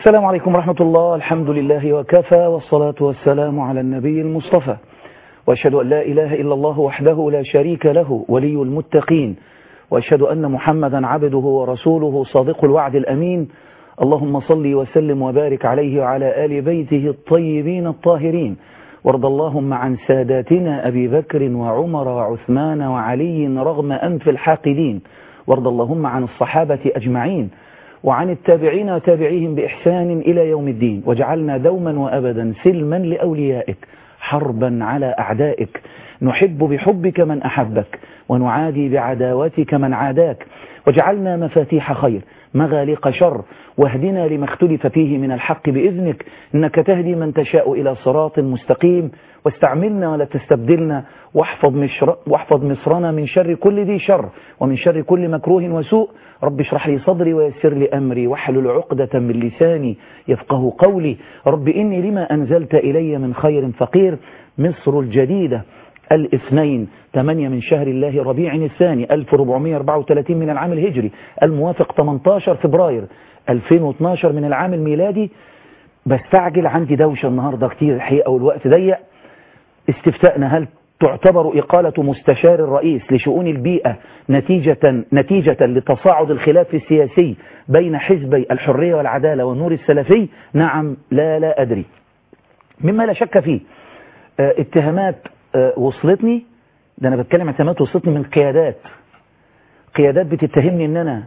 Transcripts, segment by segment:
السلام عليكم ورحمة الله الحمد لله وكفى والصلاة والسلام على النبي المصطفى وأشهد أن لا إله إلا الله وحده لا شريك له ولي المتقين وأشهد أن محمدا عبده ورسوله صادق الوعد الأمين اللهم صل وسلم وبارك عليه وعلى آل بيته الطيبين الطاهرين وارض اللهم عن ساداتنا أبي بكر وعمر وعثمان وعلي رغم أنف الحاقدين وارض اللهم عن الصحابة أجمعين وعن التابعين وتابعيهم بإحسان إلى يوم الدين وجعلنا دوما وأبدا سلما لأوليائك حربا على أعدائك نحب بحبك من أحبك ونعادي بعداوتك من عاداك وجعلنا مفاتيح خير مغاليق شر واهدنا لما اختلف فيه من الحق بإذنك إنك تهدي من تشاء إلى صراط مستقيم واستعملنا ولا تستبدلنا واحفظ, مشر واحفظ مصرنا من شر كل ذي شر ومن شر كل مكروه وسوء رب اشرح لي صدري ويسر لي أمري واحلل عقدة من لساني يفقه قولي رب إني لما أنزلت إلي من خير فقير مصر الجديدة الاثنين ثمانية من شهر الله ربيع الثاني 1434 من العام الهجري الموافق 18 فبراير 2012 من العام الميلادي بستعجل عندي دوشة النهاردة كتير الحقيقة والوقت ضيق استفتاءنا هل تعتبر إقالة مستشار الرئيس لشؤون البيئة نتيجة, نتيجة لتصاعد الخلاف السياسي بين حزبي الحرية والعدالة والنور السلفي نعم لا لا أدري مما لا شك فيه اه اتهامات اه وصلتني ده أنا بتكلم اتهامات وصلتني من قيادات قيادات بتتهمني أن أنا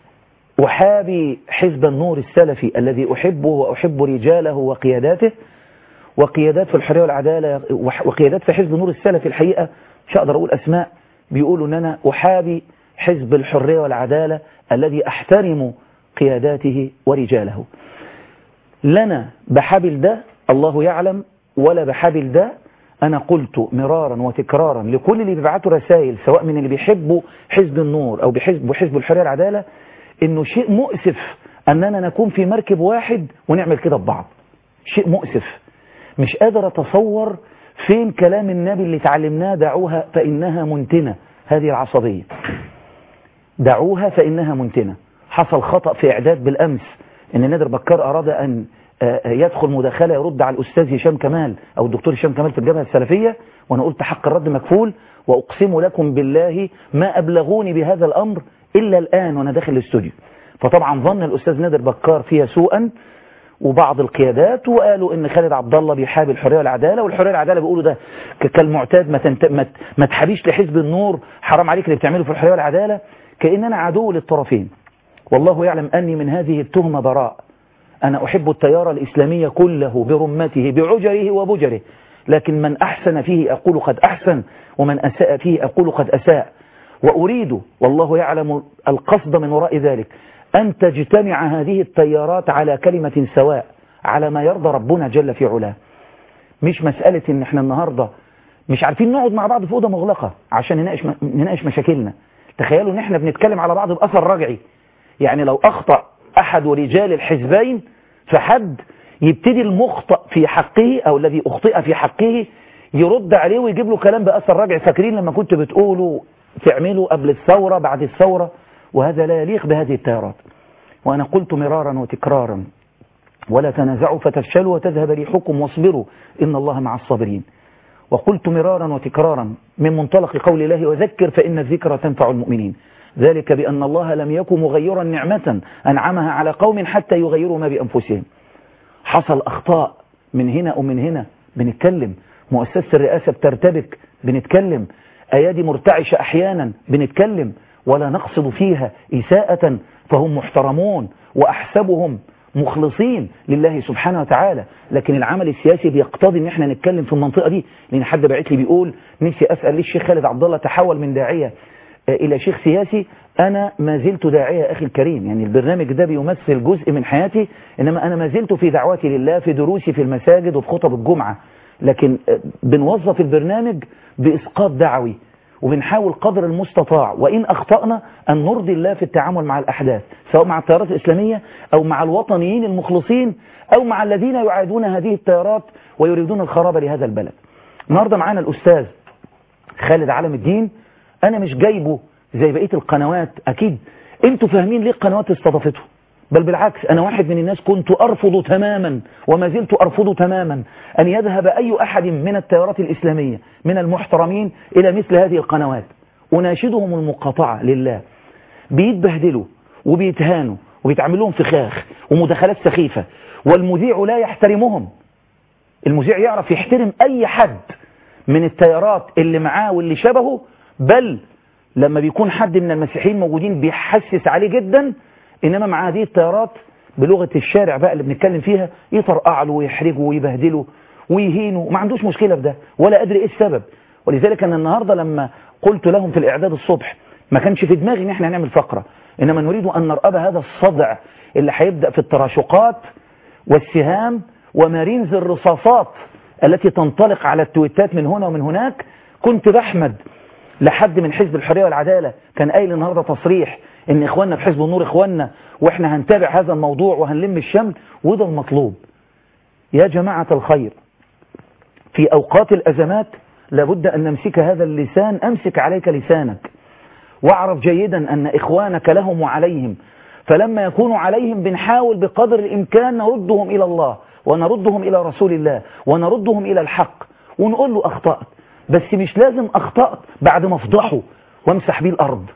أحابي حزب النور السلفي الذي أحبه وأحب رجاله وقياداته وقيادات في الحرية والعدالة وقيادات في حزب النور السلفي الحقيقة مش أقدر أقول أسماء بيقولوا أن أنا أحابي حزب الحرية والعدالة الذي أحترم قياداته ورجاله لنا بحابل ده الله يعلم ولا بحابل ده أنا قلت مرارا وتكرارا لكل اللي بيبعتوا رسائل سواء من اللي بيحبوا حزب النور أو بحزب حزب الحرية والعدالة إنه شيء مؤسف أننا نكون في مركب واحد ونعمل كده ببعض شيء مؤسف مش قادر أتصور فين كلام النبي اللي تعلمناه دعوها فإنها منتنة هذه العصبية دعوها فإنها منتنة حصل خطأ في إعداد بالأمس إن نادر بكار أراد أن يدخل مداخلة يرد على الأستاذ هشام كمال أو الدكتور هشام كمال في الجبهة السلفية وأنا قلت حق الرد مكفول وأقسم لكم بالله ما أبلغوني بهذا الأمر إلا الآن وأنا داخل الاستوديو فطبعا ظن الأستاذ نادر بكار فيها سوءا وبعض القيادات وقالوا ان خالد عبد الله بيحابي الحريه والعداله والحريه والعداله بيقولوا ده كالمعتاد ما تنت... ما, ما تحابيش لحزب النور حرام عليك اللي بتعمله في الحريه والعداله كاننا عدو للطرفين والله يعلم اني من هذه التهمه براء انا احب التيار الاسلامي كله برمته بعجره وبجره لكن من احسن فيه اقول قد احسن ومن اساء فيه اقول قد اساء واريد والله يعلم القصد من وراء ذلك أن تجتمع هذه التيارات على كلمة سواء على ما يرضى ربنا جل في علاه مش مسألة ان احنا النهاردة مش عارفين نقعد مع بعض في أوضة مغلقة عشان نناقش, نناقش مشاكلنا تخيلوا ان احنا بنتكلم على بعض بأثر رجعي يعني لو أخطأ أحد رجال الحزبين فحد يبتدي المخطئ في حقه أو الذي أخطئ في حقه يرد عليه ويجيب له كلام بأثر رجعي فاكرين لما كنت بتقولوا تعملوا قبل الثورة بعد الثورة وهذا لا يليق بهذه التيارات وأنا قلت مرارا وتكرارا ولا تنازعوا فتفشلوا وتذهب ريحكم واصبروا إن الله مع الصابرين وقلت مرارا وتكرارا من منطلق قول الله وذكر فإن الذكرى تنفع المؤمنين ذلك بأن الله لم يكن مغيرا نعمة أنعمها على قوم حتى يغيروا ما بأنفسهم حصل أخطاء من هنا ومن هنا بنتكلم مؤسسة الرئاسة بترتبك بنتكلم أيادي مرتعشة أحيانا بنتكلم ولا نقصد فيها إساءة فهم محترمون وأحسبهم مخلصين لله سبحانه وتعالى لكن العمل السياسي بيقتضي ان احنا نتكلم في المنطقة دي لان حد بعت لي بيقول نفسي اسأل ليه الشيخ خالد عبد الله تحول من داعية الى شيخ سياسي انا ما زلت داعية اخي الكريم يعني البرنامج ده بيمثل جزء من حياتي انما انا ما زلت في دعواتي لله في دروسي في المساجد وفي خطب الجمعة لكن بنوظف البرنامج باسقاط دعوي وبنحاول قدر المستطاع وإن أخطأنا أن نرضي الله في التعامل مع الأحداث سواء مع التيارات الإسلامية أو مع الوطنيين المخلصين أو مع الذين يعادون هذه التيارات ويريدون الخراب لهذا البلد النهاردة معانا الأستاذ خالد علم الدين أنا مش جايبه زي بقية القنوات أكيد أنتوا فاهمين ليه القنوات استضافته بل بالعكس أنا واحد من الناس كنت أرفض تماما وما زلت أرفض تماما أن يذهب أي أحد من التيارات الإسلامية من المحترمين إلى مثل هذه القنوات أناشدهم المقاطعة لله بيتبهدلوا وبيتهانوا وبيتعملون فخاخ ومداخلات سخيفة والمذيع لا يحترمهم المذيع يعرف يحترم أي حد من التيارات اللي معاه واللي شبهه بل لما بيكون حد من المسيحيين موجودين بيحسس عليه جدا إنما مع هذه التيارات بلغة الشارع بقى اللي بنتكلم فيها يطرقع له ويحرجه ويبهدله ويهينه ما عندوش مشكلة في ده ولا أدري إيه السبب ولذلك أنا النهاردة لما قلت لهم في الإعداد الصبح ما كانش في دماغي إن احنا هنعمل فقرة إنما نريد أن نرأب هذا الصدع اللي هيبدأ في التراشقات والسهام ومارينز الرصاصات التي تنطلق على التويتات من هنا ومن هناك كنت بحمد لحد من حزب الحرية والعدالة كان قايل النهاردة تصريح ان اخواننا في حزب النور اخواننا واحنا هنتابع هذا الموضوع وهنلم الشمل وده المطلوب يا جماعة الخير في اوقات الازمات لابد ان نمسك هذا اللسان امسك عليك لسانك واعرف جيدا ان اخوانك لهم وعليهم فلما يكونوا عليهم بنحاول بقدر الامكان نردهم الى الله ونردهم الى رسول الله ونردهم الى الحق ونقول له اخطأت بس مش لازم اخطأت بعد ما افضحه وامسح بيه الارض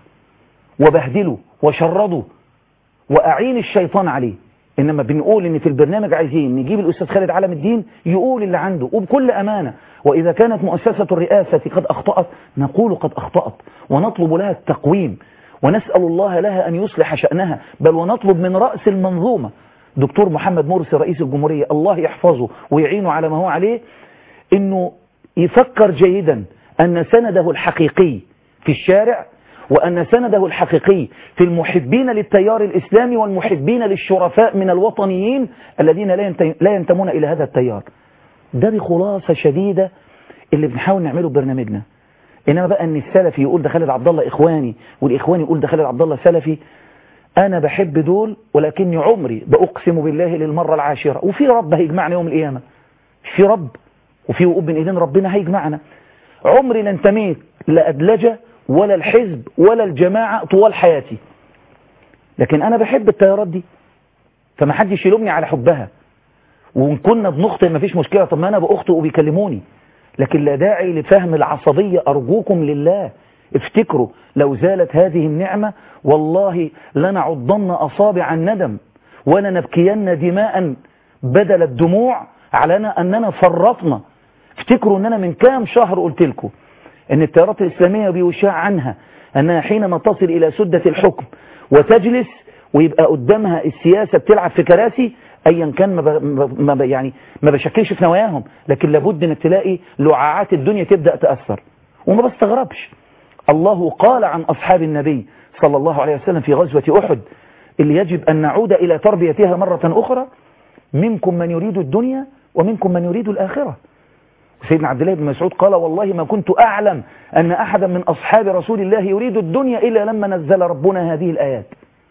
وبهدله وشرده واعين الشيطان عليه انما بنقول ان في البرنامج عايزين نجيب الاستاذ خالد علم الدين يقول اللي عنده وبكل امانه واذا كانت مؤسسه الرئاسه قد اخطات نقول قد اخطات ونطلب لها التقويم ونسال الله لها ان يصلح شانها بل ونطلب من راس المنظومه دكتور محمد مرسي رئيس الجمهوريه الله يحفظه ويعينه على ما هو عليه انه يفكر جيدا ان سنده الحقيقي في الشارع وأن سنده الحقيقي في المحبين للتيار الإسلامي والمحبين للشرفاء من الوطنيين الذين لا ينتمون إلى هذا التيار ده بخلاصة شديدة اللي بنحاول نعمله ببرنامجنا إنما بقى أن السلفي يقول ده خالد عبد الله إخواني والإخواني يقول ده خالد عبد الله سلفي أنا بحب دول ولكني عمري بأقسم بالله للمرة العاشرة وفي رب هيجمعنا يوم القيامة في رب وفي وقوب بين إيدين ربنا هيجمعنا عمري لا انتميت لا أدلجة ولا الحزب ولا الجماعة طوال حياتي لكن أنا بحب التيارات دي فما حدش يلومني على حبها وإن كنا بنخطئ ما فيش مشكلة طب ما أنا بأخطئ وبيكلموني لكن لا داعي لفهم العصبية أرجوكم لله افتكروا لو زالت هذه النعمة والله لنعضن أصابع الندم ولا نبكين دماء بدل الدموع على أننا فرطنا افتكروا أننا من كام شهر قلت لكم ان التيارات الإسلامية بيشاع عنها أنها حينما تصل إلى سدة الحكم وتجلس ويبقى قدامها السياسة بتلعب في كراسي أيا كان ما, ب... ما ب... يعني ما بشكلش في نواياهم لكن لابد أنك تلاقي لعاعات الدنيا تبدأ تأثر وما بستغربش الله قال عن أصحاب النبي صلى الله عليه وسلم في غزوة أحد اللي يجب أن نعود إلى تربيتها مرة أخرى منكم من يريد الدنيا ومنكم من يريد الآخرة سيدنا عبد الله بن مسعود قال والله ما كنت أعلم أن أحدا من أصحاب رسول الله يريد الدنيا إلا لما نزل ربنا هذه الآيات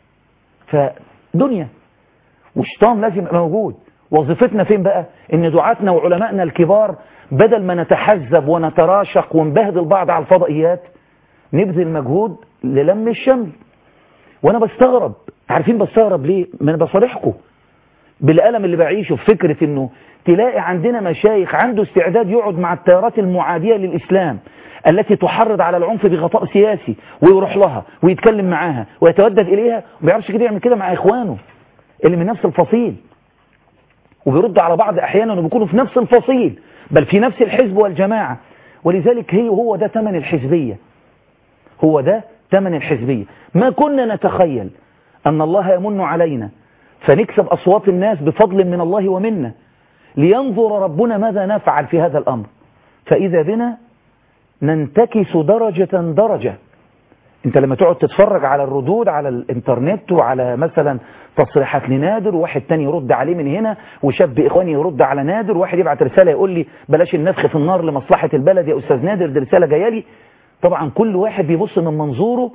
فدنيا والشيطان لازم يبقى موجود وظيفتنا فين بقى ان دعاتنا وعلمائنا الكبار بدل ما نتحزب ونتراشق ونبهدل بعض على الفضائيات نبذل مجهود للم الشمل وانا بستغرب عارفين بستغرب ليه ما انا بصالحكم بالألم اللي بعيشه في فكرة انه تلاقي عندنا مشايخ عنده استعداد يقعد مع التيارات المعادية للإسلام التي تحرض على العنف بغطاء سياسي ويروح لها ويتكلم معاها ويتودد إليها وما بيعرفش كده يعمل كده مع إخوانه اللي من نفس الفصيل وبيرد على بعض أحيانا وبيكونوا في نفس الفصيل بل في نفس الحزب والجماعة ولذلك هي هو ده ثمن الحزبية هو ده ثمن الحزبية ما كنا نتخيل أن الله يمن علينا فنكسب أصوات الناس بفضل من الله ومنا لينظر ربنا ماذا نفعل في هذا الأمر فإذا بنا ننتكس درجة درجة انت لما تقعد تتفرج على الردود على الانترنت وعلى مثلا تصريحات لنادر وواحد تاني يرد عليه من هنا وشاب اخواني يرد على نادر وواحد يبعت رسالة يقول لي بلاش النفخ في النار لمصلحة البلد يا استاذ نادر دي رسالة جايه لي طبعا كل واحد بيبص من منظوره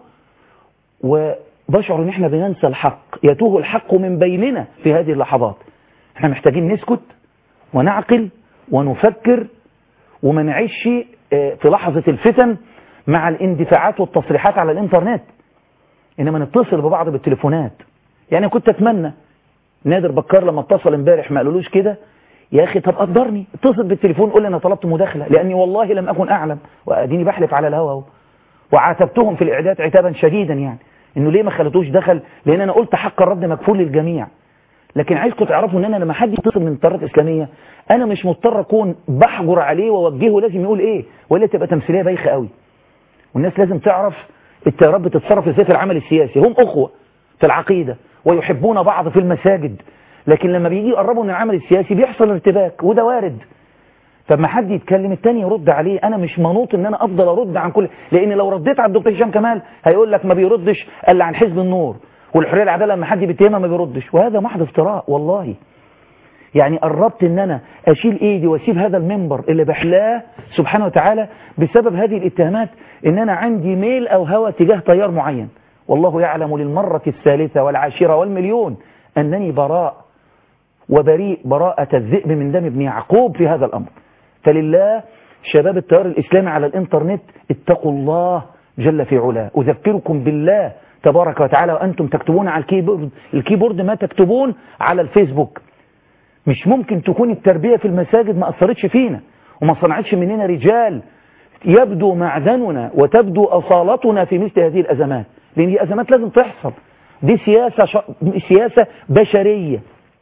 وبشعر ان احنا بننسى الحق يتوه الحق من بيننا في هذه اللحظات احنا محتاجين نسكت ونعقل ونفكر وما نعيش في لحظة الفتن مع الاندفاعات والتصريحات على الانترنت انما نتصل ببعض بالتليفونات يعني كنت اتمنى نادر بكار لما اتصل امبارح ما قالولوش كده يا اخي طب قدرني اتصل بالتليفون قول لي انا طلبت مداخله لاني والله لم اكن اعلم واديني بحلف على الهوا اهو وعاتبتهم في الاعداد عتابا شديدا يعني انه ليه ما خلتوش دخل لان انا قلت حق الرد مكفول للجميع لكن عايزكم تعرفوا ان انا لما حد يتصل من الطيارات الاسلاميه انا مش مضطر اكون بحجر عليه واوجهه لازم يقول ايه ولا تبقى تمثيليه بايخه قوي والناس لازم تعرف التيارات بتتصرف ازاي في العمل السياسي هم اخوه في العقيده ويحبون بعض في المساجد لكن لما بيجي يقربوا من العمل السياسي بيحصل ارتباك وده وارد طب ما حد يتكلم التاني يرد عليه انا مش منوط ان انا افضل ارد عن كل لان لو رديت على الدكتور هشام كمال هيقول لك ما بيردش الا عن حزب النور والحريه العداله لما حد بيتهمها ما بيردش وهذا محض افتراء والله يعني قربت ان انا اشيل ايدي واسيب هذا المنبر اللي بحلاه سبحانه وتعالى بسبب هذه الاتهامات ان انا عندي ميل او هوى تجاه تيار معين والله يعلم للمرة الثالثة والعاشرة والمليون أنني براء وبريء براءة الذئب من دم ابن يعقوب في هذا الأمر فلله شباب التيار الإسلامي على الإنترنت اتقوا الله جل في علاه أذكركم بالله تبارك وتعالى وأنتم تكتبون على الكيبورد, الكيبورد ما تكتبون على الفيسبوك مش ممكن تكون التربية في المساجد ما أثرتش فينا وما صنعتش مننا رجال يبدو معدننا وتبدو أصالتنا في مثل هذه الأزمات لأن دي أزمات لازم تحصل دي سياسة, ش... سياسة بشرية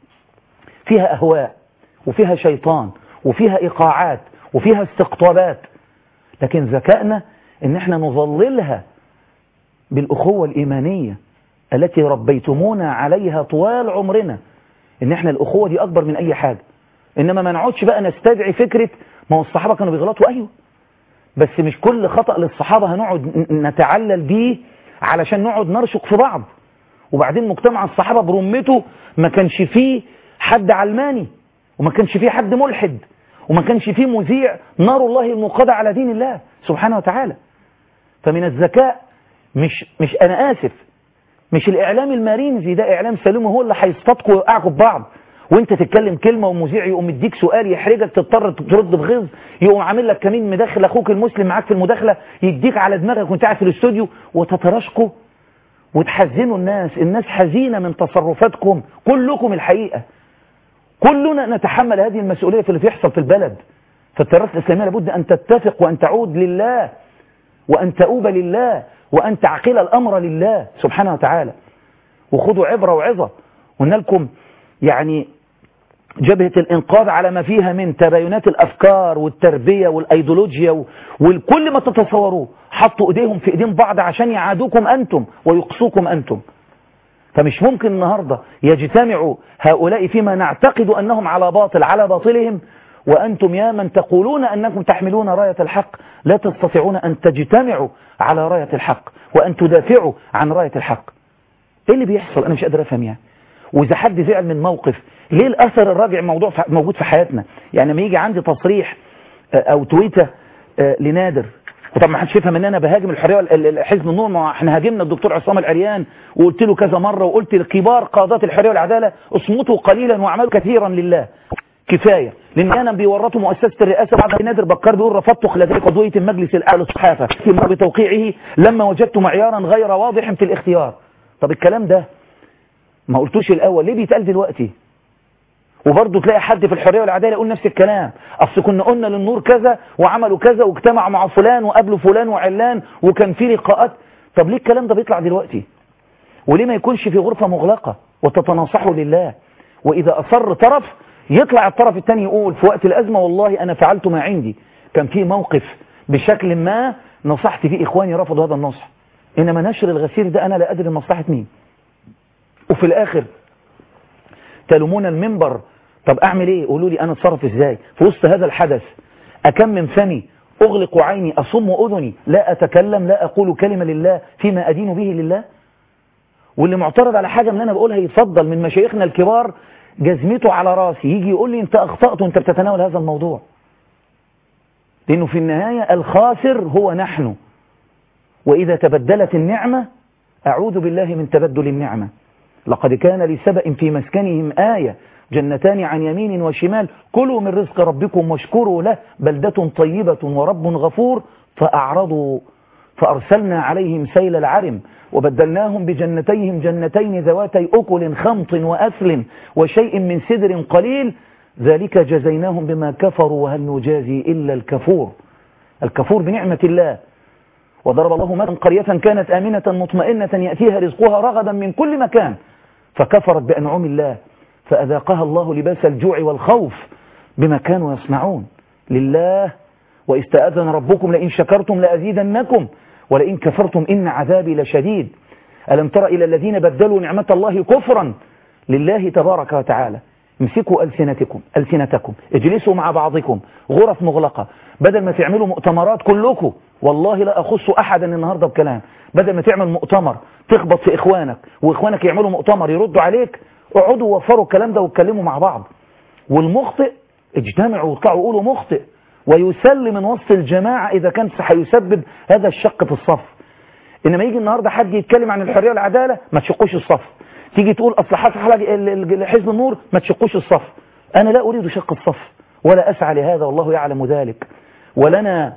فيها أهواء وفيها شيطان وفيها إيقاعات وفيها استقطابات لكن ذكائنا ان احنا نظللها بالأخوة الإيمانية التي ربيتمونا عليها طوال عمرنا ان احنا الأخوة دي أكبر من أي حاجة إنما ما نقعدش بقى نستدعي فكرة ما هو الصحابة كانوا بيغلطوا أيوه بس مش كل خطأ للصحابة هنقعد نتعلل بيه علشان نقعد نرشق في بعض وبعدين مجتمع الصحابة برمته ما كانش فيه حد علماني وما كانش فيه حد ملحد وما كانش فيه مذيع نار الله الموقدة على دين الله سبحانه وتعالى فمن الذكاء مش, مش أنا آسف مش الإعلام المارينزي ده إعلام سليم هو اللي هيصطادكوا ويوقعكوا ببعض وانت تتكلم كلمة ومذيع يقوم يديك سؤال يحرجك تضطر ترد بغيظ يقوم عامل لك كمين مدخل اخوك المسلم معاك في المداخلة يديك على دماغك وانت قاعد في الاستوديو وتتراشقوا وتحزنوا الناس الناس حزينة من تصرفاتكم كلكم الحقيقة كلنا نتحمل هذه المسؤولية في اللي بيحصل في البلد فالتيارات الإسلامية لابد أن تتفق وأن تعود لله وأن تؤوب لله وأن تعقل الأمر لله سبحانه وتعالى وخذوا عبرة وعظة قلنا لكم يعني جبهة الإنقاذ على ما فيها من تباينات الأفكار والتربية والأيديولوجيا وكل ما تتصوروه حطوا إيديهم في إيدين بعض عشان يعادوكم أنتم ويقصوكم أنتم فمش ممكن النهاردة يجتمع هؤلاء فيما نعتقد أنهم على باطل على باطلهم وأنتم يا من تقولون أنكم تحملون راية الحق لا تستطيعون أن تجتمعوا على راية الحق وأن تدافعوا عن راية الحق إيه اللي بيحصل أنا مش قادر أفهم يعني وإذا حد زعل من موقف ليه الأثر الراجع موضوع موجود في حياتنا يعني لما يجي عندي تصريح أو تويتة لنادر وطبعا ما حدش يفهم ان انا بهاجم الحريه حزب النور ما احنا هاجمنا الدكتور عصام العريان وقلت له كذا مره وقلت لكبار قادات الحريه والعداله اصمتوا قليلا واعملوا كثيرا لله كفايه لان انا بيورطوا مؤسسه الرئاسه بعد نادر بكار بيقول رفضت خلال قضيه المجلس الاعلى للصحافه بتوقيعه لما وجدت معيارا غير واضح في الاختيار طب الكلام ده ما قلتوش الاول ليه بيتقال دلوقتي وبرضه تلاقي حد في الحرية والعدالة يقول نفس الكلام أصل كنا قلنا للنور كذا وعملوا كذا واجتمعوا مع فلان وقابلوا فلان وعلان وكان في لقاءات طب ليه الكلام ده بيطلع دلوقتي وليه ما يكونش في غرفة مغلقة وتتناصحوا لله وإذا أصر طرف يطلع الطرف الثاني يقول في وقت الأزمة والله أنا فعلت ما عندي كان في موقف بشكل ما نصحت فيه إخواني رفضوا هذا النصح إنما نشر الغسيل ده أنا لا أدري مصلحة مين وفي الآخر تلومون المنبر طب اعمل ايه قولوا لي انا اتصرف ازاي في وسط هذا الحدث اكمم فمي اغلق عيني اصم اذني لا اتكلم لا اقول كلمة لله فيما ادين به لله واللي معترض على حاجة من انا بقولها يتفضل من مشايخنا الكبار جزمته على راسي يجي يقول لي انت اخطأت وانت بتتناول هذا الموضوع لانه في النهاية الخاسر هو نحن واذا تبدلت النعمة اعوذ بالله من تبدل النعمة لقد كان لسبأ في مسكنهم آية جنتان عن يمين وشمال كلوا من رزق ربكم واشكروا له بلدة طيبة ورب غفور فأعرضوا فأرسلنا عليهم سيل العرم وبدلناهم بجنتيهم جنتين ذواتي أكل خمط وأثل وشيء من سدر قليل ذلك جزيناهم بما كفروا وهل نجازي إلا الكفور الكفور بنعمة الله وضرب الله مثلا قرية كانت آمنة مطمئنة يأتيها رزقها رغدا من كل مكان فكفرت بأنعم الله فأذاقها الله لباس الجوع والخوف بما كانوا يصنعون لله واستأذن ربكم لئن شكرتم لأزيدنكم ولئن كفرتم إن عذابي لشديد ألم تر إلى الذين بدلوا نعمة الله كفرا لله تبارك وتعالى امسكوا ألسنتكم ألسنتكم اجلسوا مع بعضكم غرف مغلقة بدل ما تعملوا مؤتمرات كلكم والله لا أخص أحدا النهاردة بكلام بدل ما تعمل مؤتمر تخبط في إخوانك وإخوانك يعملوا مؤتمر يردوا عليك اقعدوا وفروا الكلام ده واتكلموا مع بعض والمخطئ اجتمعوا واطلعوا قولوا مخطئ ويسل من وسط الجماعة إذا كان سيسبب هذا الشق في الصف إنما يجي النهاردة حد يتكلم عن الحرية والعدالة ما تشقوش الصف تيجي تقول أصل حزب النور ما تشقوش الصف أنا لا أريد شق الصف ولا أسعى لهذا والله يعلم ذلك ولنا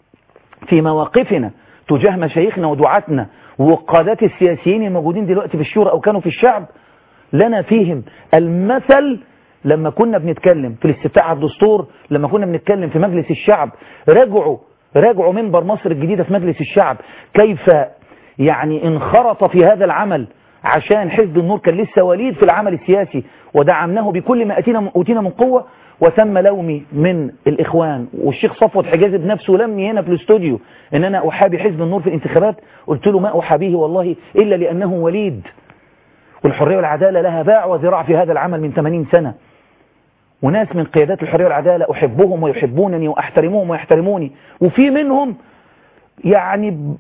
في مواقفنا تجاه مشايخنا ودعاتنا وقادات السياسيين الموجودين دلوقتي في الشورى أو كانوا في الشعب لنا فيهم المثل لما كنا بنتكلم في الاستفتاء على الدستور لما كنا بنتكلم في مجلس الشعب راجعوا راجعوا منبر مصر الجديدة في مجلس الشعب كيف يعني انخرط في هذا العمل عشان حزب النور كان لسه وليد في العمل السياسي ودعمناه بكل ما أتينا, أتينا من قوة وتم لومي من الإخوان والشيخ صفوت حجازي بنفسه لمني هنا في الاستوديو إن أنا أحابي حزب النور في الانتخابات قلت له ما أحابيه والله إلا لأنه وليد والحرية والعدالة لها باع وذراع في هذا العمل من 80 سنة وناس من قيادات الحرية والعدالة أحبهم ويحبونني وأحترمهم ويحترموني وفي منهم يعني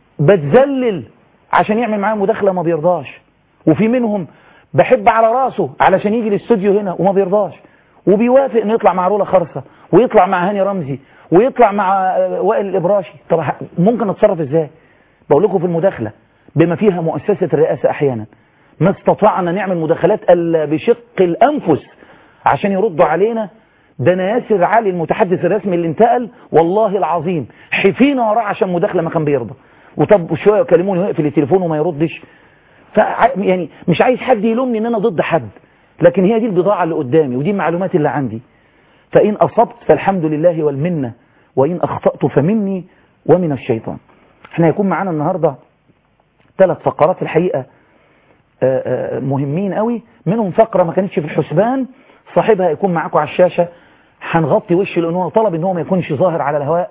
بتذلل عشان يعمل معايا مداخلة ما بيرضاش وفي منهم بحب على راسه علشان يجي الاستوديو هنا وما بيرضاش وبيوافق انه يطلع مع رولا خرصة ويطلع مع هاني رمزي ويطلع مع وائل الإبراشي طب ممكن اتصرف ازاي بقول لكم في المداخلة بما فيها مؤسسة الرئاسة احيانا ما استطعنا نعمل مداخلات الا بشق الانفس عشان يردوا علينا ده انا ياسر علي المتحدث الرسمي اللي انتقل والله العظيم حفينا وراه عشان مداخله ما كان بيرضى وطب شويه يكلموني ويقفل التليفون وما يردش ف يعني مش عايز حد يلومني ان انا ضد حد لكن هي دي البضاعه اللي قدامي ودي المعلومات اللي عندي فان اصبت فالحمد لله والمنه وان اخطات فمني ومن الشيطان احنا هيكون معانا النهارده ثلاث فقرات في الحقيقه مهمين قوي منهم فقره ما كانتش في الحسبان صاحبها يكون معاكم على الشاشة هنغطي وشه لأنه هو طلب ان هو ما يكونش ظاهر على الهواء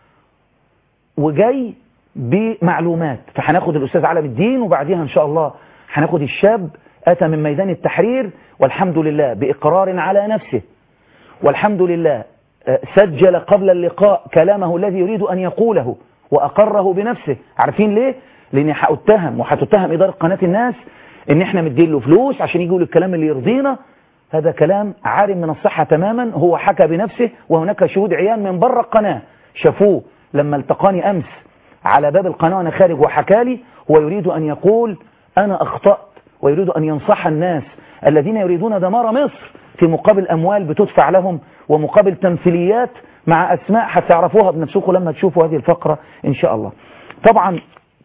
وجاي بمعلومات فهناخد الأستاذ علم الدين وبعديها إن شاء الله هناخد الشاب أتى من ميدان التحرير والحمد لله بإقرار على نفسه والحمد لله سجل قبل اللقاء كلامه الذي يريد أن يقوله وأقره بنفسه عارفين ليه؟ لأني هأتهم وهتتهم إدارة قناة الناس إن إحنا مدين له فلوس عشان يقول الكلام اللي يرضينا هذا كلام عارم من الصحة تماما هو حكى بنفسه وهناك شهود عيان من بره القناة شافوه لما التقاني أمس على باب القناة وأنا خارج وحكى لي هو يريد أن يقول أنا أخطأت ويريد أن ينصح الناس الذين يريدون دمار مصر في مقابل أموال بتدفع لهم ومقابل تمثيليات مع أسماء هتعرفوها بنفسكم لما تشوفوا هذه الفقرة إن شاء الله طبعا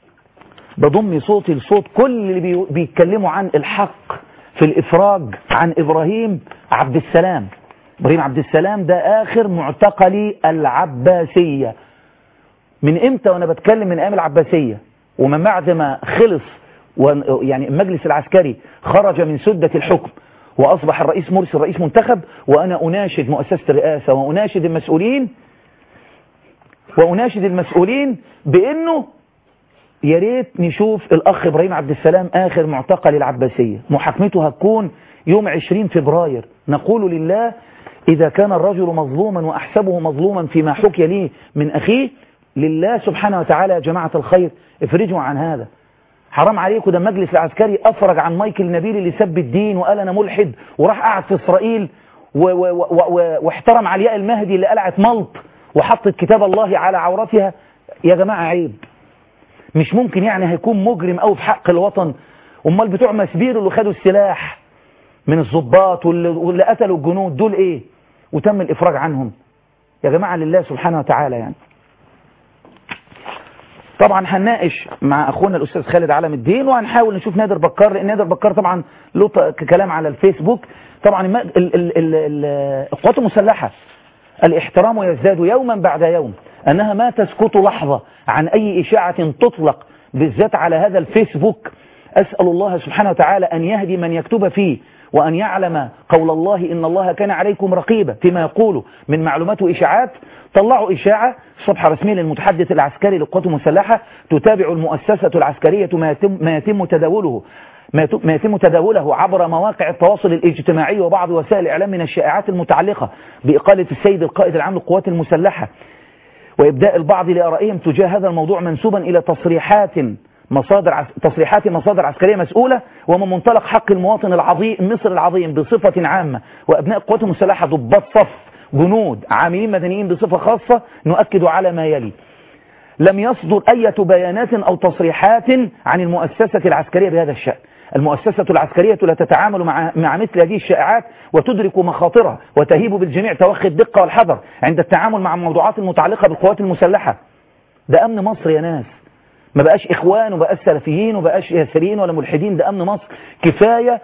بضم صوتي لصوت كل اللي بيتكلموا عن الحق في الإفراج عن إبراهيم عبد السلام إبراهيم عبد السلام ده آخر معتقلي العباسية من إمتى وأنا بتكلم من أيام العباسية ومن بعد ما خلص يعني المجلس العسكري خرج من سدة الحكم وأصبح الرئيس مرسي الرئيس منتخب وأنا أناشد مؤسسة الرئاسة وأناشد المسؤولين وأناشد المسؤولين بأنه يا ريت نشوف الأخ إبراهيم عبد السلام آخر معتقل العباسية محاكمته هتكون يوم 20 فبراير نقول لله إذا كان الرجل مظلوما وأحسبه مظلوما فيما حكي لي من أخيه لله سبحانه وتعالى يا جماعة الخير افرجوا عن هذا حرام عليكم ده المجلس العسكري أفرج عن مايكل نبيل اللي سب الدين وقال أنا ملحد وراح قعد في إسرائيل واحترم علياء المهدي اللي قلعت ملط وحطت كتاب الله على عورتها يا جماعة عيب مش ممكن يعني هيكون مجرم أو في حق الوطن امال بتوع مسبير اللي خدوا السلاح من الضباط واللي قتلوا الجنود دول ايه وتم الافراج عنهم يا جماعة لله سبحانه وتعالى يعني طبعا هنناقش مع اخونا الاستاذ خالد علم الدين وهنحاول نشوف نادر بكار لان نادر بكار طبعا له ط- كلام على الفيسبوك طبعا الم- ال- ال- ال- ال- القوات المسلحه الاحترام يزداد يوما بعد يوم انها ما تسكت لحظه عن اي اشاعه تطلق بالذات على هذا الفيسبوك اسال الله سبحانه وتعالى ان يهدي من يكتب فيه وأن يعلم قول الله إن الله كان عليكم رقيبا فيما يقول من معلومات وإشاعات طلعوا إشاعة صفحة رسمية للمتحدث العسكري للقوات المسلحة تتابع المؤسسة العسكرية ما يتم, ما يتم تداوله ما يتم- ما يتم تداوله عبر مواقع التواصل الاجتماعي وبعض وسائل الإعلام من الشائعات المتعلقة بإقالة السيد القائد العام للقوات المسلحة وإبداء البعض لآرائهم تجاه هذا الموضوع منسوبا إلى تصريحات مصادر عس... تصريحات مصادر عسكرية مسؤولة ومن منطلق حق المواطن العظيم مصر العظيم بصفة عامة وأبناء القوات المسلحة ضباط صف جنود عاملين مدنيين بصفة خاصة نؤكد على ما يلي لم يصدر أي بيانات أو تصريحات عن المؤسسة العسكرية بهذا الشأن المؤسسة العسكرية لا تتعامل مع, مع مثل هذه الشائعات وتدرك مخاطرها وتهيب بالجميع توخي الدقة والحذر عند التعامل مع الموضوعات المتعلقة بالقوات المسلحة ده أمن مصر يا ناس ما بقاش إخوان وبقاش سلفيين وبقاش ياسرين ولا ملحدين ده أمن مصر كفاية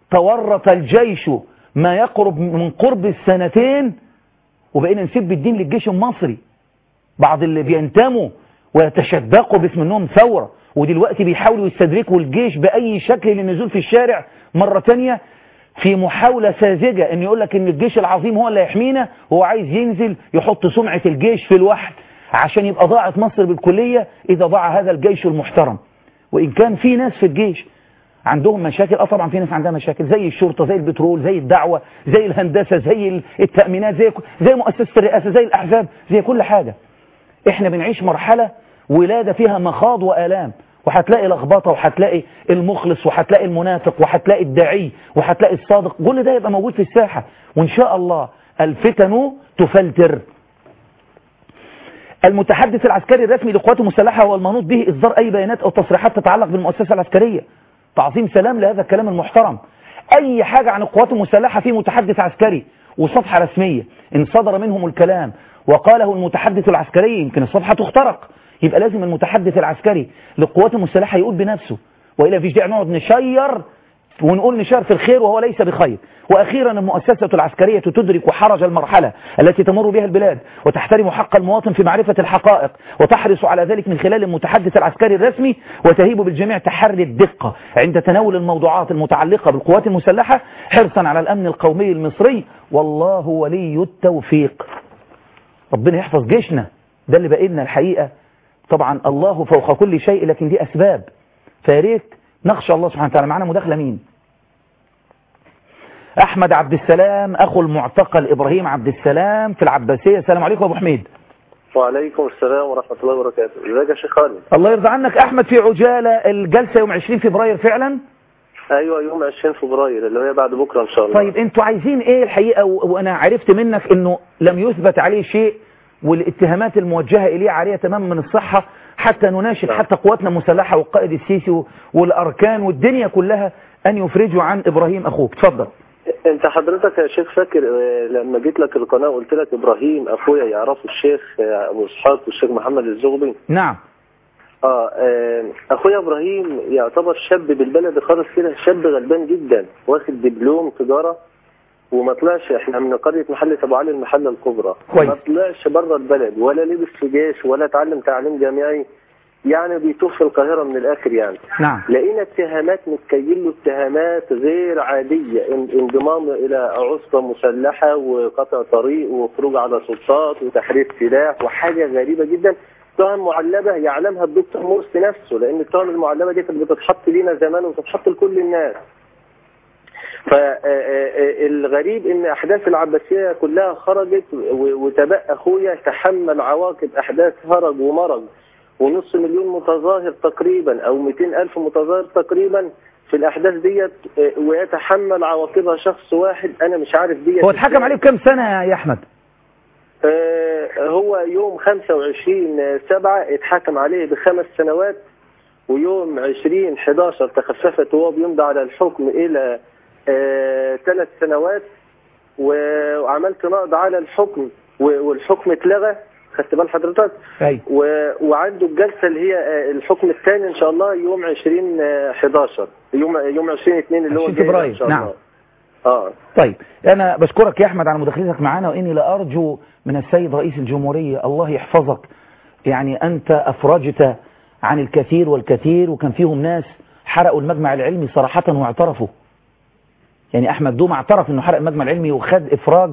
تورط الجيش ما يقرب من قرب السنتين وبقينا نسيب الدين للجيش المصري بعض اللي بينتموا ويتشبقوا باسم انهم ثورة ودلوقتي بيحاولوا يستدركوا الجيش بأي شكل للنزول في الشارع مرة تانية في محاولة ساذجة ان يقول لك ان الجيش العظيم هو اللي يحمينا هو عايز ينزل يحط سمعة الجيش في الوحد عشان يبقى ضاعت مصر بالكلية اذا ضاع هذا الجيش المحترم وان كان في ناس في الجيش عندهم مشاكل اه طبعا في ناس عندها مشاكل زي الشرطة زي البترول زي الدعوة زي الهندسة زي التأمينات زي زي مؤسسة الرئاسة زي الأحزاب زي كل حاجة احنا بنعيش مرحلة ولادة فيها مخاض وآلام وهتلاقي لخبطة وهتلاقي المخلص وهتلاقي المنافق وهتلاقي الداعي وهتلاقي الصادق كل ده يبقى موجود في الساحة وإن شاء الله الفتن تفلتر المتحدث العسكري الرسمي للقوات المسلحة هو المنوط به إصدار أي بيانات أو تصريحات تتعلق بالمؤسسة العسكرية تعظيم سلام لهذا الكلام المحترم أي حاجة عن القوات المسلحة في متحدث عسكري وصفحة رسمية إن صدر منهم الكلام وقاله المتحدث العسكري يمكن الصفحة تخترق يبقى لازم المتحدث العسكري للقوات المسلحة يقول بنفسه وإلا فيش داعي نقعد نشير ونقول نشار في الخير وهو ليس بخير وأخيرا المؤسسة العسكرية تدرك حرج المرحلة التي تمر بها البلاد وتحترم حق المواطن في معرفة الحقائق وتحرص على ذلك من خلال المتحدث العسكري الرسمي وتهيب بالجميع تحري الدقة عند تناول الموضوعات المتعلقة بالقوات المسلحة حرصا على الأمن القومي المصري والله ولي التوفيق ربنا يحفظ جيشنا ده اللي بقى لنا الحقيقة طبعا الله فوق كل شيء لكن دي أسباب فياريت نخشى الله سبحانه وتعالى معنا مداخلة مين أحمد عبد السلام أخو المعتقل إبراهيم عبد السلام في العباسية السلام عليكم أبو حميد وعليكم السلام ورحمة الله وبركاته ازيك يا شيخ خالد الله يرضى عنك أحمد في عجالة الجلسة يوم 20 فبراير فعلا ايوه يوم 20 فبراير اللي هي بعد بكره ان شاء الله طيب انتوا عايزين ايه الحقيقة و- وانا عرفت منك انه لم يثبت عليه شيء والاتهامات الموجهة اليه عارية تماما من الصحة حتى نناشد نعم. حتى قواتنا المسلحة والقائد السيسي و- والاركان والدنيا كلها ان يفرجوا عن ابراهيم اخوك اتفضل انت حضرتك يا شيخ فاكر آه، لما جيت لك القناه وقلت لك ابراهيم اخويا يعرفه الشيخ آه، ابو اسحاق والشيخ محمد الزغبي نعم اه آه، اخويا ابراهيم يعتبر شاب بالبلد خالص كده شاب غلبان جدا واخد دبلوم تجاره وما طلعش احنا من قريه محله ابو علي المحله الكبرى كويس. ما طلعش بره البلد ولا لبس في جيش ولا اتعلم تعليم جامعي يعني بيتوه في القاهره من الاخر يعني نعم لقينا اتهامات متكيل له اتهامات غير عادية ان- انضمام إلى عصبة مسلحة وقطع طريق وخروج على سلطات وتحرير سلاح وحاجة غريبة جدا تهم معلبة يعلمها الدكتور مرسي نفسه لأن التهم المعلبة دي كانت بتتحط لينا زمان وتتحط لكل الناس فالغريب ان احداث العباسيه كلها خرجت و- وتبقى اخويا تحمل عواقب احداث هرج ومرج ونص مليون متظاهر تقريبا او 200 الف متظاهر تقريبا في الاحداث ديت آه، ويتحمل عواقبها شخص واحد انا مش عارف ديت هو اتحكم عليه بكام سنة يا احمد آه، هو يوم 25 سبعة اتحكم عليه بخمس سنوات ويوم 20 11 تخففت وهو بيمضي على الحكم إلى ثلاث سنوات و- وعملت نقض على الحكم و- والحكم اتلغى خدت بال حضرتك ايوه و... وعنده الجلسه اللي هي آه، الحكم الثاني ان شاء الله يوم 20 آه، 11 يوم يوم 20 2 اللي هو 20 الجاي ده فبراير، ان شاء نعم. الله اه طيب انا بشكرك يا احمد على مداخلتك معنا واني لارجو من السيد رئيس الجمهورية الله يحفظك يعني انت افرجت عن الكثير والكثير وكان فيهم ناس حرقوا المجمع العلمي صراحة واعترفوا يعني احمد دوم اعترف انه حرق المجمع العلمي وخد افراج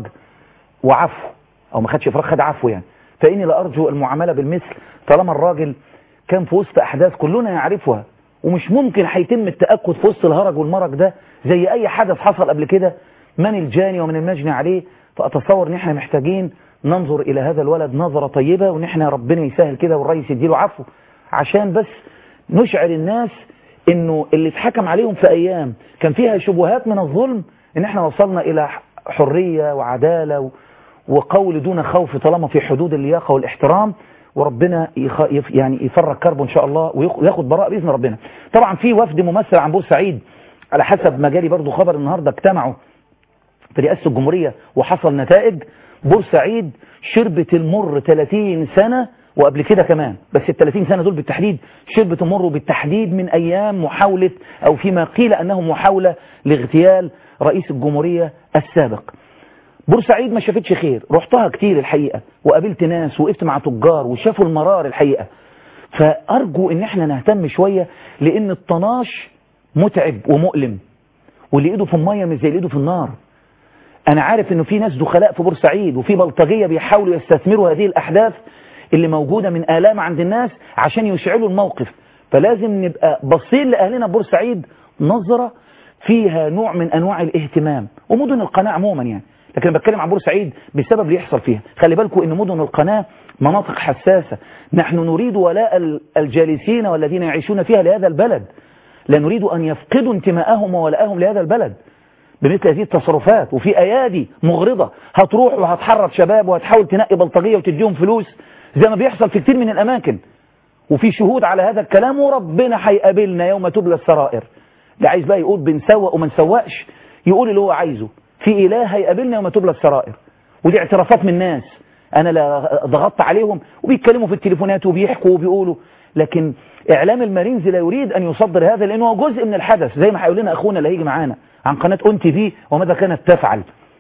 وعفو او ما خدش افراج خد عفو يعني فاني لارجو المعاملة بالمثل طالما الراجل كان في وسط احداث كلنا يعرفها ومش ممكن هيتم التأكد في وسط الهرج والمرج ده زي اي حدث حصل قبل كده من الجاني ومن المجني عليه فاتصور ان احنا محتاجين ننظر الى هذا الولد نظرة طيبة وان احنا ربنا يسهل كده والرئيس يديله عفو عشان بس نشعر الناس انه اللي اتحكم عليهم في ايام كان فيها شبهات من الظلم ان احنا وصلنا الى حرية وعدالة و- وقول دون خوف طالما في حدود اللياقة والاحترام وربنا يخ... يف... يعني يفرج كربه ان شاء الله ويخ- وياخد براءة باذن ربنا طبعا في وفد ممثل عن بورسعيد على حسب ما جالي برضو خبر النهارده اجتمعوا في رئاسة الجمهورية وحصل نتائج بورسعيد شربت المر 30 سنة وقبل كده كمان بس ال 30 سنة دول بالتحديد شربت المر بالتحديد من أيام محاولة أو فيما قيل أنه محاولة لاغتيال رئيس الجمهورية السابق بورسعيد ما شافتش خير رحتها كتير الحقيقة وقابلت ناس وقفت مع تجار وشافوا المرار الحقيقة فأرجو ان احنا نهتم شوية لان الطناش متعب ومؤلم واللي ايده في المية مش زي اللي ايده في النار انا عارف انه في ناس دخلاء في بورسعيد وفي بلطجية بيحاولوا يستثمروا هذه الاحداث اللي موجودة من آلام عند الناس عشان يشعلوا الموقف فلازم نبقى باصين لأهلنا بورسعيد نظرة فيها نوع من أنواع الاهتمام ومدن القناة عموما يعني لكن أنا بتكلم عن بورسعيد بسبب اللي يحصل فيها خلي بالكم ان مدن القناة مناطق حساسة نحن نريد ولاء ال- الجالسين والذين يعيشون فيها لهذا البلد لا نريد أن يفقدوا انتماءهم وولاءهم لهذا البلد بمثل هذه التصرفات وفي أيادي مغرضة هتروح وهتحرك شباب وهتحاول تنقي بلطجية وتديهم فلوس زي ما بيحصل في كتير من الأماكن وفي شهود على هذا الكلام وربنا هيقابلنا يوم تبلى السرائر اللي عايز بقى يقول بنسوق وما نسوقش يقول اللي هو عايزه في إله هيقابلنا يوم تبلى السرائر ودي اعترافات من ناس أنا لا ضغطت عليهم وبيتكلموا في التليفونات وبيحكوا وبيقولوا لكن إعلام المارينز لا يريد أن يصدر هذا لأنه هو جزء من الحدث زي ما هيقول لنا أخونا اللي هيجي معانا عن قناة أون تي في وماذا كانت تفعل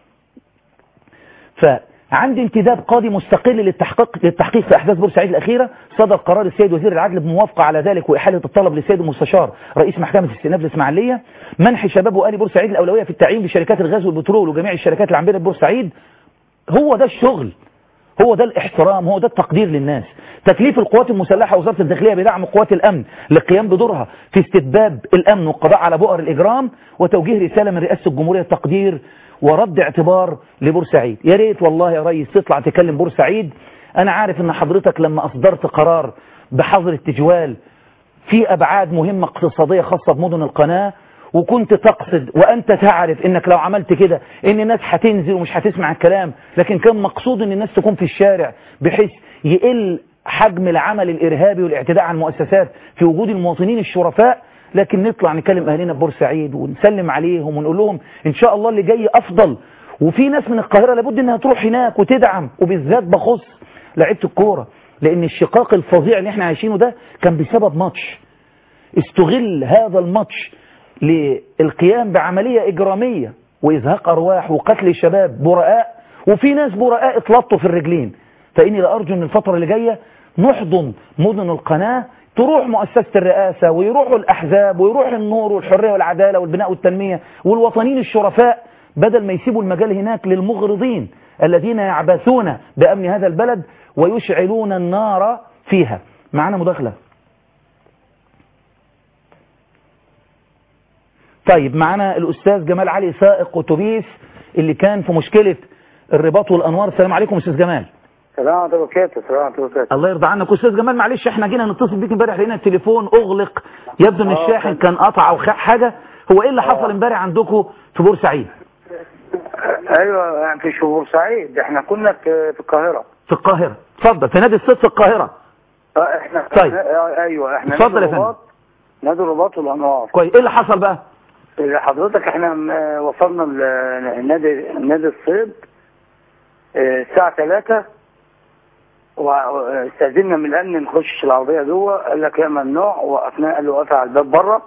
فعندي انتداب قاضي مستقل للتحقيق للتحقيق في أحداث بورسعيد الأخيرة صدر قرار السيد وزير العدل بموافقة على ذلك وإحالة الطلب للسيد المستشار رئيس محكمة استئناف الإسماعيلية منح شباب وآل بورسعيد الأولوية في التعيين بشركات الغاز والبترول وجميع الشركات اللي عندنا في بورسعيد هو ده الشغل هو ده الاحترام هو ده التقدير للناس تكليف القوات المسلحة وزارة الداخلية بدعم قوات الأمن للقيام بدورها في استتباب الأمن والقضاء على بؤر الإجرام وتوجيه رسالة من رئاسة الجمهورية التقدير ورد اعتبار لبورسعيد يا ريت والله يا ريس تطلع تكلم بورسعيد أنا عارف أن حضرتك لما أصدرت قرار بحظر التجوال في أبعاد مهمة اقتصادية خاصة بمدن القناة وكنت تقصد وأنت تعرف أنك لو عملت كده أن الناس هتنزل ومش هتسمع الكلام لكن كان مقصود أن الناس تكون في الشارع بحيث يقل حجم العمل الإرهابي والاعتداء على المؤسسات في وجود المواطنين الشرفاء لكن نطلع نكلم أهلنا في بورسعيد ونسلم عليهم ونقول لهم إن شاء الله اللي جاي أفضل وفي ناس من القاهرة لابد أنها تروح هناك وتدعم وبالذات بخص لعيبه الكورة لأن الشقاق الفظيع اللي احنا عايشينه ده كان بسبب ماتش استغل هذا الماتش للقيام بعملية إجرامية وإزهاق أرواح وقتل شباب براء وفي ناس براء اتلطوا في الرجلين فإني لأرجو أن الفترة اللي جاية نحضن مدن القناة تروح مؤسسة الرئاسة ويروحوا الأحزاب ويروح النور والحرية والعدالة والبناء والتنمية والوطنيين الشرفاء بدل ما يسيبوا المجال هناك للمغرضين الذين يعبثون بأمن هذا البلد ويشعلون النار فيها معنا مداخلة طيب معنا الأستاذ جمال علي سائق أتوبيس اللي كان في مشكلة الرباط والأنوار السلام عليكم أستاذ جمال سلام عليكم وبركاته سلام عليكم وبركاته الله يرضى عنك أستاذ جمال معلش احنا جينا نتصل بيك امبارح لقينا التليفون أغلق يبدو ان آه، الشاحن كان- كان قطع أو خ- حاجة هو إيه اللي حصل امبارح عندكم في بورسعيد ايوه يعني في شهور سعيد احنا كنا في في القاهره في القاهرة اتفضل في نادي الصيد في القاهرة اه احنا طيب. آه، ايوه احنا اتفضل نادي يا فندم. الرباط نادي الرباط والانوار كويس ايه اللي حصل بقى حضرتك احنا م- وصلنا ل- نادي نادي الصيد آه، الساعه 3 واستاذنا من الامن نخش العربيه جوه قال لك لا ممنوع وقفناها قال له وقف على الباب بره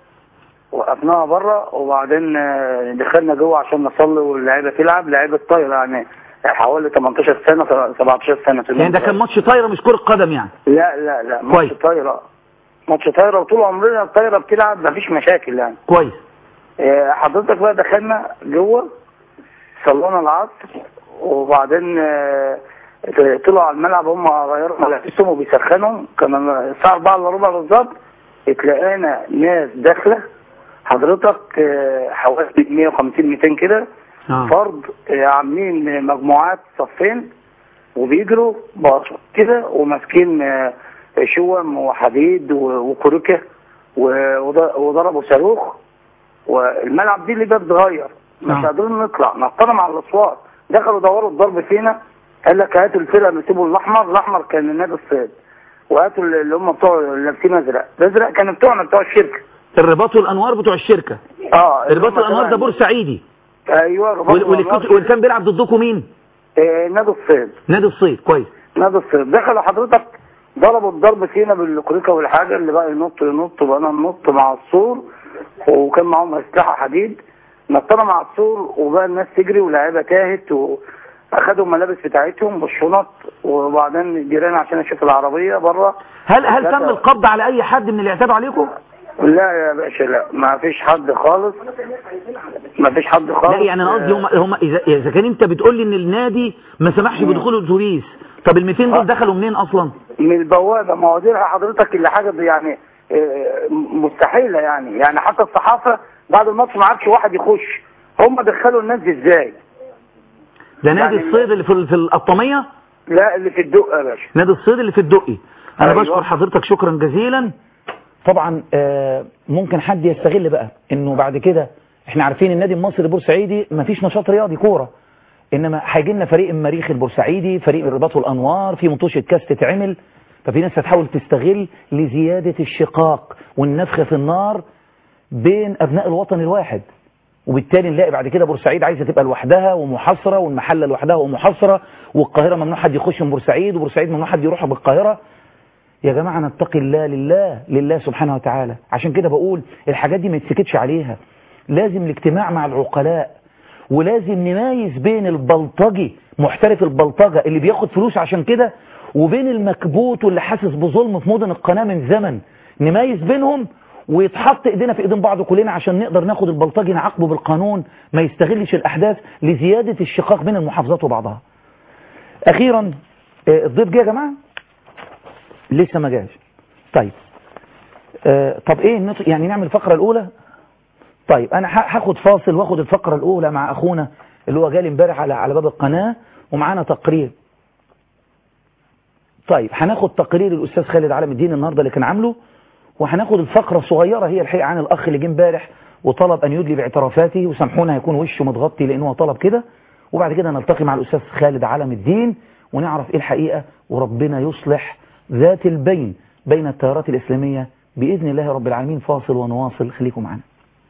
وقفناها بره وبعدين آه، دخلنا جوه عشان نصلي واللعيبه تلعب لعيبه طايره يعني حوالي 18 سنه 17 سنه يعني ده كان ماتش طايره مش كره قدم يعني لا لا لا كويس. ماتش طايره ماتش طايره وطول عمرنا الطايره بتلعب مفيش مشاكل يعني كويس آه، حضرتك بقى دخلنا جوه صلينا العصر وبعدين آه، طلعوا على الملعب هم غيروا ملابسهم وبيسخنوا كان الساعه 4 الا ربع بالظبط اتلاقينا ناس داخله حضرتك آه، حوالي 150 200 كده اه فرد آه، عاملين مجموعات صفين وبيجروا بأصوات كده وماسكين آه، شوم وحديد و- وكوريكا و- وض- وضربوا صاروخ والملعب دي اللي ده اتغير مش نعم. قادرين نطلع نطلع على الاصوات دخلوا دوروا الضرب فينا قال لك هاتوا الفرقه اللي سيبوا الاحمر الاحمر كان نادي الصيد وهاتوا اللي هم بتوع لابسين ازرق الازرق كانوا بتوعنا بتوع الشركه الرباط والانوار بتوع الشركه اه الرباط والانوار ده بورسعيدي ايوه رباط وال- واللي والأنوار. كنت- واللي كان بيلعب ضدكم مين آه، نادي الصيد نادي الصيد كويس نادي الصيد دخلوا حضرتك ضربوا الضرب فينا بالكوريكا والحاجه اللي بقى ينط ينط وبقى ننط مع السور وكان معاهم اسلحه حديد نطنا مع السور وبقى الناس تجري ولاعيبه تاهت واخدوا الملابس بتاعتهم والشنط وبعدين جيران عشان اشوف العربيه بره هل هل لا، تم لا. القبض على اي حد من اللي اعتدوا عليكم لا يا باشا لا ما فيش حد خالص ما فيش حد خالص لا يعني انا قصدي هم هم اذا اذا كان انت بتقول لي ان النادي ما سمحش بدخول الاتوبيس طب ال 200 دول دخلوا منين اصلا من البوابه ما هو دي حضرتك اللي حاجه دي يعني آه، مستحيله يعني يعني حتى الصحافه بعد الماتش ما عادش واحد يخش هم دخلوا الناس دي ازاي؟ ده نادي يعني- الصيد اللي في في القطاميه لا اللي في الدقه يا باشا نادي الصيد اللي في الدقي انا أيوة. بشكر حضرتك شكرا جزيلا طبعا آه، ممكن حد يستغل بقى انه بعد كده احنا عارفين النادي المصري البورسعيدي مفيش نشاط رياضي كوره انما هيجي لنا فريق المريخ البورسعيدي فريق الرباط والانوار في مطوشه كاس تتعمل ففي ناس هتحاول تستغل لزياده الشقاق والنفخ في النار بين ابناء الوطن الواحد وبالتالي نلاقي بعد كده بورسعيد عايزه تبقى لوحدها ومحاصره والمحله لوحدها ومحاصره والقاهره ممنوع حد يخش من بورسعيد وبورسعيد ممنوع حد يروح بالقاهره يا جماعه نتقي الله لله لله سبحانه وتعالى عشان كده بقول الحاجات دي ما يتسكتش عليها لازم الاجتماع مع العقلاء ولازم نميز بين البلطجي محترف البلطجه اللي بياخد فلوس عشان كده وبين المكبوت واللي حاسس بظلم في مدن القناه من زمن نميز بينهم ويتحط ايدينا في ايدين بعض كلنا عشان نقدر ناخد البلطجي نعاقبه بالقانون ما يستغلش الاحداث لزياده الشقاق بين المحافظات وبعضها اخيرا آه، الضيف جه يا جماعه لسه ما جاش طيب آه طب ايه نط- يعني نعمل الفقره الاولى طيب انا ه- هاخد فاصل واخد الفقره الاولى مع اخونا اللي هو جالي امبارح على على باب القناه ومعانا تقرير طيب هناخد تقرير الاستاذ خالد علم الدين النهارده اللي كان عامله وهناخد الفقره الصغيره هي الحقيقه عن الاخ اللي جه امبارح وطلب ان يدلي باعترافاته وسامحونا هيكون وشه متغطي لانه هو طلب كده وبعد كده نلتقي مع الاستاذ خالد علم الدين ونعرف ايه الحقيقه وربنا يصلح ذات البين بين التيارات الاسلاميه باذن الله رب العالمين فاصل ونواصل خليكم معنا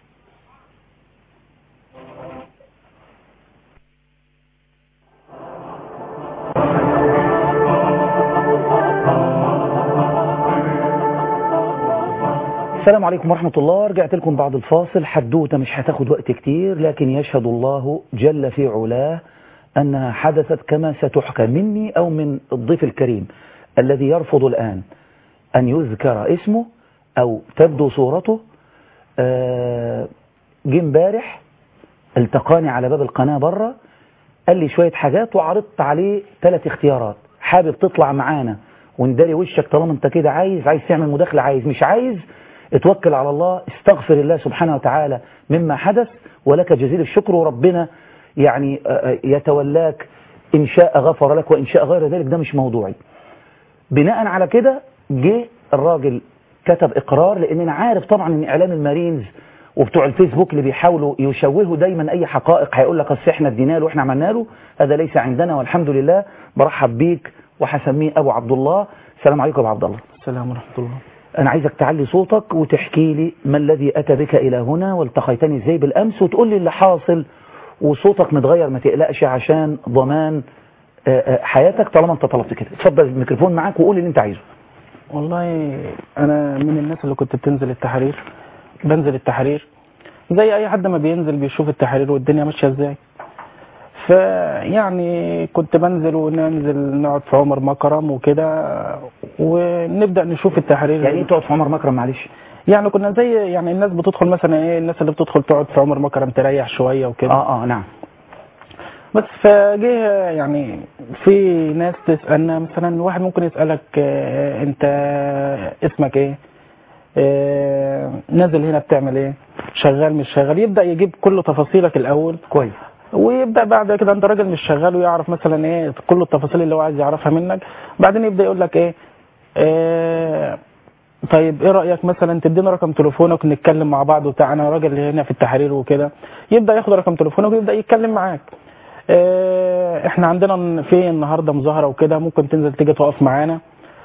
السلام عليكم ورحمة الله رجعت لكم بعد الفاصل حدوتة مش هتاخد وقت كتير لكن يشهد الله جل في علاه أنها حدثت كما ستحكى مني أو من الضيف الكريم الذي يرفض الآن أن يذكر اسمه أو تبدو صورته آه، جه امبارح التقاني على باب القناة بره قال لي شوية حاجات وعرضت عليه ثلاث اختيارات حابب تطلع معانا ونداري وشك طالما انت كده عايز عايز تعمل مداخلة عايز مش عايز اتوكل على الله استغفر الله سبحانه وتعالى مما حدث ولك جزيل الشكر وربنا يعني آه، آه، يتولاك إن شاء غفر لك وإن شاء غير ذلك ده مش موضوعي بناء على كده جه الراجل كتب إقرار لأن أنا عارف طبعا إن إعلام المارينز وبتوع الفيسبوك اللي بيحاولوا يشوهوا دايما أي حقائق هيقول لك أصل إحنا ادينا له وإحنا عملنا له هذا ليس عندنا والحمد لله برحب بيك وهسميه أبو عبد الله السلام عليكم يا أبو عبد الله السلام ورحمة الله أنا عايزك تعلي صوتك وتحكي لي ما الذي أتى بك إلى هنا والتقيتني إزاي بالأمس وتقول لي اللي حاصل وصوتك متغير ما تقلقش عشان ضمان آه، آه، حياتك طالما انت طلبت كده اتفضل الميكروفون معاك وقول اللي انت عايزه والله انا من الناس اللي كنت بتنزل التحرير بنزل التحرير زي اي حد ما بينزل بيشوف التحرير والدنيا ماشيه ازاي فيعني كنت بنزل وننزل نقعد في عمر مكرم وكده ونبدا نشوف التحرير يعني ايه تقعد في عمر مكرم معلش يعني كنا زي يعني الناس بتدخل مثلا ايه الناس اللي بتدخل تقعد في عمر مكرم تريح شويه وكده اه اه نعم بس فجه يعني في ناس تسألنا مثلا واحد ممكن يسألك آه، انت اسمك ايه آه، نازل هنا بتعمل ايه شغال مش شغال يبدأ يجيب كل تفاصيلك الاول كويس ويبدأ بعد كده انت راجل مش شغال ويعرف مثلا ايه كل التفاصيل اللي هو عايز يعرفها منك بعدين يبدأ يقول لك ايه آه، طيب ايه رأيك مثلا تدينا رقم تليفونك نتكلم مع بعض وبتاع انا راجل هنا في التحرير وكده يبدأ ياخد رقم تليفونك ويبدأ يتكلم معاك آه، احنا عندنا في النهارده مظاهره وكده ممكن تنزل تيجي تقف معانا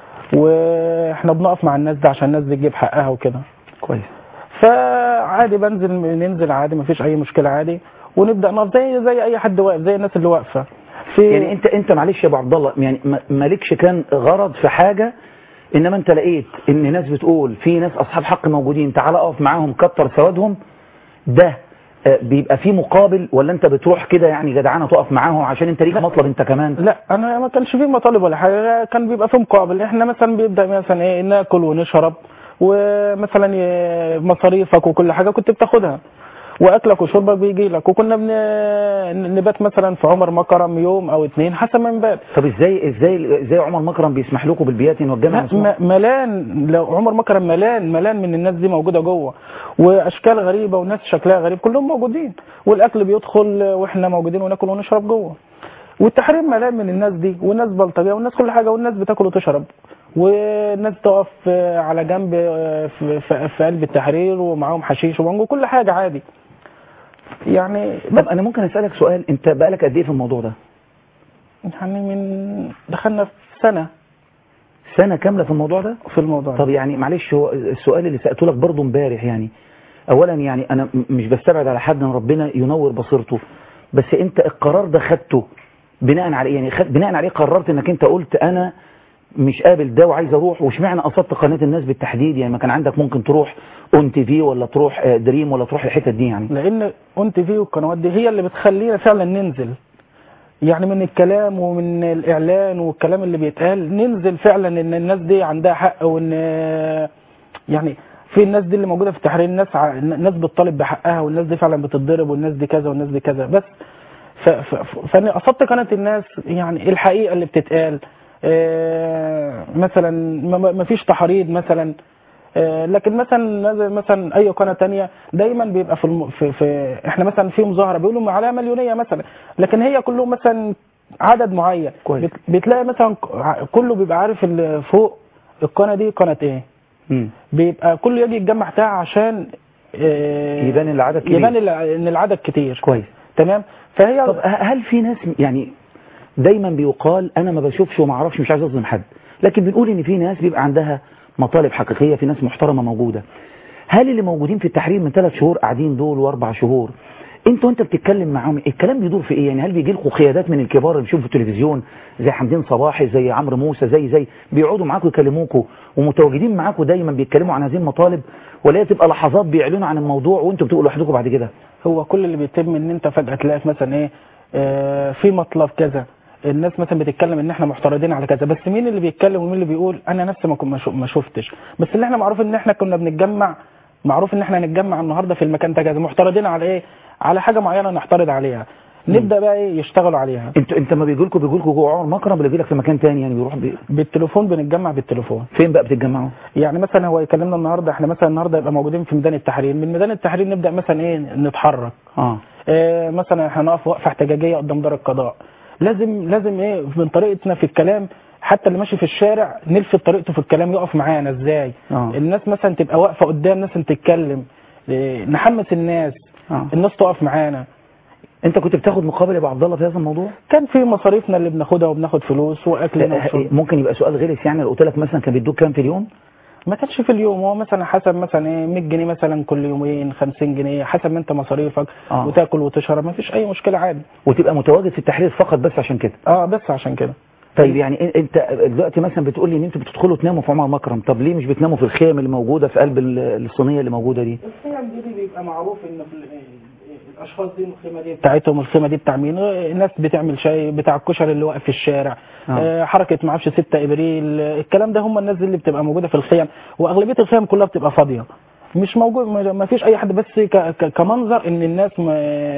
واحنا بنقف مع الناس دي عشان الناس دي تجيب حقها وكده كويس فعادي بنزل ننزل عادي مفيش اي مشكله عادي ونبدا نقف زي زي اي حد واقف زي الناس اللي واقفه في يعني انت انت معلش يا ابو عبد الله يعني ما- مالكش كان غرض في حاجه انما انت لقيت ان ناس بتقول في ناس اصحاب حق موجودين تعال اقف معاهم كتر سوادهم ده آه، بيبقى فيه مقابل ولا انت بتروح كده يعني جدعانه تقف معاهم عشان انت ليك مطلب انت كمان لا انا ما كانش فيه مطالب ولا حاجه كان بيبقى فيه مقابل احنا مثلا بيبدا مثلا ايه ناكل ونشرب ومثلا ي- مصاريفك وكل حاجه كنت بتاخدها واكلك وشربك بيجي لك وكنا بن... نبات مثلا في عمر مكرم يوم او اتنين حسب ما نبات طب ازاي ازاي ازاي عمر مكرم بيسمح لكم بالبيات والجامعه لا، م- ملان لو عمر مكرم ملان ملان من الناس دي موجوده جوه واشكال غريبه وناس شكلها غريب كلهم موجودين والاكل بيدخل واحنا موجودين وناكل ونشرب جوه والتحرير ملان من الناس دي والناس بلطجيه والناس كل حاجه والناس بتاكل وتشرب والناس تقف آه، على جنب آه، في, في, في قلب التحرير ومعاهم حشيش وبانجو كل حاجه عادي يعني طب انا ممكن اسالك سؤال انت بقالك قد ايه في الموضوع ده يعني من دخلنا في سنه سنه كامله في الموضوع ده في الموضوع طب يعني معلش هو السؤال اللي سالته لك برضه امبارح يعني اولا يعني انا م- مش بستبعد على حد ان ربنا ينور بصيرته بس انت القرار ده خدته بناء على إيه؟ يعني خد بناء عليه قررت انك انت قلت انا مش قابل ده وعايز اروح واشمعنى قصدت قناه الناس بالتحديد يعني ما كان عندك ممكن تروح اون تي في ولا تروح آه، دريم ولا تروح الحتت دي يعني لان اون تي في والقنوات دي هي اللي بتخلينا فعلا ننزل يعني من الكلام ومن الاعلان والكلام اللي بيتقال ننزل فعلا ان الناس دي عندها حق وان يعني في الناس دي اللي موجوده في التحرير الناس ع... الناس بتطالب بحقها والناس دي فعلا بتتضرب والناس دي كذا والناس دي كذا بس ف... ف... ف- فانا قصدت قناه الناس يعني الحقيقه اللي بتتقال آه، مثلا ما- ما ما فيش تحريض مثلا آه، لكن مثلا زي مثلا اي قناه تانية دايما بيبقى في, الم... في في احنا مثلا في مظاهره بيقولوا عليها مليونيه مثلا لكن هي كلهم مثلا عدد معين كويس. بت- بتلاقي مثلا ك- كله بيبقى عارف اللي فوق القناه دي قناه ايه مم. بيبقى كله يجي يتجمع تحت عشان آه، يبان العدد كبير. يبان ال- ان العدد كتير كويس تمام فهي طب ه- هل في ناس يعني دايما بيقال انا ما بشوفش وما اعرفش مش عايز اظلم حد لكن بنقول ان في ناس بيبقى عندها مطالب حقيقيه في ناس محترمه موجوده هل اللي موجودين في التحرير من ثلاث شهور قاعدين دول واربع شهور انت وانت بتتكلم معاهم الكلام بيدور في ايه يعني هل بيجي لكم قيادات من الكبار اللي بيشوفوا في التلفزيون زي حمدين صباحي زي عمرو موسى زي زي بيقعدوا معاكم يكلموكوا ومتواجدين معاكم دايما بيتكلموا عن هذه المطالب ولا هي تبقى لحظات بيعلنوا عن الموضوع وانتوا بتبقوا لوحدكم بعد كده هو كل اللي بيتم ان انت فجاه تلاقي مثلا ايه آه في مطلب كذا الناس مثلا بتتكلم ان احنا محترضين على كذا بس مين اللي بيتكلم ومين اللي بيقول انا نفسي ما كن- ما شو- ما شفتش بس اللي احنا معروف ان احنا كنا بنتجمع معروف ان احنا هنتجمع النهارده في المكان ده كذا محترضين على ايه على حاجه معينه نحترض عليها نبدا بقى ايه يشتغلوا عليها انت انت ما بيجي لكم بيجي لكم جوه عمر مكرم ولا بيجي لك في مكان تاني يعني بيروح بي... بالتليفون بنتجمع بالتليفون فين بقى بتتجمعوا يعني مثلا هو يكلمنا النهارده احنا مثلا النهارده يبقى موجودين في ميدان التحرير من ميدان التحرير نبدا مثلا ايه نتحرك اه آه، مثلا هنقف وقفه احتجاجيه قدام دار القضاء لازم لازم ايه من طريقتنا في الكلام حتى اللي ماشي في الشارع نلفت طريقته في الكلام يقف معانا ازاي آه. الناس مثلا تبقى واقفه قدام ناس تتكلم إيه، نحمس الناس اه الناس تقف معانا انت كنت بتاخد مقابل يا ابو عبد الله في هذا الموضوع كان في مصاريفنا اللي بناخدها وبناخد فلوس واكلنا آه، وشرب ممكن يبقى سؤال غلس يعني لو قلت لك مثلا كان بيدوك كام في اليوم ما كانش في اليوم هو مثلا حسب مثلا ايه 100 جنيه مثلا كل يومين 50 جنيه حسب ما انت مصاريفك آه. وتاكل وتشرب ما فيش اي مشكله عادي وتبقى متواجد في التحرير فقط بس عشان كده اه بس عشان كده طيب يعني إن- انت دلوقتي مثلا بتقول لي ان انتوا بتدخلوا تناموا في عمر مكرم طب ليه مش بتناموا في الخيم اللي موجوده في قلب ال- الصينيه اللي موجوده دي الخيم دي بيبقى معروف ان الاشخاص دي الخيمه دي بتاعتهم الخيمه دي بتاع مين الناس بتعمل شاي بتاع الكشري اللي واقف في الشارع آه. آه. حركه ما اعرفش 6 ابريل آه، الكلام ده هم الناس دي اللي بتبقى موجوده في الخيم واغلبيه الخيم كلها بتبقى فاضيه مش موجود ما- ما فيش اي حد بس ك ك كمنظر ان الناس ما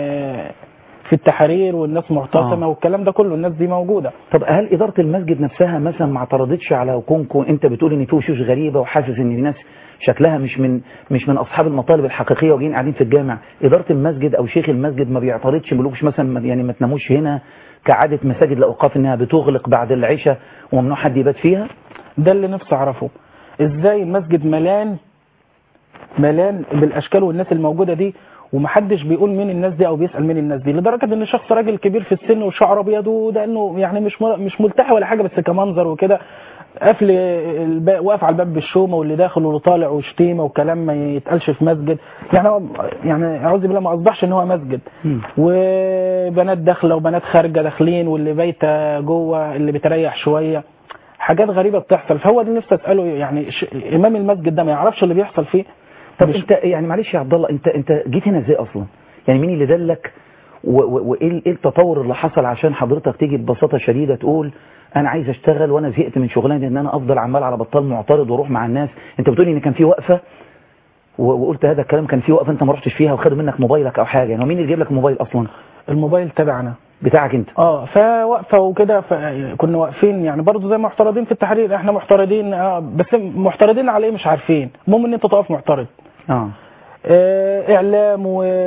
في التحرير والناس معتصمه آه. والكلام ده كله الناس دي موجوده طب هل اداره المسجد نفسها مثلا ما اعترضتش على كونكو انت بتقول ان في وشوش غريبه وحاسس ان الناس شكلها مش من مش من اصحاب المطالب الحقيقيه وجايين قاعدين في الجامع اداره المسجد او شيخ المسجد ما بيعترضش ما بيقولوش مثلا ما- يعني ما تناموش هنا كعاده مساجد الاوقاف انها بتغلق بعد العشاء وممنوع حد يبات فيها ده اللي نفسي اعرفه ازاي المسجد ملان ملان بالاشكال والناس الموجوده دي ومحدش بيقول مين الناس دي او بيسال مين الناس دي لدرجه ان شخص راجل كبير في السن وشعره ابيض وده انه يعني مش مل- مش ملتحي ولا حاجه بس كمنظر وكده قافل الباب واقف على الباب بالشومه واللي داخل واللي طالع وشتيمه وكلام ما يتقالش في مسجد يعني هو يعني اعوذ بالله ما اصبحش ان هو مسجد مم. وبنات داخله وبنات خارجه داخلين واللي بايته جوه اللي بتريح شويه حاجات غريبه بتحصل فهو ده نفسي اساله يعني ش... امام المسجد ده ما يعرفش اللي بيحصل فيه طب مش- انت يعني معلش يا عبد الله انت انت جيت هنا ازاي اصلا يعني مين اللي دلك و- و- وايه ال- ايه التطور اللي حصل عشان حضرتك تيجي ببساطه شديده تقول انا عايز اشتغل وانا زهقت من شغلانه ان انا افضل عمال على بطال معترض واروح مع الناس انت بتقولي ان كان في وقفه و- وقلت هذا الكلام كان في وقفه انت ما رحتش فيها وخدوا منك موبايلك او حاجه يعني هو مين اللي جايب لك الموبايل اصلا الموبايل تبعنا بتاعك انت اه فواقفه وكده فكنا واقفين يعني برضه زي محترضين في التحرير احنا محترضين آه بس محترضين على ايه مش عارفين المهم ان انت تقف معترض اه آه، اعلام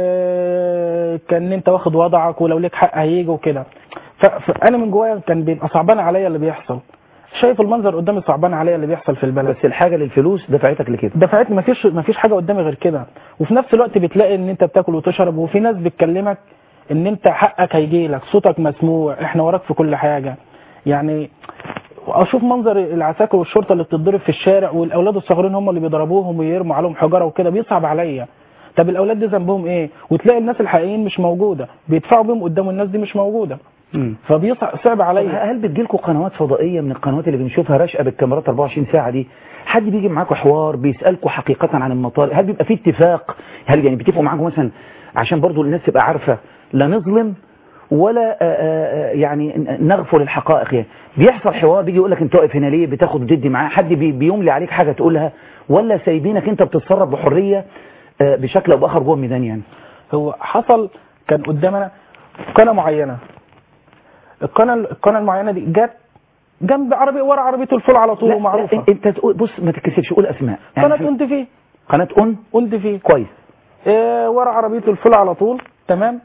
وكان انت واخد وضعك ولو ليك حق هيجي وكده ف- فانا من جوايا كان بيبقى صعبان عليا اللي بيحصل شايف المنظر قدامي صعبان عليا اللي بيحصل في البلد بس الحاجه للفلوس دفعتك لكده دفعتني مفيش مفيش حاجه قدامي غير كده وفي نفس الوقت بتلاقي ان انت بتاكل وتشرب وفي ناس بتكلمك ان انت حقك هيجي لك صوتك مسموع احنا وراك في كل حاجه يعني اشوف منظر العساكر والشرطه اللي بتتضرب في الشارع والاولاد الصغيرين هم اللي بيضربوهم ويرموا عليهم حجاره وكده بيصعب عليا طب الاولاد دي ذنبهم ايه وتلاقي الناس الحقيقيين مش موجوده بيدفعوا بيهم قدام الناس دي مش موجوده مم. فبيصعب صعب عليا هل بتجيلكوا قنوات فضائيه من القنوات اللي بنشوفها راشقه بالكاميرات 24 ساعه دي حد بيجي معاكم حوار بيسالكوا حقيقه عن المطالب هل بيبقى في اتفاق هل يعني بيتفقوا معاكم مثلا عشان برضو الناس تبقى عارفه لا نظلم ولا آه، آه، يعني نغفل الحقائق يعني بيحصل حوار بيجي يقول لك انت واقف هنا ليه بتاخد جدي معاه حد بي- بيملي عليك حاجه تقولها ولا سايبينك انت بتتصرف بحريه آه، بشكل او باخر جوه الميدان يعني هو حصل كان قدامنا قناه معينه القناه القناه المعينه دي جت جنب عربيه ورا عربيه الفول على طول لا ومعروفه لا انت تقول بص ما تتكسفش قول اسماء يعني قناه احنا- قلت فيه قناه اون قلت فيه كويس آه ورا عربيه الفول على طول تمام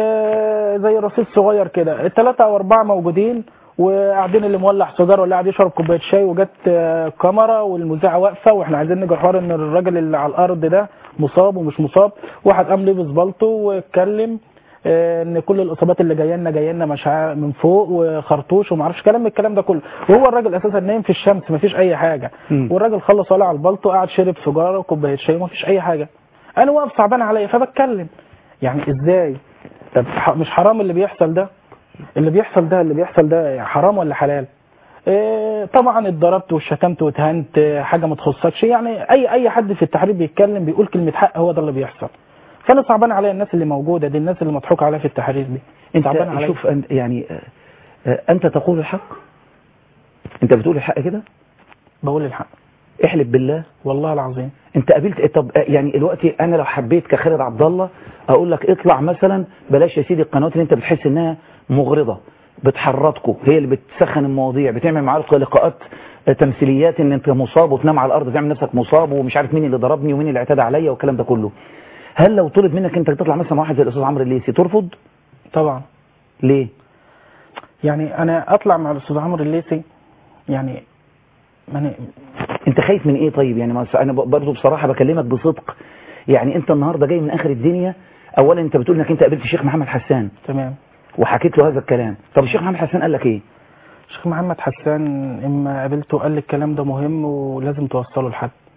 آه زي رصيد صغير كده الثلاثه او اربعه موجودين وقاعدين اللي مولع سيجاره واللي قاعد يشرب كوبايه شاي وجت آه كاميرا والمذيعه واقفه واحنا عايزين نجي حوار ان الراجل اللي على الارض ده مصاب ومش مصاب واحد قام لبس بلطو واتكلم آه، ان كل الاصابات اللي جايه لنا جايه لنا مش عارف من فوق وخرطوش وما اعرفش كلام من الكلام ده كله وهو الراجل اساسا نايم في الشمس ما فيش اي حاجه مم. والراجل خلص طالع على البلطو قاعد شرب سيجاره وكوبايه شاي وما فيش اي حاجه انا واقف صعبان عليا فبتكلم يعني ازاي طب ح- مش حرام اللي بيحصل ده اللي بيحصل ده اللي بيحصل ده حرام ولا حلال إيه طبعا اتضربت وشتمت واتهنت آه، حاجه ما تخصكش يعني اي اي حد في التحرير بيتكلم بيقول كلمه حق هو ده اللي بيحصل فانا صعبان عليا الناس اللي موجوده دي الناس اللي مضحوك عليها في التحرير دي انت صعبان عليا شوف انت يعني آه، آه، انت تقول الحق انت بتقول الحق كده بقول الحق احلف بالله والله العظيم انت قابلت طب آه، يعني دلوقتي انا لو حبيت كخالد عبد الله اقول لك اطلع مثلا بلاش يا سيدي القنوات اللي انت بتحس انها مغرضه بتحرضكم هي اللي بتسخن المواضيع بتعمل معاك لقاءات آه، تمثيليات ان انت مصاب وتنام على الارض تعمل نفسك مصاب ومش عارف مين اللي ضربني ومين اللي اعتدى عليا والكلام ده كله هل لو طلب منك انت تطلع مثلا مع واحد زي الاستاذ عمرو الليثي ترفض طبعا ليه يعني انا اطلع مع الاستاذ عمرو الليثي يعني يعني انت خايف من ايه طيب يعني ما انا برضه بصراحه بكلمك بصدق يعني انت النهارده جاي من اخر الدنيا اولا انت بتقول انك انت قابلت الشيخ محمد حسان تمام وحكيت له هذا الكلام طب الشيخ محمد حسان قال لك ايه الشيخ محمد حسان اما قابلته قال لي الكلام ده مهم ولازم توصله لحد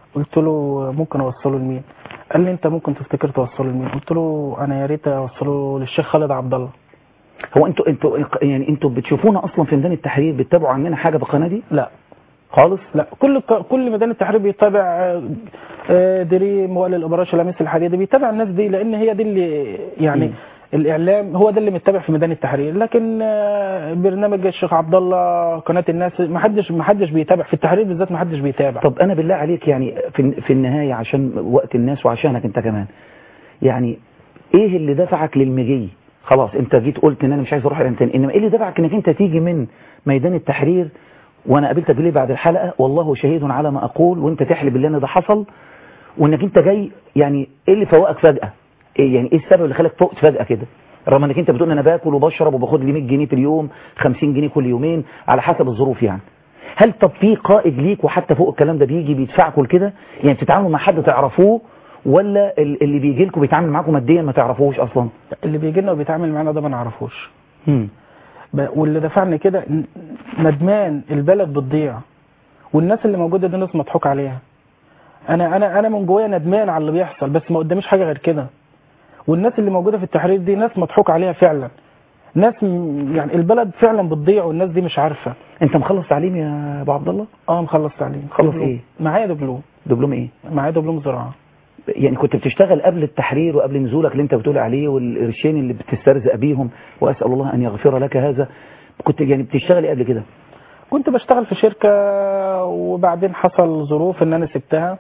قلت له ممكن اوصله لمين قال لي انت ممكن تفتكر توصله لمين قلت له انا يا ريت اوصله للشيخ خالد عبد الله هو انتوا انتوا يعني انتوا بتشوفونا اصلا في ميدان التحرير بتتابعوا عننا حاجه بالقناه دي لا خالص لا كل كل ميدان التحرير بيتابع آه، آه، دريم وائل الابراش لميس الحديدي بيتابع الناس دي لان هي دي اللي يعني مم. الاعلام هو ده اللي متابع في ميدان التحرير لكن آه، برنامج الشيخ عبد الله قناه الناس ما حدش ما حدش بيتابع في التحرير بالذات ما حدش بيتابع طب انا بالله عليك يعني في في النهايه عشان وقت الناس وعشانك انت كمان يعني ايه اللي دفعك للمجي خلاص انت جيت قلت ان انا مش عايز اروح الان تاني انما ايه اللي دفعك انك انت تيجي من ميدان التحرير وانا قابلتك بالليل بعد الحلقه والله شهيد على ما اقول وانت تحلف بالله ان ده حصل وانك انت جاي يعني ايه اللي فوقك فجاه إيه يعني ايه السبب اللي خلاك فوقت فجاه كده رغم انك انت بتقول انا باكل وبشرب وباخد لي 100 جنيه في اليوم 50 جنيه كل يومين على حسب الظروف يعني هل طب في قائد ليك وحتى فوق الكلام ده بيجي بيدفعكم لكده يعني بتتعاملوا مع حد تعرفوه ولا ال- اللي بيجي لكم بيتعامل معاكم ماديا ما تعرفوش اصلا اللي بيجي لنا وبيتعامل معانا ده ما نعرفوش مم. ب- واللي دفعني كده ن- ندمان البلد بتضيع والناس اللي موجوده دي ناس مضحوك عليها انا انا انا من جوايا ندمان على اللي بيحصل بس ما قداميش حاجه غير كده والناس اللي موجوده في التحرير دي ناس مضحوك عليها فعلا ناس م- يعني البلد فعلا بتضيع والناس دي مش عارفه انت مخلص تعليم يا ابو عبد الله اه مخلص تعليم مخلص دبلوم. إيه؟ معايا دبلوم دبلوم ايه معايا دبلوم زراعه يعني كنت بتشتغل قبل التحرير وقبل نزولك اللي انت بتقول عليه والقرشين اللي بتسترزق بيهم واسال الله ان يغفر لك هذا كنت يعني بتشتغل ايه قبل كده كنت بشتغل في شركة وبعدين حصل ظروف ان انا سبتها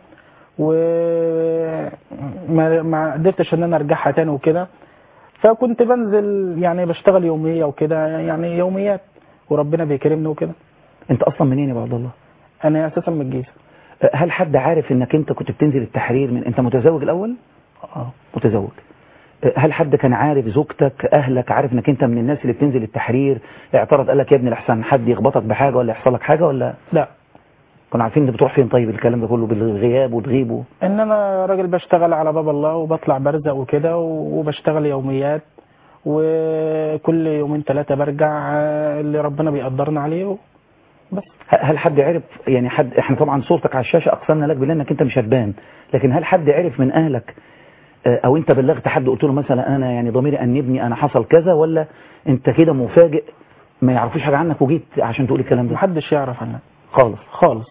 وما ما قدرتش ان انا ارجعها تاني وكده فكنت بنزل يعني بشتغل يومية وكده يعني يوميات وربنا بيكرمني وكده انت اصلا منين يا ابو عبد الله انا اساسا من الجيزة هل حد عارف انك انت كنت بتنزل التحرير من انت متزوج الاول اه متزوج هل حد كان عارف زوجتك اهلك عارف انك انت من الناس اللي بتنزل التحرير اعترض قال لك يا ابني لحسن حد يخبطك بحاجه ولا يحصل لك حاجه ولا لا كانوا عارفين انت بتروح فين طيب الكلام ده كله بالغياب وتغيب و... ان انا راجل بشتغل على باب الله وبطلع برزق وكده وبشتغل يوميات وكل يومين ثلاثة برجع آه، اللي ربنا بيقدرنا عليه بس ه- هل حد عرف يعني حد احنا طبعا صورتك على الشاشه اقسمنا لك بالله انك انت مش هتبان لكن هل حد عرف من اهلك آه، او انت بلغت حد قلت له مثلا انا يعني ضميري انبني انا حصل كذا ولا انت كده مفاجئ ما يعرفوش حاجه عنك وجيت عشان تقول الكلام ده محدش يعرف عنها خالص خالص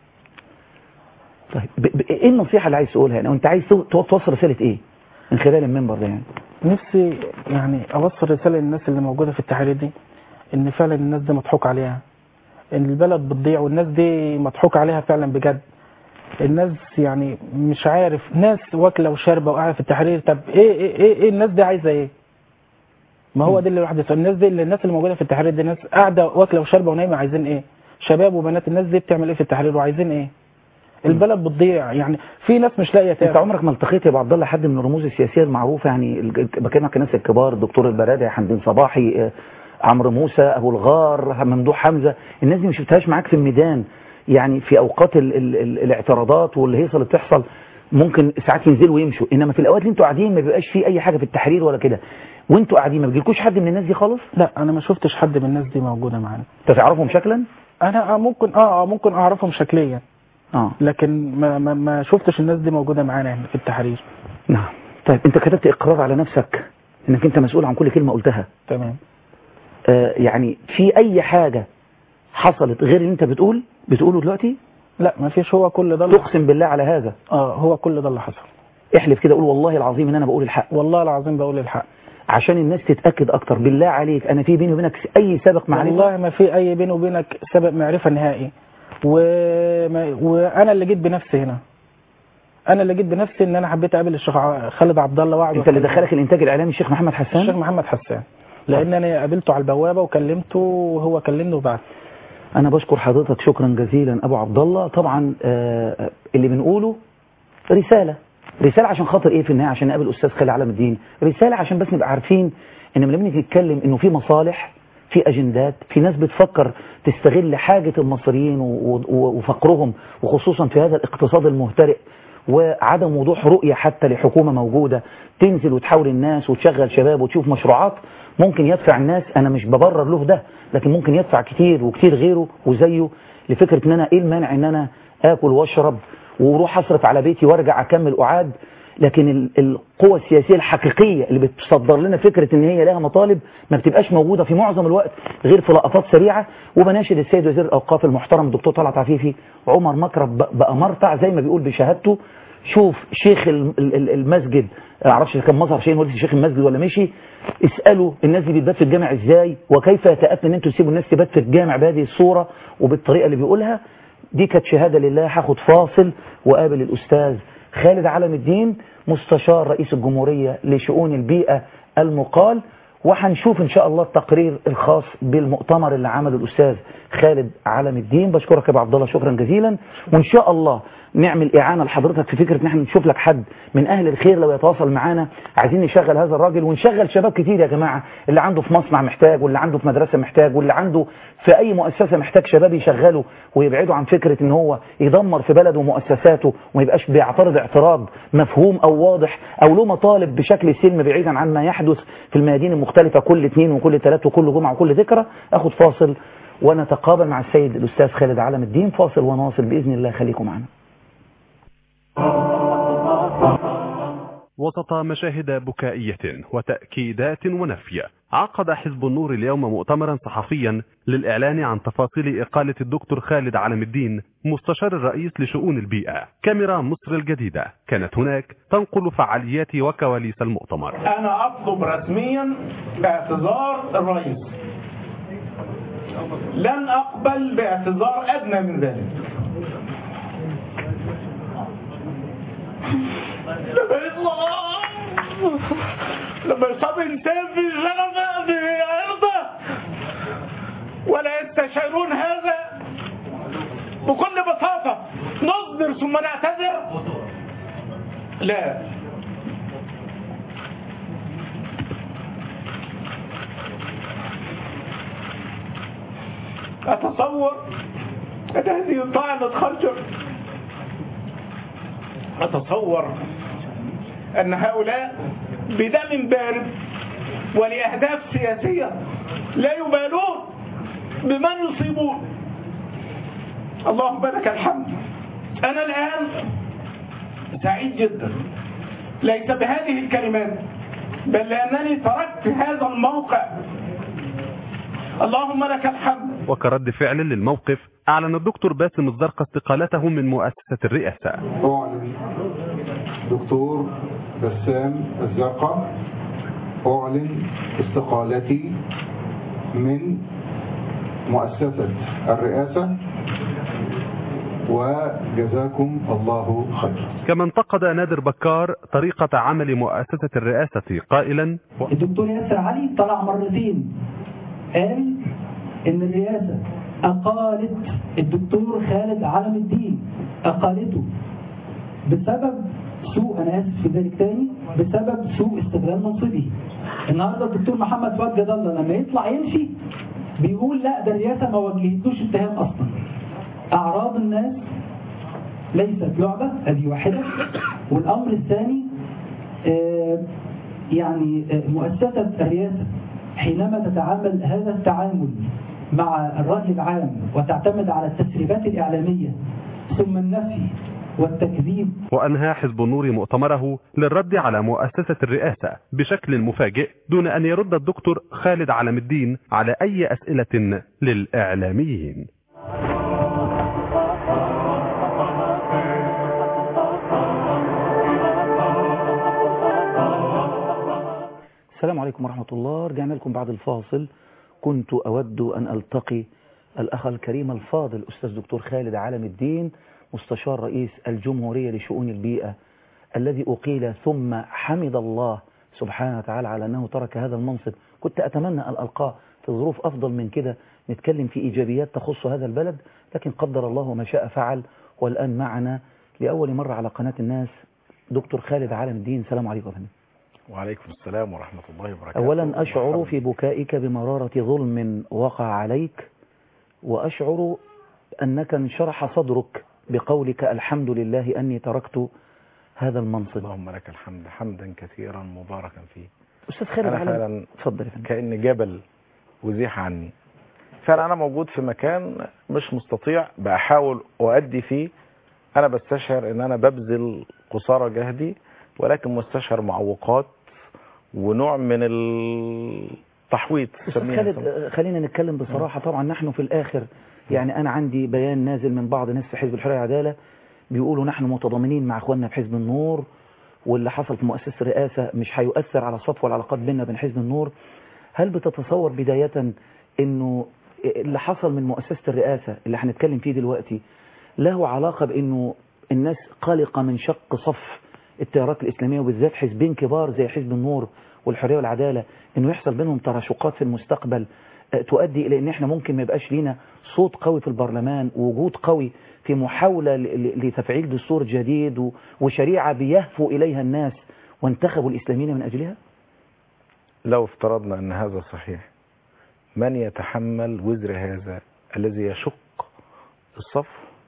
طيب ب... ب... ايه النصيحه اللي عايز تقولها يعني وانت عايز تو- تو- توصل رساله ايه من خلال المنبر ده يعني نفسي يعني اوصل رساله للناس اللي موجوده في التحرير دي ان فعلا الناس دي مضحوك عليها ان البلد بتضيع والناس دي مضحوك عليها فعلا بجد الناس يعني مش عارف ناس واكله وشاربه وقاعده في التحرير طب ايه ايه ايه, إيه الناس دي عايزه ايه ما هو ده اللي الواحد يسأل الناس دي اللي الناس اللي موجوده في التحرير دي ناس قاعده واكله وشاربه ونايمه عايزين ايه شباب وبنات الناس دي بتعمل ايه في التحرير وعايزين ايه البلد بتضيع يعني في ناس مش لاقيه انت تاكل عمرك ما التقيت يا ابو عبد الله حد من الرموز السياسيه المعروفه يعني الج- بكلمك الناس الكبار الدكتور البرادعي حمدين صباحي آه، عمرو موسى ابو الغار ممدوح حمزه الناس دي ما شفتهاش معاك في الميدان يعني في اوقات ال ال ال الاعتراضات والهيصه اللي بتحصل ممكن ساعات ينزلوا ويمشوا انما في الاوقات اللي انتوا قاعدين ما بيبقاش في اي حاجه في التحرير ولا كده وانتوا قاعدين ما بيجيلكوش حد من الناس دي خالص لا انا ما شفتش حد من الناس دي موجوده معانا انت تعرفهم شكلا انا آه ممكن اه آه ممكن اعرفهم شكليا اه لكن ما ما, ما شفتش الناس دي موجوده معانا هنا في التحرير نعم طيب انت كتبت اقرار على نفسك انك انت مسؤول عن كل كلمه قلتها تمام آه، يعني في اي حاجة حصلت غير اللي انت بتقول بتقوله دلوقتي لا ما فيش هو كل ده اللي تقسم بالله على هذا اه هو كل ده اللي حصل احلف كده قول والله العظيم ان انا بقول الحق والله العظيم بقول الحق عشان الناس تتأكد اكتر بالله عليك انا في بيني وبينك اي سابق معرفة والله ما في اي بيني وبينك سبب معرفه نهائي وما وانا اللي جيت بنفسي هنا انا اللي جيت بنفسي ان انا حبيت اقابل الشيخ ع- خالد عبد الله واقعد انت اللي وأتكلم. دخلك الانتاج الاعلامي الشيخ محمد الشيخ حسان محمد حسان لان انا قابلته على البوابه وكلمته وهو كلمني وبعت انا بشكر حضرتك شكرا جزيلا ابو عبد الله طبعا آه، اللي بنقوله رسالة رسالة عشان خاطر ايه في النهاية عشان نقابل الاستاذ خالد علم الدين رسالة عشان بس نبقى عارفين ان لما بنيجي نتكلم انه في مصالح في اجندات في ناس بتفكر تستغل حاجة المصريين و- و- وفقرهم وخصوصا في هذا الاقتصاد المهترئ وعدم وضوح رؤية حتى لحكومة موجودة تنزل وتحاول الناس وتشغل شباب وتشوف مشروعات ممكن يدفع الناس انا مش ببرر له ده لكن ممكن يدفع كتير وكتير غيره وزيه لفكرة ان انا ايه المانع ان انا اكل واشرب واروح اصرف على بيتي وارجع اكمل اعاد لكن ال- القوى السياسيه الحقيقيه اللي بتصدر لنا فكره ان هي لها مطالب ما بتبقاش موجوده في معظم الوقت غير في لقطات سريعه وبناشد السيد وزير الاوقاف المحترم الدكتور طلعت عفيفي عمر مكرم ب- بقى مرتع زي ما بيقول بشهادته شوف شيخ ال- ال- ال- المسجد ما اعرفش إذا كان مظهر شيء ولسه شيخ المسجد ولا مشي اسالوا الناس دي بتبات في الجامع ازاي وكيف يتاتى ان انتوا تسيبوا الناس تبات في الجامع بهذه الصوره وبالطريقه اللي بيقولها دي كانت شهاده لله هاخد فاصل وقابل الاستاذ خالد علم الدين مستشار رئيس الجمهوريه لشؤون البيئه المقال وهنشوف ان شاء الله التقرير الخاص بالمؤتمر اللي عمله الاستاذ خالد علم الدين بشكرك يا ابو عبد الله شكرا جزيلا وان شاء الله نعمل اعانه لحضرتك في فكره ان احنا نشوف لك حد من اهل الخير لو يتواصل معانا عايزين نشغل هذا الراجل ونشغل شباب كتير يا جماعه اللي عنده في مصنع محتاج واللي عنده في مدرسه محتاج واللي عنده في اي مؤسسه محتاج شباب يشغله ويبعدوا عن فكره ان هو يدمر في بلده ومؤسساته وما يبقاش بيعترض اعتراض مفهوم او واضح او له مطالب بشكل سلمي بعيدا عن ما يحدث في الميادين المختلفه كل اثنين وكل ثلاث وكل جمعه وكل ذكرى اخد فاصل ونتقابل مع السيد الاستاذ خالد علم الدين فاصل ونواصل باذن الله خليكم معنا وسط مشاهد بكائية وتأكيدات ونفي عقد حزب النور اليوم مؤتمرا صحفيا للإعلان عن تفاصيل إقالة الدكتور خالد علم الدين مستشار الرئيس لشؤون البيئة كاميرا مصر الجديدة كانت هناك تنقل فعاليات وكواليس المؤتمر انا اطلب رسميا اعتذار الرئيس لن اقبل باعتذار ادنى من ذلك لما يطلع لما يصاب انسان في شرفه في عرضه ولا يستشعرون هذا بكل بساطة نصدر ثم نعتذر لا أتصور أن هذه الطعنة خرجت أتصور أن هؤلاء بدم بارد ولأهداف سياسية لا يبالون بمن يصيبون اللهم لك الحمد أنا الآن سعيد جدا ليس بهذه الكلمات بل لأنني تركت هذا الموقع اللهم لك الحمد وكرد فعل للموقف أعلن الدكتور باسم الزرقاء استقالته من مؤسسة الرئاسة أعلن دكتور بسام الزرقاء أعلن استقالتي من مؤسسة الرئاسة وجزاكم الله خير كما انتقد نادر بكار طريقة عمل مؤسسة الرئاسة قائلا الدكتور ياسر علي طلع مرتين قال ان الرئاسة اقالت الدكتور خالد علم الدين اقالته بسبب سوء انا اسف في ذلك تاني بسبب سوء استغلال منصبه النهارده الدكتور محمد فؤاد جد الله لما يطلع يمشي بيقول لا ده الرئاسه ما وجهتلوش اتهام اصلا اعراض الناس ليست لعبه ادي واحده والامر الثاني آه، يعني آه، مؤسسه الرئاسه حينما تتعامل هذا التعامل مع الرأي العام وتعتمد على التسريبات الإعلامية ثم النفي والتكذيب وأنهى حزب النور مؤتمره للرد على مؤسسة الرئاسة بشكل مفاجئ دون أن يرد الدكتور خالد علم الدين على أي أسئلة للإعلاميين السلام عليكم ورحمة الله رجعنا لكم بعد الفاصل كنت أود أن ألتقي الأخ الكريم الفاضل أستاذ دكتور خالد عالم الدين مستشار رئيس الجمهورية لشؤون البيئة الذي أقيل ثم حمد الله سبحانه وتعالى على أنه ترك هذا المنصب كنت أتمنى أن ألقاه في ظروف أفضل من كده نتكلم في إيجابيات تخص هذا البلد لكن قدر الله ما شاء فعل والآن معنا لأول مرة على قناة الناس دكتور خالد عالم الدين السلام عليكم يا فندم وعليكم السلام ورحمة الله وبركاته أولا أشعر في بكائك بمرارة ظلم وقع عليك وأشعر أنك انشرح صدرك بقولك الحمد لله أني تركت هذا المنصب اللهم لك الحمد حمدا كثيرا مباركا فيه أستاذ خالد أنا علم فعلا اتفضل يا فندم كأن جبل وزيح عني فعلا أنا موجود في مكان مش مستطيع بحاول أؤدي فيه انا بستشعر ان انا ببذل قصارى جهدي ولكن مستشعر معوقات ونوع من التحويط أستاذ سميها خالد آه، خلينا نتكلم بصراحة طبعا نحن في الآخر يعني أنا عندي بيان نازل من بعض ناس في حزب الحرية والعدالة بيقولوا نحن متضامنين مع إخواننا في حزب النور واللي حصل في مؤسسة الرئاسة مش هيؤثر على صفو العلاقات بيننا وبين حزب النور هل بتتصور بداية إنه اللي حصل من مؤسسة الرئاسة اللي هنتكلم فيه دلوقتي له علاقة بإنه الناس قلقة من شق صف التيارات الإسلامية وبالذات حزبين كبار زي حزب النور والحرية والعدالة إنه يحصل بينهم تراشقات في المستقبل آه، تؤدي إلى إن إحنا ممكن ما يبقاش لينا صوت قوي في البرلمان ووجود قوي في محاولة ل- ل- لتفعيل دستور جديد و- وشريعة بيهفو إليها الناس وانتخبوا الإسلاميين من أجلها لو افترضنا ان هذا صحيح من يتحمل وزر هذا الذي يشق الصف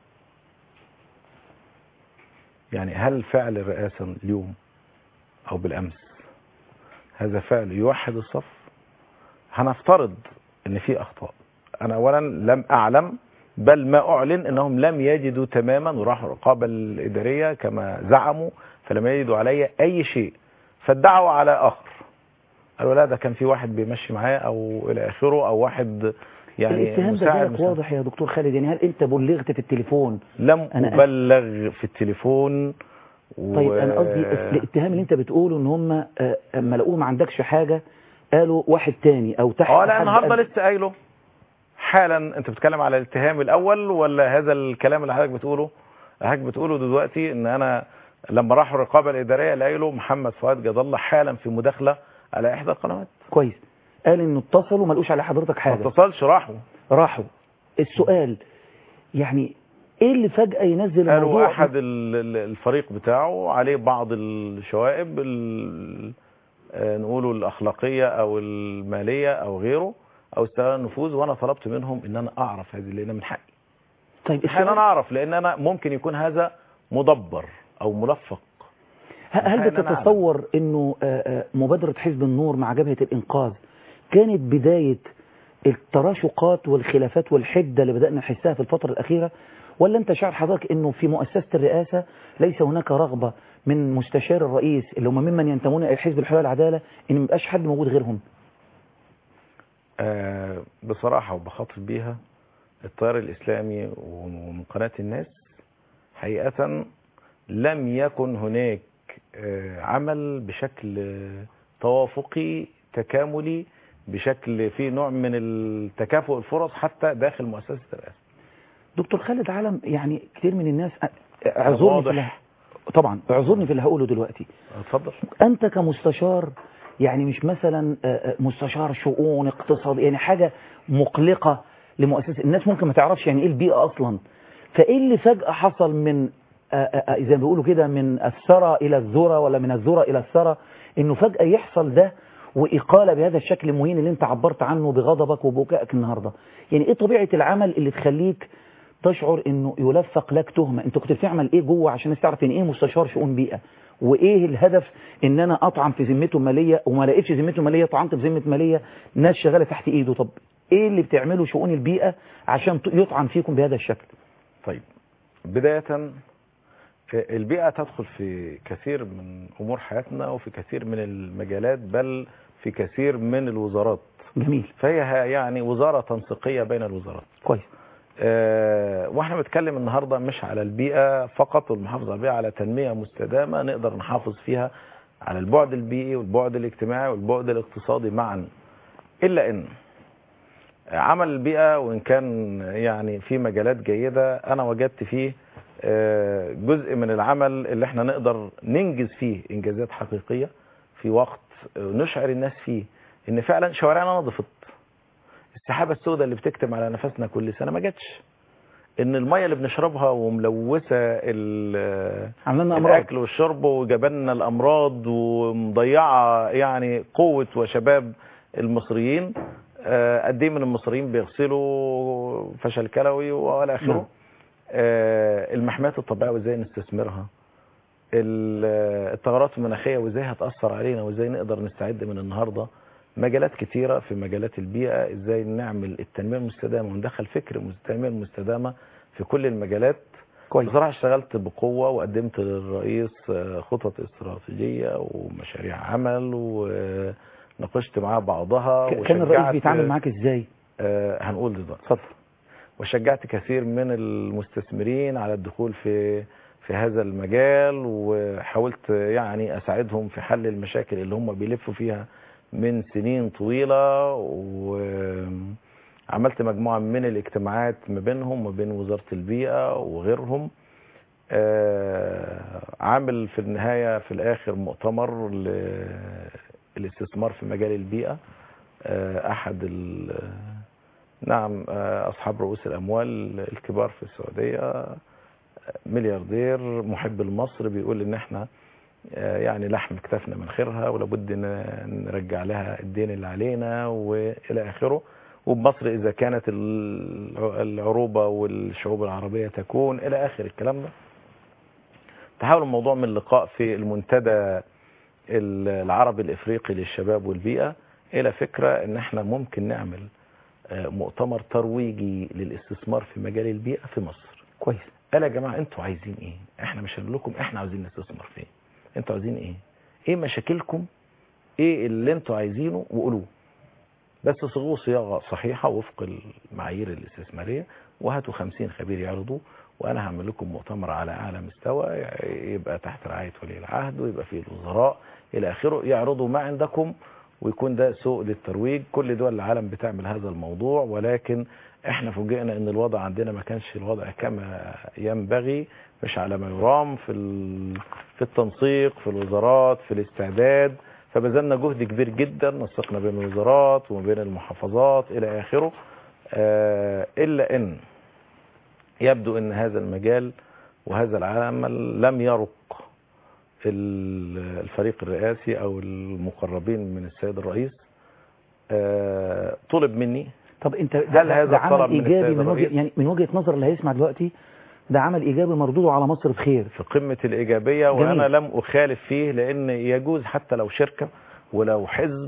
يعني هل فعل الرئاسة اليوم او بالامس هذا فعل يوحد الصف هنفترض ان في اخطاء انا اولا لم اعلم بل ما اعلن انهم لم يجدوا تماما وراحوا الرقابه الاداريه كما زعموا فلم يجدوا علي اي شيء فادعوا على اخر قالوا لا ده كان في واحد بيمشي معاه او الى اخره او واحد يعني الاتهام ده مساعد ذلك واضح يا دكتور خالد يعني هل أنت بلغت في التليفون لم أنا- ابلغ في التليفون و... طيب انا قصدي الاتهام اللي انت بتقوله ان هم آه، اما لقوه ما عندكش حاجه قالوا واحد تاني او تحت اه لا حد النهارده قال- لسه قايله حالا انت بتتكلم على الاتهام الاول ولا هذا الكلام اللي حضرتك بتقوله حضرتك بتقوله دلوقتي ان انا لما راحوا الرقابه الاداريه لقيله محمد فؤاد جد الله حالا في مداخله على احدى القنوات كويس قال انه اتصلوا ما لقوش على حضرتك ما حاجه اتصلش راحوا راحوا السؤال يعني ايه اللي فجاه ينزل قالوا الموضوع احد ال- ال- الفريق بتاعه عليه بعض الشوائب ال- آه، نقوله الاخلاقيه او الماليه او غيره او استغلال النفوذ وانا طلبت منهم ان انا اعرف هذه لان من حقي طيب ان انا السؤال اعرف لان انا ممكن يكون هذا مدبر او ملفق ه- هل إن أنا بتتصور انه آه، آه، مبادره حزب النور مع جبهه الانقاذ كانت بدايه التراشقات والخلافات والحده اللي بدانا نحسها في الفتره الاخيره ولا انت شعر حضرتك انه في مؤسسه الرئاسه ليس هناك رغبه من مستشار الرئيس اللي هم ممن ينتمون الى حزب الحريه والعداله ان ما يبقاش حد موجود غيرهم آه، بصراحة وبخاطب بيها التيار الإسلامي ومن قناة الناس حقيقة لم يكن هناك آه، عمل بشكل آه، توافقي تكاملي بشكل فيه نوع من التكافؤ الفرص حتى داخل مؤسسة الرئاسة دكتور خالد علم يعني كتير من الناس اعذرني في واضح. اللي طبعا اعذرني في اللي هقوله دلوقتي اتفضل انت كمستشار يعني مش مثلا آه، آه، مستشار شؤون اقتصاد يعني حاجة مقلقة لمؤسسة الناس ممكن ما تعرفش يعني ايه البيئة اصلا فايه اللي فجأة حصل من آه، آه، آه، زي ما بيقولوا كده من الثرى الى الذرة ولا من الذرة الى الثرى انه فجأة يحصل ده وإقالة بهذا الشكل المهين اللي انت عبرت عنه بغضبك وبكائك النهاردة يعني ايه طبيعة العمل اللي تخليك تشعر انه يلفق لك تهمة انت كنت بتعمل ايه جوه عشان الناس تعرف ان ايه مستشار شؤون بيئة وايه الهدف ان انا اطعن في ذمته مالية وما لقيتش ذمته مالية طعنت في ذمة مالية ناس شغالة تحت ايده طب ايه اللي بتعمله شؤون البيئة عشان ت- يطعن فيكم بهذا الشكل طيب بداية البيئة تدخل في كثير من أمور حياتنا وفي كثير من المجالات بل في كثير من الوزارات جميل فهي يعني وزارة تنسيقية بين الوزارات كويس آه، واحنا بنتكلم النهاردة مش على البيئة فقط والمحافظة على البيئة على تنمية مستدامة نقدر نحافظ فيها على البعد البيئي والبعد الاجتماعي والبعد الاقتصادي معا إلا إن عمل البيئة وإن كان يعني في مجالات جيدة أنا وجدت فيه آه، جزء من العمل اللي احنا نقدر ننجز فيه إنجازات حقيقية في وقت آه، نشعر الناس فيه إن فعلا شوارعنا نظفت السحابة السوداء اللي بتكتم على نفسنا كل سنة ما جاتش ان المية اللي بنشربها وملوثة ال- عملنا امراض الاكل والشرب وجبلنا الامراض ومضيعة يعني قوة وشباب المصريين آه، قد ايه من المصريين بيغسلوا فشل كلوي والى نعم. اخره آه، المحميات الطبيعية وازاي نستثمرها ال- التغيرات المناخية وازاي هتأثر علينا وازاي نقدر نستعد من النهاردة مجالات كتيرة في مجالات البيئة ازاي نعمل التنمية المستدامة وندخل فكر التنمية المستدامة في كل المجالات كويس بصراحة اشتغلت بقوة وقدمت للرئيس آه، خطط استراتيجية ومشاريع عمل وناقشت معاه بعضها ك- كان الرئيس وشجعت- بيتعامل معاك ازاي آه، هنقول دلوقتي اتفضل وشجعت كثير من المستثمرين على الدخول في في هذا المجال وحاولت يعني اساعدهم في حل المشاكل اللي هم بيلفوا فيها من سنين طويلة وعملت مجموعة من الاجتماعات ما بينهم وبين وزارة البيئة وغيرهم آه، عامل في النهاية في الآخر مؤتمر للاستثمار في مجال البيئة آه، أحد ال- نعم آه، أصحاب رؤوس الأموال الكبار في السعودية آه، ملياردير محب لمصر بيقول إن إحنا آه، يعني لحم كتفنا من خيرها ولابد ن- نرجع لها الدين اللي علينا وإلى آخره وبمصر إذا كانت الع- العروبة والشعوب العربية تكون إلى آخر الكلام ده تحول الموضوع من لقاء في المنتدى العربي الإفريقي للشباب والبيئة إلى فكرة إن إحنا ممكن نعمل آه، مؤتمر ترويجي للاستثمار في مجال البيئة في مصر كويس قال يا جماعة انتوا عايزين ايه احنا مش هنقول لكم احنا عاوزين نستثمر فين انتوا عايزين ايه ايه مشاكلكم ايه اللي انتوا عايزينه وقولوه بس صيغوه صياغة صحيحة وفق المعايير الاستثمارية وهاتوا 50 خبير يعرضوا وانا هعمل لكم مؤتمر على اعلى مستوى يبقى تحت رعاية ولي العهد ويبقى فيه الوزراء الى اخره يعرضوا ما عندكم ويكون ده سوق للترويج كل دول العالم بتعمل هذا الموضوع ولكن احنا فوجئنا ان الوضع عندنا ما كانش الوضع كما ينبغي مش على ما يرام في ال- في التنسيق في الوزارات في الاستعداد فبذلنا جهد كبير جدا نسقنا بين الوزارات وما بين المحافظات الى اخره آه، الا ان يبدو ان هذا المجال وهذا العمل لم يرق ال- الفريق الرئاسي او المقربين من السيد الرئيس آه، طلب مني طب انت هل هذا ده عمل الطلب من ايجابي السيد من وجهه الرئيس؟ يعني من وجهه نظر اللي هيسمع دلوقتي ده عمل ايجابي مردوده على مصر بخير في قمة الإيجابية جميل. وأنا لم أخالف فيه لأن يجوز حتى لو شركة ولو حزب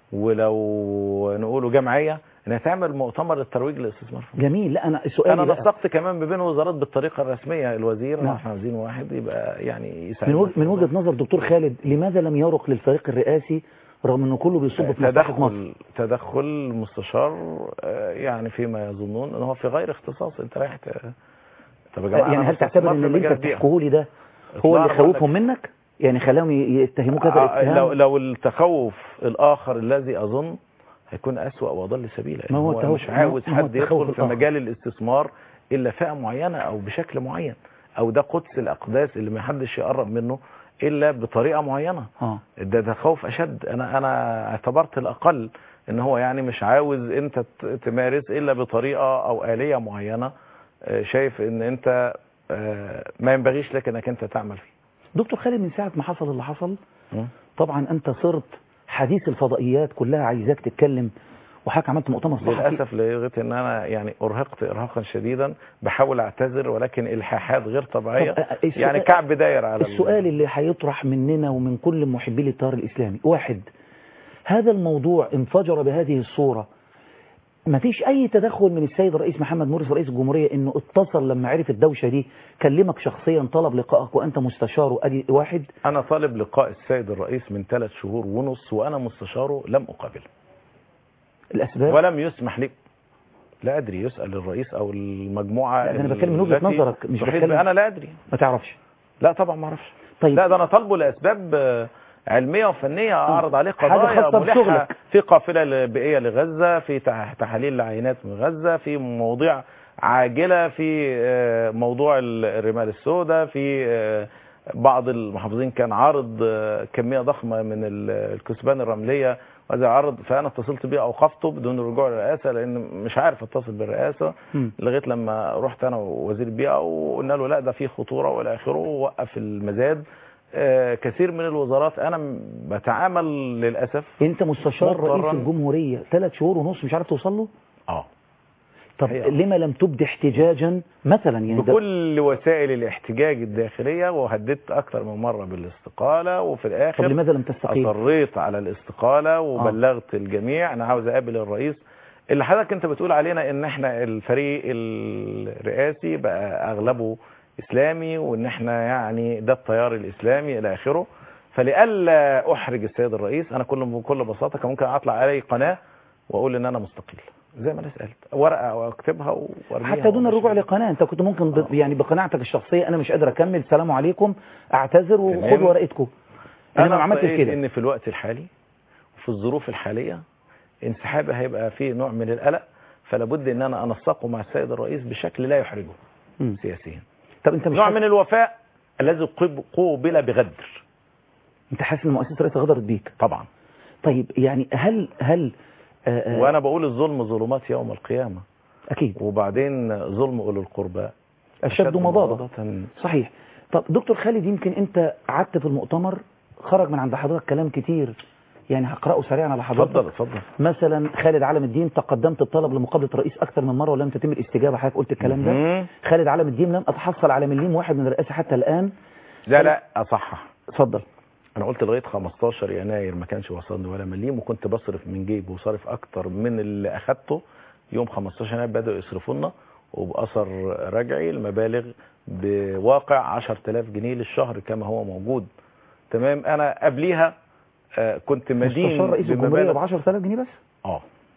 ولو نقوله جمعية إنها تعمل مؤتمر للترويج للاستثمار في مصر. جميل لا انا سؤالي أنا بقى نسقت كمان ما بين وزارات بالطريقة الرسمية الوزير نعم. احنا عاوزين واحد يبقى يعني من, يساعدنا وجه في من الموضوع. وجهه نظر دكتور خالد لماذا لم يرق للفريق الرئاسي رغم انه كله بيصب في مصلحه مصر تدخل تدخل المستشار آه، يعني فيما يظنون ان هو في غير اختصاص انت رايح ت- طب يا جماعه يعني أنا هل تعتبر مستثمر ان في اللي مجال انت البيئة. بتحكيه لي ده هو اطلاع اللي بقول لك. خوفهم منك يعني خلاهم ي- يتهموك هذا آه، الاتهام لو لو التخوف الاخر الذي اظن هيكون اسوا واضل سبيلا ما إن هو هو التخوف- مش عاوز ما هو حد التخوف يدخل في الآخر. مجال الاستثمار الا فئه معينه او بشكل معين او ده قدس الاقداس اللي ما حدش يقرب منه الا بطريقه معينه اه ده ده خوف اشد انا انا اعتبرت الاقل ان هو يعني مش عاوز انت ت- تمارس الا بطريقه او اليه معينه آه، شايف ان انت آه، ما ينبغيش لك انك انت تعمل فيه دكتور خالد من ساعه ما حصل اللي حصل م? طبعا انت صرت حديث الفضائيات كلها عايزاك تتكلم وحضرتك عملت مؤتمر صحفي للاسف لغايه ان انا يعني ارهقت ارهاقا شديدا بحاول اعتذر ولكن الحاحات غير طبيعيه طب، آه، السؤال- يعني كعب داير على ال- السؤال اللي هيطرح مننا ومن كل محبي التيار الإسلامي واحد هذا الموضوع انفجر بهذه الصورة ما فيش أي تدخل من السيد الرئيس محمد مرسي رئيس الجمهورية إنه اتصل لما عرف الدوشة دي كلمك شخصيا طلب لقائك وأنت مستشاره أدي واحد انا طالب لقاء السيد الرئيس من ثلاث شهور ونص وانا مستشاره لم اقابله الأسباب ولم يسمح لي لا ادري يسال الرئيس او المجموعه لا، ده أنا بتكلم من وجهة التي نظرك، مش تحيط بتكلم- بي- انا لا ادري ما تعرفش لا طبعا ما اعرفش طيب لا ده انا طالبه لاسباب آه، علميه وفنيه اعرض عليه حاجة قضايا خاصة ملحه بشغلك. في قافله بيئيه لغزه في تح- تحاليل لعينات من غزه في مواضيع عاجله في آه، موضوع ال- الرمال السوداء في آه، بعض المحافظين كان عارض آه، كميه ضخمه من ال- الكثبان الرمليه وهذا عرض فانا اتصلت بيه اوقفته بدون الرجوع للرئاسه لان مش عارف اتصل بالرئاسه مم. لغايه لما رحت انا ووزير البيئه وقلنا له لا ده في خطوره والى اخره ووقف المزاد آه، كثير من الوزارات انا م- بتعامل للاسف أنت مستشار مضطراً. رئيس الجمهورية ثلاث شهور ونص مش عارف توصل له اه طب حقيقة. لما لم تبدي احتجاجا مثلا يعني ده- بكل وسائل الاحتجاج الداخليه وهددت اكثر من مره بالاستقاله وفي طب الاخر لماذا لم تستقيل اصريت على الاستقاله وبلغت الجميع انا عاوز اقابل الرئيس اللي حضرتك انت بتقول علينا ان احنا الفريق الرئاسي بقى اغلبه اسلامي وان احنا يعني ده التيار الاسلامي الى اخره فلئلا احرج السيد الرئيس انا كل بكل بساطه كان ممكن اطلع علي قناه واقول ان انا مستقيل زي ما انا سالت ورقه واكتبها وارميها حتى دون ومش- الرجوع لقناه انت كنت ممكن ب... يعني بقناعتك الشخصيه انا مش قادر اكمل سلام عليكم اعتذر وخدوا تمام. ورقتكم انا ما انا عملتش رأيت كده ان في الوقت الحالي وفي الظروف الحاليه انسحابي هيبقى فيه نوع من القلق فلا بد ان انا انسقه مع السيد الرئيس بشكل لا يحرجه مم. سياسيا طب انت مش نوع حاسس... من الوفاء الذي قب- قوبل بغدر انت حاسس ان مؤسسه الرئاسه غدرت بيك طبعا طيب يعني هل هل آه آه وانا بقول الظلم ظلمات يوم القيامه اكيد وبعدين ظلم اولي القربى اشد مضاضه مضاضة. صحيح طب دكتور خالد يمكن انت قعدت في المؤتمر خرج من عند حضرتك كلام كتير يعني هقراه سريعا على حضرتك اتفضل اتفضل مثلا خالد علم الدين تقدمت الطلب لمقابله الرئيس اكثر من مره ولم تتم الاستجابه حضرتك قلت الكلام ده مم. خالد علم الدين لم اتحصل على مليم واحد من الرئاسه حتى الان لا لا اصحح اتفضل انا قلت لغايه 15 يناير ما كانش وصلني ولا مليم وكنت بصرف من جيبي وصارف اكتر من اللي اخدته يوم 15 يناير بداوا يصرفوا لنا وباثر رجعي المبالغ بواقع 10000 جنيه للشهر كما هو موجود تمام انا قبليها آه، كنت مدين مستشار رئيس الجمهوريه ب بمبالغ 10000 جنيه بس اه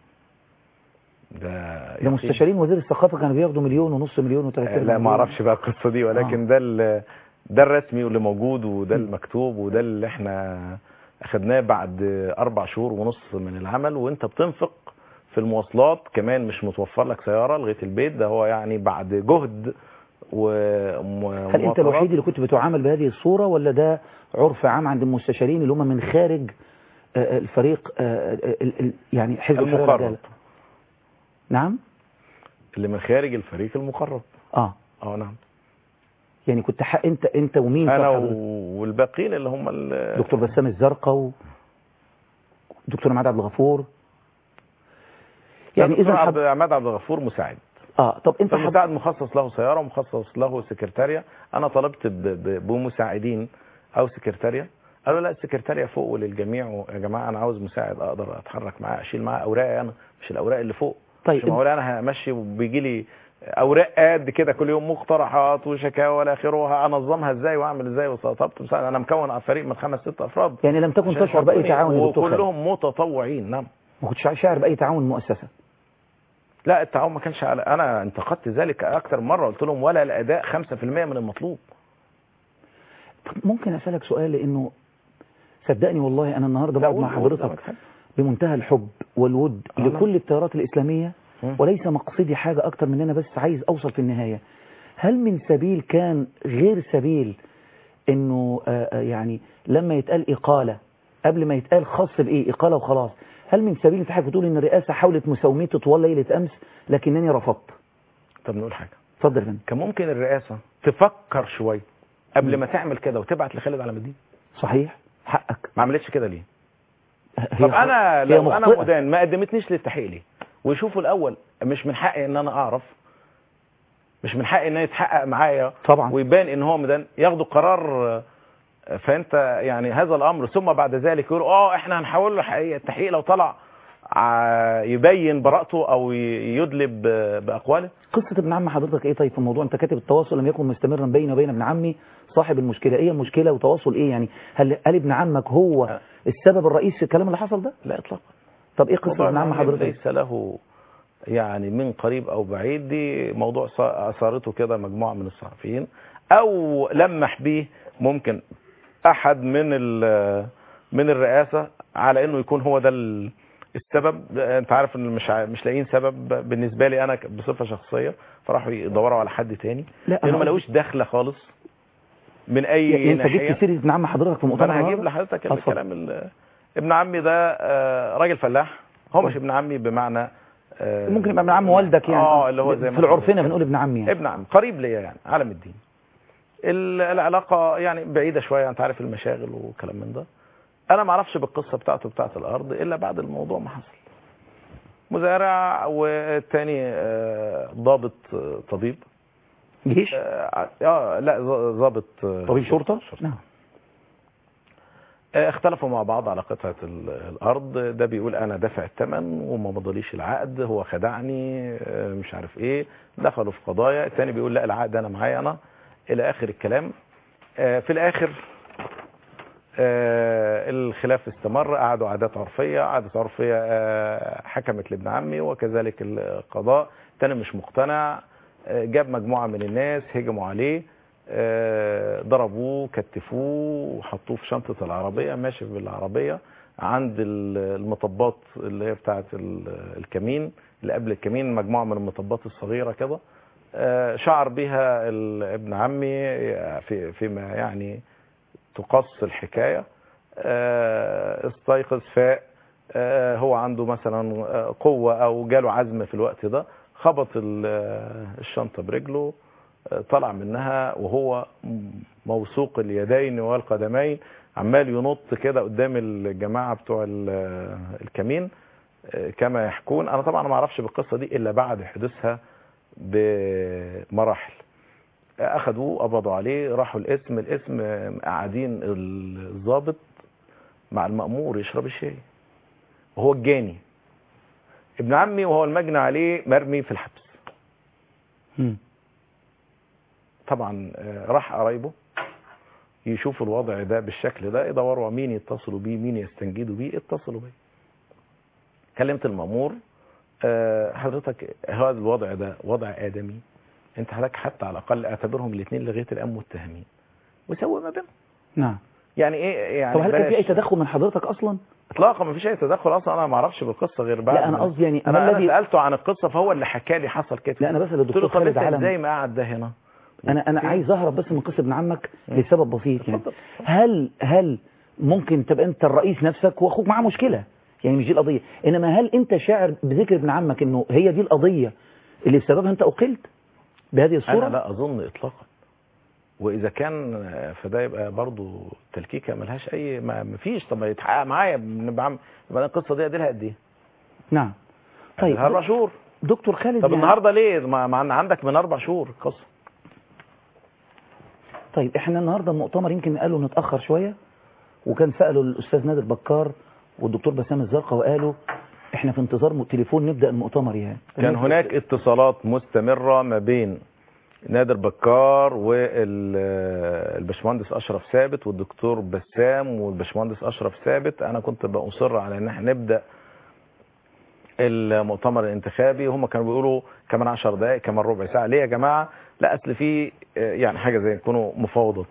ده ده يقين. مستشارين وزير الثقافه كانوا بياخدوا مليون ونص مليون و30 آه، لا ما اعرفش بقى القصه دي ولكن آه. ده ال- ده الرسمي واللي موجود وده المكتوب وده اللي احنا اخدناه بعد اربع شهور ونص من العمل وانت بتنفق في المواصلات كمان مش متوفر لك سياره لغايه البيت ده هو يعني بعد جهد و هل انت الوحيد اللي كنت بتعامل بهذه الصوره ولا ده عرف عام عند المستشارين اللي هم من خارج آه، آه، الفريق آه، آه، ال- ال- يعني حزب الحرية المقرب والعدالة؟ نعم اللي من خارج الفريق المقرب اه اه نعم يعني كنت حق انت انت ومين انا طب حضرتك؟ و- والباقيين اللي هم ال- دكتور بسام الزرقاء و... دكتور عماد عبد الغفور يعني دكتور اذا عبد حب... عماد عبد الغفور مساعد اه طب انت حب... فالمساعد مخصص له سيارة ومخصص له سكرتارية أنا طلبت ب- ب- بمساعدين أو سكرتارية قالوا لا السكرتارية فوق وللجميع يا جماعة أنا عاوز مساعد أقدر أتحرك معاه أشيل معاه أوراقي أنا مش الأوراق اللي فوق طيب مش الأوراق أنا همشي وبيجي لي أوراق قد كده كل يوم مقترحات وشكاوى ولا آخره أنظمها إزاي وأعمل إزاي وطلبت مساعد أنا مكون فريق من خمس ست أفراد يعني لم تكن عشان تشعر باي يحطوني تعاون يا دكتور خالد وكلهم متطوعين نعم ما كنتش شاعر باي تعاون المؤسسه لا التعاون ما كانش على انا انتقدت ذلك اكثر من مره قلت لهم ولا الاداء 5% من المطلوب طب ممكن اسالك سؤال لانه صدقني والله انا النهارده لا، بقعد مع قول- قول حضرتك سامحك. بمنتهى الحب والود آه. لكل التيارات الاسلاميه مم. وليس مقصدي حاجه اكتر من ان انا بس عايز اوصل في النهايه هل من سبيل كان غير سبيل انه آه، آه، يعني لما يتقال اقاله قبل ما يتقال خاص بايه اقاله وخلاص هل من سبيل انت حضرتك بتقول ان الرئاسه حاولت مساومتي طوال ليله امس لكنني رفضت طب نقول حاجه اتفضل يا فندم كان ممكن الرئاسه تفكر شويه قبل ما تعمل كده وتبعت لخالد على الدين صحيح حقك ما عملتش كده ليه هي طب انا هي لو انا مخطئة. مدان ما قدمتنيش للتحقيق ليه ويشوفوا الاول مش من حقي ان انا اعرف مش من حقي ان يتحقق معايا طبعا ويبان ان هو مدان ياخدوا قرار آه، فانت يعني هذا الامر ثم بعد ذلك يقولوا اه احنا هنحول له حقيقة التحقيق لو طلع ع- يبين براءته او ي- يدلب ب- باقواله قصة ابن عم حضرتك ايه طيب في الموضوع انت كاتب التواصل لم يكن مستمرا بيني وبين ابن عمي صاحب المشكلة ايه المشكلة وتواصل ايه يعني هل هل ابن عمك هو السبب الرئيسي في الكلام اللي حصل ده لا اطلاقا طب ايه قصة موضوع ابن عم المعلم حضرتك ليس له يعني من قريب او بعيد دي موضوع ص- اثارته كده مجموعه من الصحفيين او لمح به ممكن احد من ال- من الرئاسه على انه يكون هو ده ال- السبب انت عارف ان مش ع- مش لاقيين سبب بالنسبه لي انا ك- بصفه شخصيه فراحوا يدوروا على حد تاني لا لانه ما أنا لقوش دخله خالص من اي يعني انت ناحيه جبت سيرة ابن عم حضرتك في ما مؤتمر انا هجيب النهاردة؟ لحضرتك اتفضل. الكلام ال- ابن عمي ده آه، راجل فلاح هو مش ابن عمي بمعنى آه، ممكن يبقى ابن عم والدك يعني اه اللي هو زي ما في العرفنا حضرتك- بنقول ابن عمي يعني ابن عم قريب ليا يعني عالم الدين ال- العلاقه يعني بعيده شويه انت عارف المشاغل وكلام من ده انا ما اعرفش بالقصه بتاعته بتاعت الارض الا بعد الموضوع ما حصل مزارع والتاني آه، ضابط آه، طبيب جيش اه آه، لا ض- ضابط آه، طبيب شرطة نعم آه، اختلفوا مع بعض على قطعة ال- الأرض ده بيقول أنا دافع الثمن وما مضاليش العقد هو خدعني آه، مش عارف إيه دخلوا في قضايا الثاني بيقول لا العقد أنا معايا أنا الى اخر الكلام آه، في الاخر آه، الخلاف استمر قعدوا عادات عرفيه عادات عرفيه آه، حكمت لابن عمي وكذلك القضاء تاني مش مقتنع آه، جاب مجموعه من الناس هجموا عليه آه، ضربوه كتفوه وحطوه في شنطه العربيه ماشي بالعربيه عند ال- المطبات اللي هي بتاعه ال- الكمين اللي قبل الكمين مجموعه من المطبات الصغيره كده آه، شعر بها ال- ابن عمي في فيما يعني تقص الحكايه آه، استيقظ فاق آه، هو عنده مثلا آه، قوه او جاله عزم في الوقت ده خبط ال- آه، الشنطه برجله آه، طلع منها وهو موثوق اليدين والقدمين عمال ينط كده قدام الجماعه بتوع ال- الكمين آه، كما يحكون انا طبعا ما اعرفش بالقصه دي الا بعد حدوثها بمراحل اخذوه قبضوا عليه راحوا القسم القسم قاعدين الضابط مع المأمور يشرب الشاي وهو الجاني ابن عمي وهو المجني عليه مرمي في الحبس مم. طبعا آه، راح قرايبه يشوفوا الوضع ده بالشكل ده يدوروا مين يتصلوا بيه مين يستنجدوا بيه اتصلوا بيه كلمت المأمور آه، حضرتك هذا الوضع ده وضع آدمي انت حضرتك حتى على الأقل اعتبرهم الاثنين لغاية الآن متهمين وسوي ما بينهم نعم يعني ايه يعني طب هل كان في اي بلاش- تدخل من حضرتك اصلا اطلاقا ما فيش اي تدخل اصلا انا ما اعرفش بالقصه غير بعد لا انا ما- قصدي يعني ما انا, أنا الذي سالته عن القصه فهو اللي حكى لي حصل كده لا انا بسال قلت له الدكتور طب خالد انت علم ازاي ما قعد ده هنا انا انا في- عايز اهرب بس من قصه ابن عمك مم. لسبب بسيط يعني اتفضل. هل هل ممكن تبقى انت الرئيس نفسك واخوك معاه مشكله يعني مش دي القضيه انما هل انت شاعر بذكر ابن عمك انه هي دي القضيه اللي بسببها انت اقلت بهذه الصوره انا لا اظن اطلاقا واذا كان آه، فده يبقى برضه تلكيكه ملهاش اي ما ما فيش طب ما يتحقق معايا نبقى عم- يبقى أنا القصه دي اديلها قد ايه؟ نعم طيب طيب اربع شهور دكتور خالد طب يعني- النهارده ليه؟ ما ما عندك من اربع شهور القصه طيب احنا النهارده المؤتمر يمكن قالوا نتاخر شويه وكان سالوا الاستاذ نادر بكار والدكتور بسام الزرقاء وقالوا احنا في انتظار م- تليفون نبدا المؤتمر يعني كان هناك اتصالات مستمرة ما بين نادر بكار والباشمهندس اشرف ثابت والدكتور بسام والباشمهندس اشرف ثابت انا كنت بأصر على ان احنا نبدا المؤتمر الانتخابي وهم كانوا بيقولوا كمان 10 دقائق كمان ربع ساعه ليه يا جماعه لا اصل في آه، يعني حاجه زي يكونوا مفاوضات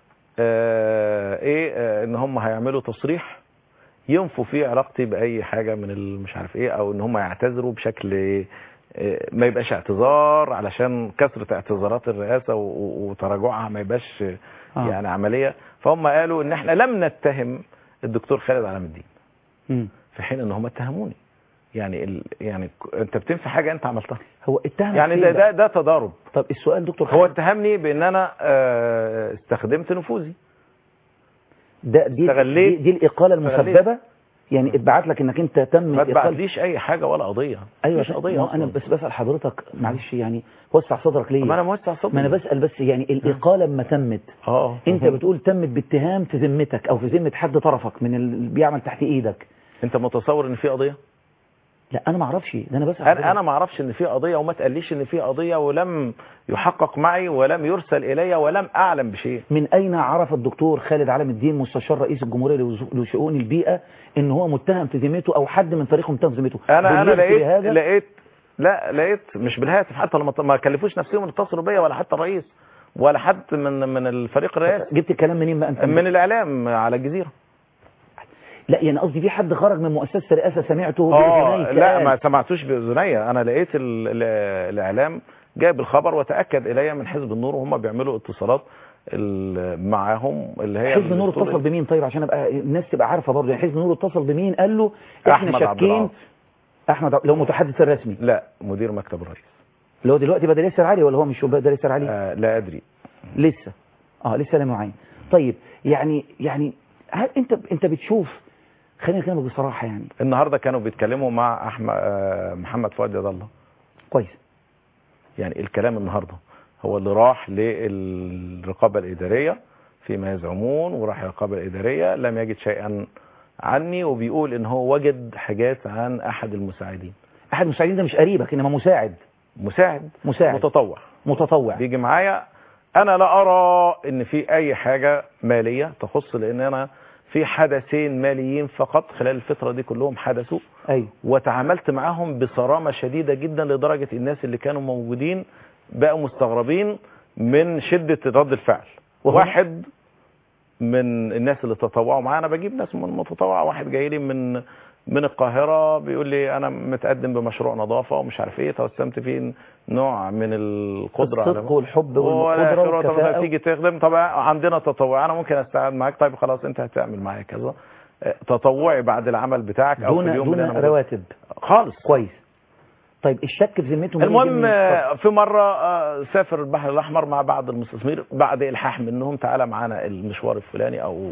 آه، ايه آه، ان هم هيعملوا تصريح ينفوا فيه علاقتي باي حاجه من ال- مش عارف ايه او ان هم يعتذروا بشكل آه، ما يبقاش اعتذار علشان كثره اعتذارات الرئاسه و- و- وتراجعها ما يبقاش آه. يعني عمليه فهم قالوا ان احنا لم نتهم الدكتور خالد علام الدين مم. في حين ان هم اتهموني يعني ال... يعني ك- انت بتنفي حاجه انت عملتها هو اتهم يعني فين ده بقى؟ ده, ده تضارب طب السؤال دكتور هو خالد اتهمني بان انا آه، استخدمت نفوذي ده دي, دي, استغليت- دي الاقاله استغليت. المسببه يعني اتبعت لك انك انت تم ما إقالة- تبعتليش اي حاجه ولا قضيه ايوه مفيش قضيه ما أصلاً. انا بس بسال حضرتك معلش يعني وسع صدرك ليه ما انا موسع صدري ما انا بسال بس يعني الاقاله لما تمت اه انت بتقول تمت باتهام في ذمتك او في ذمه حد طرفك من اللي بيعمل تحت ايدك انت متصور ان في قضيه لا انا ما اعرفش ده انا بسال انا انا ما اعرفش ان في قضيه وما تقاليش ان في قضيه ولم يحقق معي ولم يرسل الي ولم اعلم بشيء من اين عرف الدكتور خالد علام الدين مستشار رئيس الجمهوريه لوز- لشؤون البيئه ان هو متهم في ذمته او حد من فريقه متهم في ذمته انا انا بلغت لقيت بهذا؟ لقيت لا لقيت مش بالهاتف حتى لما ما كلفوش نفسهم يتصلوا بيا ولا حتى الرئيس ولا حد من من الفريق الرئاسي جبت الكلام منين بقى انت من الاعلام على الجزيره لا يعني قصدي في حد خرج من مؤسسه الرئاسه سمعته اه بأذنيك لا قال. ما سمعتوش باذني انا لقيت ال ال الاعلام جايب الخبر وتاكد الي من حزب النور وهم بيعملوا اتصالات ال- معاهم اللي هي حزب النور الأسطول- اتصل بمين طيب عشان ابقى الناس تبقى عارفه برضه يعني حزب النور اتصل بمين قال له احنا احمد عبد شاكين العاطي احمد عبد- اللي هو المتحدث الرسمي لا مدير مكتب الرئيس اللي هو دلوقتي بدل ياسر علي ولا هو مش بدل ياسر علي آه لا ادري لسه اه لسه لا معين طيب يعني يعني هل انت انت بتشوف خلينا نتكلم بصراحه يعني النهارده كانوا بيتكلموا مع احمد آه محمد فؤاد يد الله كويس يعني الكلام النهارده هو اللي راح للرقابه الاداريه فيما يزعمون وراح الرقابه الاداريه لم يجد شيئا عني وبيقول ان هو وجد حاجات عن احد المساعدين احد المساعدين ده مش قريبك انما مساعد مساعد مساعد متطوع متطوع بيجي معايا انا لا ارى ان في اي حاجه ماليه تخص لان انا في حدثين ماليين فقط خلال الفتره دي كلهم حدثوا ايوه وتعاملت معاهم بصرامه شديده جدا لدرجه الناس اللي كانوا موجودين بقوا مستغربين من شده رد الفعل وهنا- واحد من الناس اللي تطوعوا معانا بجيب ناس من متطوعه واحد جاي لي من من القاهره بيقول لي انا متقدم بمشروع نظافه ومش عارف ايه توسمت فيه نوع من القدره على الصدق والحب ولا والقدره شروط والكفاءه تيجي تخدم طبعا عندنا تطوع انا ممكن استعد معاك طيب خلاص انت هتعمل معايا كذا اه، تطوعي بعد العمل بتاعك او في دون اليوم دون اللي انا موجود. رواتب خالص كويس طيب الشك في ذمتهم يجي المهم منين؟ آه، في مرة آه، سافر البحر الأحمر مع بعض المستثمرين بعد إلحاح منهم تعالى معانا المشوار الفلاني أو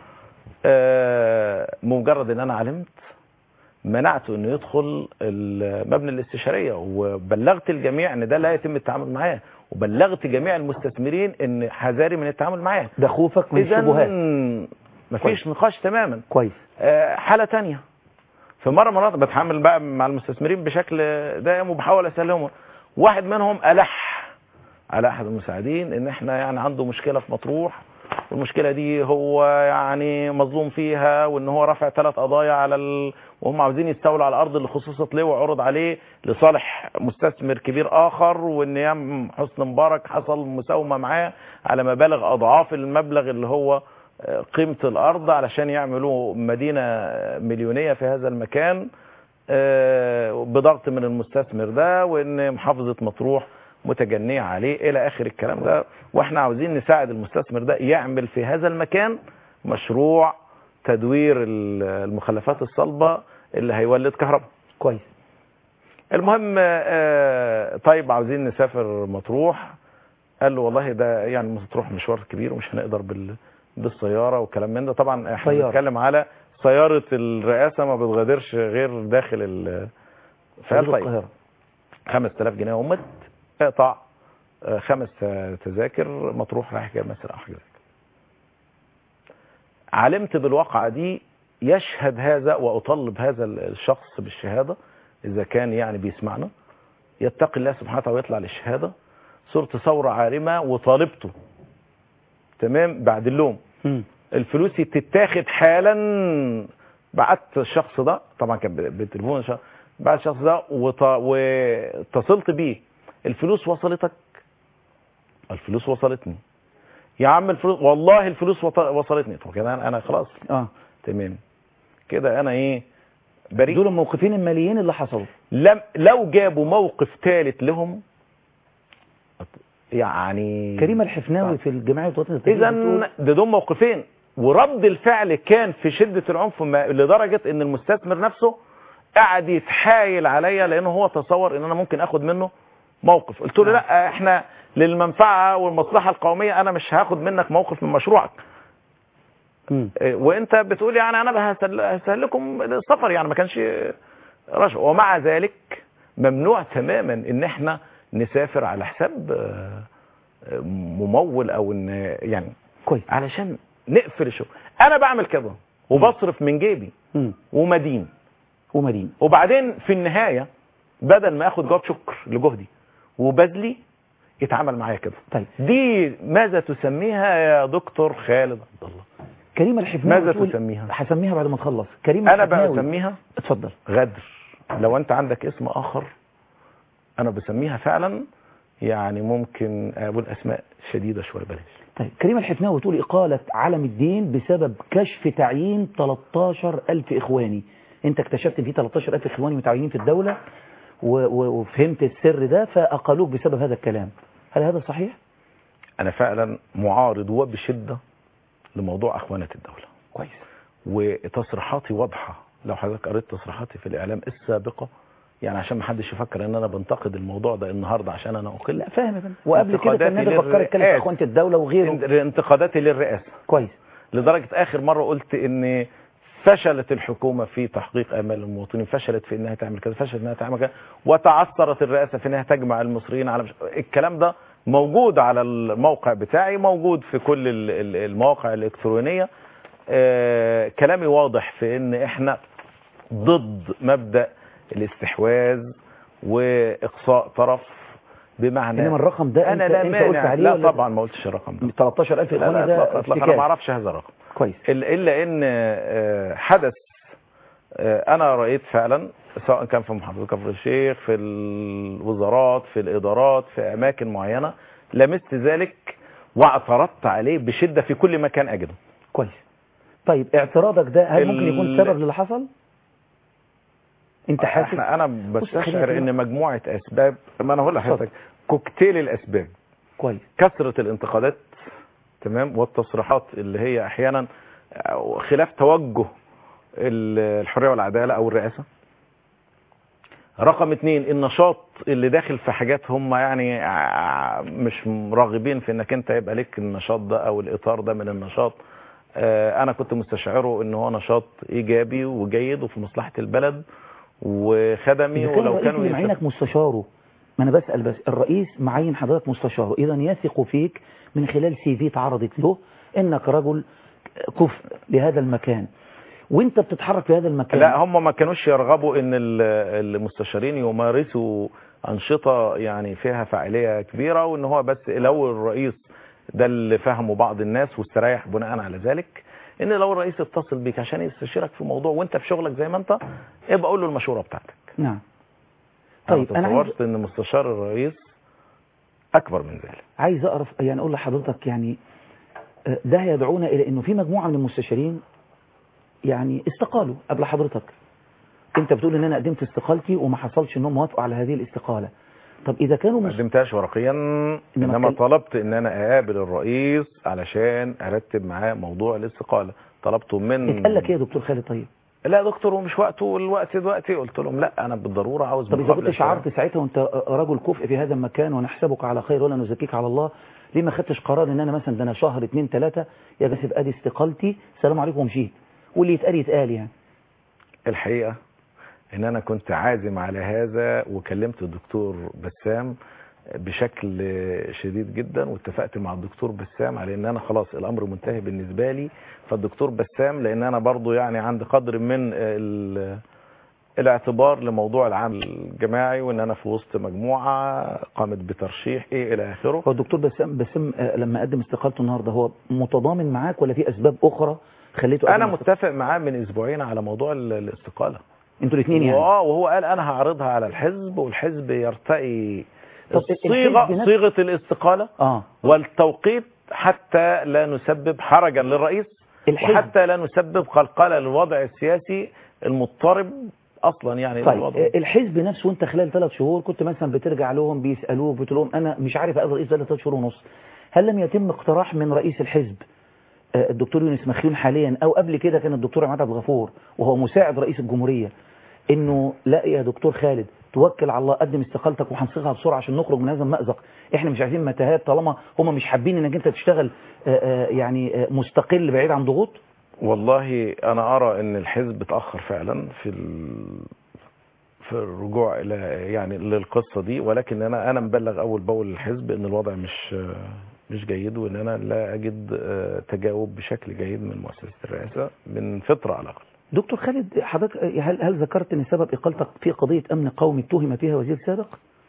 آه، مجرد إن أنا علمت منعته إنه يدخل المبنى الاستشارية وبلغت الجميع إن ده لا يتم التعامل معاه وبلغت جميع المستثمرين إن حذاري من التعامل معاه ده خوفك من إذا الشبهات مفيش نقاش تماما كويس آه، حالة تانية في مرة مرات بتعامل بقى مع المستثمرين بشكل دائم وبحاول اسلمهم واحد منهم ألح على أحد المساعدين إن إحنا يعني عنده مشكلة في مطروح والمشكلة دي هو يعني مظلوم فيها وإن هو رفع ثلاث قضايا على ال... وهم عاوزين يستولوا على الأرض اللي خصصت له وعرض عليه لصالح مستثمر كبير آخر وإن يام حسن مبارك حصل مساومة معاه على مبالغ أضعاف المبلغ اللي هو قيمة الأرض علشان يعملوا مدينة مليونية في هذا المكان آه، بضغط من المستثمر ده وإن محافظة مطروح متجنية عليه إلى آخر الكلام ده وإحنا عاوزين نساعد المستثمر ده يعمل في هذا المكان مشروع تدوير ال- المخلفات الصلبة اللي هيولد كهرباء كويس المهم آه، طيب عاوزين نسافر مطروح قال له والله ده يعني مطروح مشوار كبير ومش هنقدر بال بالسياره وكلام من ده طبعا احنا سيارة. بنتكلم على سياره الرئاسه ما بتغادرش غير داخل ال فقال حدود طيب القاهرة 5000 جنيه ومت اقطع آه، خمس تذاكر مطروح رايح جاي مثلا او حاجه زي كده. علمت بالواقعه دي يشهد هذا واطالب هذا الشخص بالشهاده اذا كان يعني بيسمعنا يتقي الله سبحانه وتعالى ويطلع للشهاده صرت ثوره عارمه وطالبته تمام بعد اللوم مم. الفلوس تتاخد حالا بعت الشخص ده طبعا كان بالتليفون شا- بعت الشخص ده وط- واتصلت بيه الفلوس وصلتك الفلوس وصلتني يا عم الفلوس والله الفلوس وط- وصلتني طب كده انا أنا خلاص اه تمام كده انا ايه بريء دول الموقفين الماليين اللي حصلوا لم لو جابوا موقف ثالث لهم يعني كريم الحفناوي في الجمعيه الوطنيه للتدريب اذا بتقول ده دول موقفين ورد الفعل كان في شده العنف ما- لدرجه ان المستثمر نفسه قعد يتحايل عليا لانه هو تصور ان انا ممكن اخد منه موقف قلت له لا احنا للمنفعه والمصلحه القوميه انا مش هاخد منك موقف من مشروعك مم. إيه، وانت بتقول يعني انا هسهل هسهل لكم السفر يعني ما كانش رشوه ومع ذلك ممنوع تماما ان احنا نسافر على حساب آه، آه، ممول او ان يعني كويس علشان نقفل الشغل انا بعمل كده وبصرف من جيبي مم. ومدين ومدين وبعدين في النهايه بدل ما اخد جواب شكر لجهدي وبذلي يتعامل معايا كده طيب دي ماذا تسميها يا دكتور خالد عبد الله كريم الحفناوي ماذا بتقول- تسميها؟ هسميها بعد ما تخلص كريم انا بقى الحفناوي بسميها اتفضل غدر لو انت عندك اسم اخر انا بسميها فعلا يعني ممكن اقول اسماء شديده شويه بلاش طيب كريم الحفناوي بتقول إقالة علم الدين بسبب كشف تعيين 13 ألف إخواني أنت اكتشفت إن في 13 ألف إخواني متعينين في الدولة و- و- وفهمت السر ده فأقلوك بسبب هذا الكلام هل هذا صحيح؟ انا فعلا معارض وبشده لموضوع اخوانه الدوله كويس وتصريحاتي واضحه لو حضرتك قريت تصريحاتي في الاعلام السابقه يعني عشان ما حدش يفكر ان انا بنتقد الموضوع ده النهارده عشان انا اقل لا فاهم يا فندم وقبل كده كان انتقاداتي النبي فكر يتكلم في للرئاسة. إخوانة الدولة وغيره انتقاداتي للرئاسه كويس لدرجه اخر مره قلت ان فشلت الحكومه في تحقيق امال المواطنين فشلت في انها تعمل كذا فشلت انها تعمل كذا وتعثرت الرئاسه في انها تجمع المصريين على مش... الكلام ده موجود على الموقع بتاعي موجود في كل ال- ال- المواقع الالكترونيه آه كلامي واضح في ان احنا ضد مبدا الاستحواذ واقصاء طرف بمعنى انما الرقم ده انا انت, لا انت قلت مانع عليه لا ولا طبعا ما قلتش الرقم ده 13000 لا لا اخواني ده اطلاقا اطلاقا انا افتكاك. ما اعرفش هذا الرقم كويس الا إلا ان آه، حدث آه، انا رايت فعلا سواء كان في محافظه كفر الشيخ في الوزارات في الادارات في اماكن معينه لمست ذلك واعترضت عليه بشده في كل مكان اجده كويس طيب اعتراضك ده هل ممكن ال- يكون سبب للي حصل انت حاسس احنا انا خلينا بستشعر كده. ان مجموعه اسباب ما انا هقول لحضرتك كوكتيل الاسباب كويس كثره الانتقادات تمام والتصريحات اللي هي احيانا خلاف توجه ال- الحريه والعداله او الرئاسه رقم اتنين النشاط اللي داخل في حاجات هم يعني ع- مش راغبين في انك انت يبقى لك النشاط ده او الاطار ده من النشاط آه، انا كنت مستشعره ان هو نشاط ايجابي وجيد وفي مصلحه البلد وخدمي إذا كان ولو الرئيس كانوا اللي يستف- معينك مستشاره ما انا بسأل بس الرئيس معين حضرتك مستشاره اذا يثق فيك من خلال سي في اتعرضت له انك رجل كفء لهذا المكان وانت بتتحرك في هذا المكان لا هم ما كانوش يرغبوا ان ال- المستشارين يمارسوا انشطه يعني فيها فاعليه كبيره وان هو بس لو الرئيس ده اللي فهمه بعض الناس واستريح بناء على ذلك ان لو الرئيس اتصل بيك عشان يستشيرك في موضوع وانت في شغلك زي ما انت ابقى قول له المشوره بتاعتك نعم طيب طيب انا انا عايز تصورت ان مستشار الرئيس اكبر من ذلك عايز اعرف يعني اقول لحضرتك يعني آه، ده يدعونا الى انه في مجموعه من المستشارين يعني استقالوا قبل حضرتك انت بتقول ان انا قدمت استقالتي وما حصلش انهم وافقوا على هذه الاستقاله طب اذا كانوا ما مس... قدمتهاش ورقيا انما كان- طلبت ان انا اقابل الرئيس علشان ارتب معاه موضوع الاستقاله طلبته من اتقال لك ايه يا دكتور خالد طيب لا يا دكتور ومش وقته والوقت دلوقتي قلت لهم لا انا بالضروره عاوز طب اذا مقابلة كنت شعرت ساعتها وانت رجل كفء في هذا المكان ونحسبك على خير ولا نزكيك على الله ليه ما خدتش قرار ان انا مثلا ده انا شهر اتنين تلاته يا بس ادي استقالتي سلام عليكم ومشيت واللي يتقال يتقال يعني الحقيقه ان انا كنت عازم على هذا وكلمت الدكتور بسام بشكل شديد جدا واتفقت مع الدكتور بسام على ان انا خلاص الامر منتهي بالنسبه لي فالدكتور بسام لان انا برضو يعني عندي قدر من ال- الاعتبار لموضوع العمل الجماعي وان انا في وسط مجموعه قامت بترشيح ايه الى اخره هو الدكتور بسام بسام آه، لما قدم استقالته النهارده هو متضامن معاك ولا في اسباب اخرى خليته انا قدم متفق معاه من اسبوعين على موضوع ال- الاستقاله انتوا الاثنين يعني واه وهو قال انا هعرضها على الحزب والحزب يرتقي طب صيغه الحزب نفسه- صيغه الاستقاله اه والتوقيت حتى لا نسبب حرجا للرئيس الحزب وحتى لا نسبب قلقله للوضع السياسي المضطرب اصلا يعني طيب للوضع. آه، الحزب نفسه وانت خلال ثلاث شهور كنت مثلا بترجع لهم بيسالوك بتقول لهم انا مش عارف اقابل رئيس بقالي ثلاث شهور ونص هل لم يتم اقتراح من رئيس الحزب آه، الدكتور يونس مخيون حاليا او قبل كده كان الدكتور عماد عبد الغفور وهو مساعد رئيس الجمهوريه انه لا يا دكتور خالد توكل على الله قدم استقالتك وهنصيغها بسرعه عشان نخرج من هذا المأزق احنا مش عايزين متاهات طالما هم مش حابين انك انت تشتغل آه، آه، يعني آه، مستقل بعيد عن ضغوط والله انا ارى ان الحزب اتاخر فعلا في ال... في الرجوع الى يعني للقصه دي ولكن انا انا مبلغ اول باول للحزب ان الوضع مش مش جيد وان انا لا اجد آه، تجاوب بشكل جيد من مؤسسه الرئاسه من فتره على الاقل دكتور خالد حضرتك آه، هل هل ذكرت ان سبب اقالتك في قضيه امن قومي اتهم فيها وزير سابق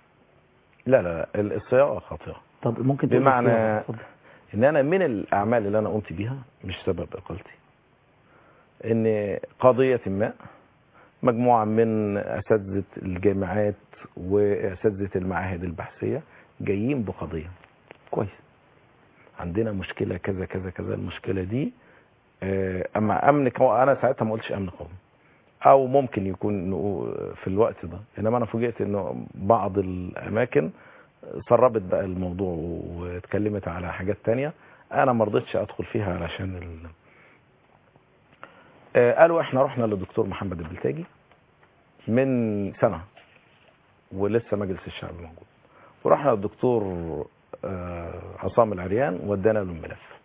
لا لا لا الصياغه خاطئه طب ممكن تقول بمعنى الصياغة؟ اتفضل. ان انا من الاعمال اللي انا قمت بيها مش سبب اقالتي ان قضيه ما مجموعه من اساتذه الجامعات واساتذه المعاهد البحثيه جايين بقضيه كويس عندنا مشكله كذا كذا كذا المشكله دي آه، اما امن قومي انا ساعتها ما قلتش امن قومي او ممكن يكون نقول في الوقت ده انما انا فوجئت انه بعض الاماكن سربت بقى الموضوع واتكلمت على حاجات تانية انا ما رضيتش ادخل فيها علشان ال... آه، قالوا احنا رحنا للدكتور محمد البلتاجي من سنه ولسه مجلس الشعب موجود ورحنا للدكتور آه، عصام العريان ودانا له الملف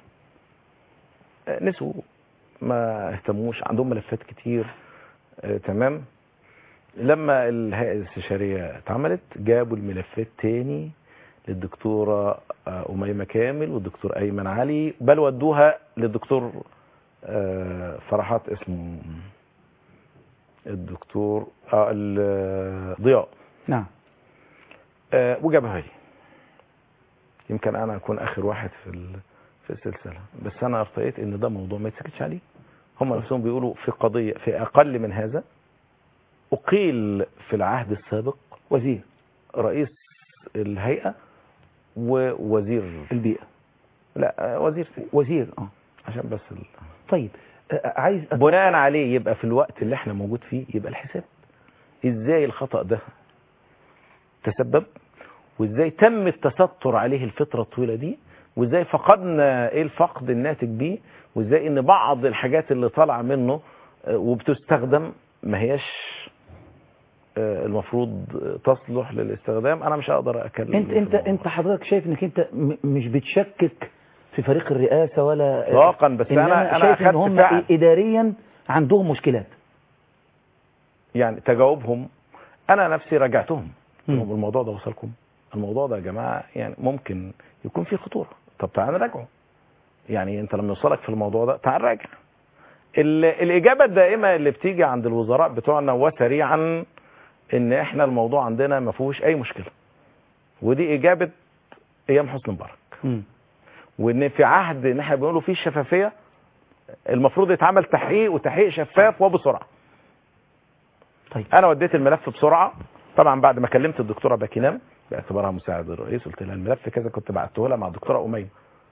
آه، نسوا ما اهتموش عندهم ملفات كتير آه، تمام لما الهيئه الاستشاريه اتعملت جابوا الملفات تاني للدكتوره آه، اميمه كامل والدكتور ايمن علي بل ودوها للدكتور آه، فرحات اسمه الدكتور آه، ال- ضياء نعم آه، وجابها لي يمكن انا اكون اخر واحد في ال- في السلسله بس انا ارتقيت ان ده موضوع ما يتسكتش عليه هم نفسهم بيقولوا في قضيه في اقل من هذا اقيل في العهد السابق وزير رئيس الهيئه ووزير البيئة لا آه، وزير وزير اه عشان بس ال... طيب آه، عايز أت- بناء عليه يبقى في الوقت اللي احنا موجود فيه يبقى الحساب ازاي الخطأ ده تسبب وازاي تم التستر عليه الفترة الطويلة دي وازاي فقدنا ايه الفقد الناتج بيه وازاي ان بعض الحاجات اللي طالعة منه آه، وبتستخدم ما هياش آه، المفروض تصلح للاستخدام انا مش هقدر اتكلم انت في انت الموضوع. انت حضرتك شايف انك انت م- مش بتشكك في فريق الرئاسة ولا اطلاقا بس إنما انا انا شايف ان اخدت هم فعل اداريا عندهم مشكلات يعني تجاوبهم انا نفسي راجعتهم قلت مم. لهم الموضوع ده وصلكم الموضوع ده يا جماعه يعني ممكن يكون فيه خطوره طب تعال نراجعه يعني انت لما يوصلك في الموضوع ده تعال راجع ال- الاجابه الدائمه اللي بتيجي عند الوزراء بتوعنا وسريعا ان احنا الموضوع عندنا ما فيهوش اي مشكله ودي اجابه ايام حسني مبارك مم. وان في عهد ان احنا بنقوله فيه الشفافيه المفروض يتعمل تحقيق وتحقيق شفاف وبسرعه طيب انا وديت الملف بسرعه طبعا بعد ما كلمت الدكتوره باكينام باعتبارها مساعد الرئيس قلت لها الملف كذا كنت بعته لها مع الدكتوره اميه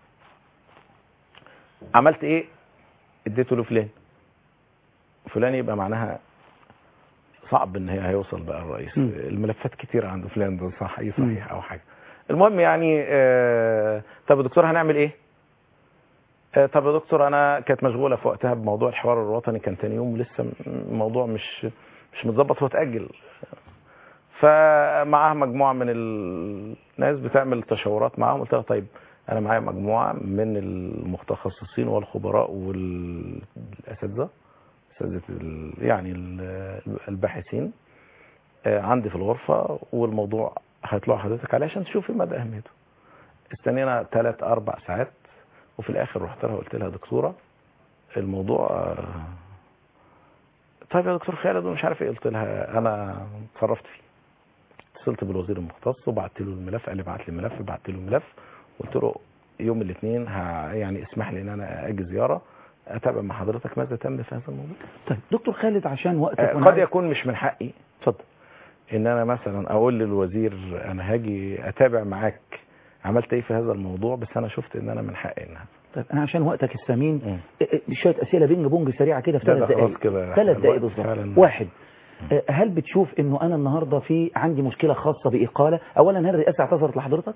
عملت ايه اديته لفلان فلان يبقى معناها صعب ان هي هيوصل بقى الرئيس مم. الملفات كتير عند فلان ده صح اي صحيح او حاجه المهم يعني آه طب يا دكتور هنعمل ايه آه طب يا دكتور انا كانت مشغوله في وقتها بموضوع الحوار الوطني كان تاني يوم لسه م- الموضوع مش مش متظبط هو اتاجل فمعاها مجموعه من الناس بتعمل تشاورات معاهم قلت لها طيب انا معايا مجموعه من المتخصصين والخبراء والاساتذه اساتذه ال- يعني ال- الباحثين آه، عندي في الغرفه والموضوع هيطلعوا حضرتك عليه عشان تشوفي مدى اهميته استنينا ثلاث اربع ساعات وفي الاخر رحت لها قلت لها دكتوره الموضوع آه، طيب يا دكتور خالد ومش عارف ايه قلت لها انا اتصرفت فيه اتصلت بالوزير المختص وبعت له الملف قال لي بعت لي الملف بعت له الملف قلت له يوم الاثنين ه- يعني اسمح لي ان انا اجي زياره اتابع مع حضرتك ماذا تم في هذا الموضوع طيب دكتور خالد عشان وقتك آه، وأنا قد عارف- يكون مش من حقي اتفضل ان انا مثلا اقول للوزير انا هاجي اتابع معاك عملت ايه في هذا الموضوع بس انا شفت ان انا من حقي ان طيب انا عشان وقتك الثمين مم. إيه إيه شويه اسئله بينج بونج سريعه كده في لا، ثلاث ده خلاص دقائق كده ثلاث دقائق الوقت بالظبط فعلا. واحد آه، هل بتشوف انه انا النهارده في عندي مشكله خاصه باقاله اولا هل الرئاسه اعتذرت لحضرتك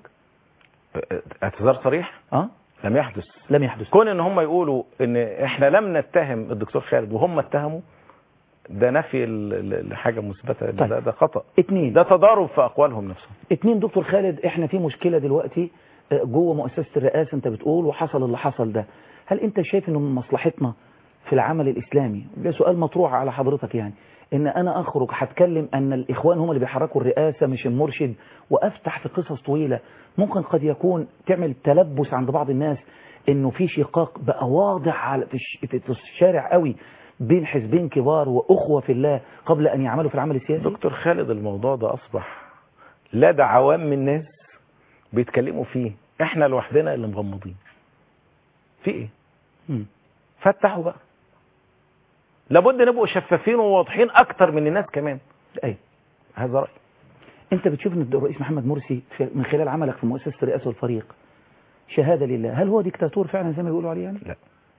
اعتذار صريح اه لم يحدث لم يحدث كون ان هم يقولوا ان احنا لم نتهم الدكتور خالد وهم اتهموا ده نفي ال- ال- لحاجه مثبته طيب. ده, ده خطا اتنين ده تضارب في اقوالهم نفسهم اتنين دكتور خالد احنا في مشكله دلوقتي آه، جوه مؤسسه الرئاسه انت بتقول وحصل اللي حصل ده هل انت شايف انه من مصلحتنا في العمل الاسلامي ده سؤال مطروح على حضرتك يعني ان انا اخرج هتكلم ان الاخوان هم اللي بيحركوا الرئاسه مش المرشد وافتح في قصص طويله ممكن قد يكون تعمل تلبس عند بعض الناس انه في شقاق بقى واضح على في الش- في الشارع قوي بين حزبين كبار واخوه في الله قبل ان يعملوا في العمل السياسي دكتور خالد الموضوع ده اصبح لدى عوام الناس بيتكلموا فيه احنا لوحدنا اللي مغمضين في ايه مم. فتحوا بقى لابد نبقوا شفافين وواضحين اكتر من الناس كمان ايوه هذا رايي انت بتشوف ان الرئيس محمد مرسي في من خلال عملك في مؤسسه الرئاسه والفريق شهاده لله هل هو ديكتاتور فعلا زي ما بيقولوا عليه يعني لا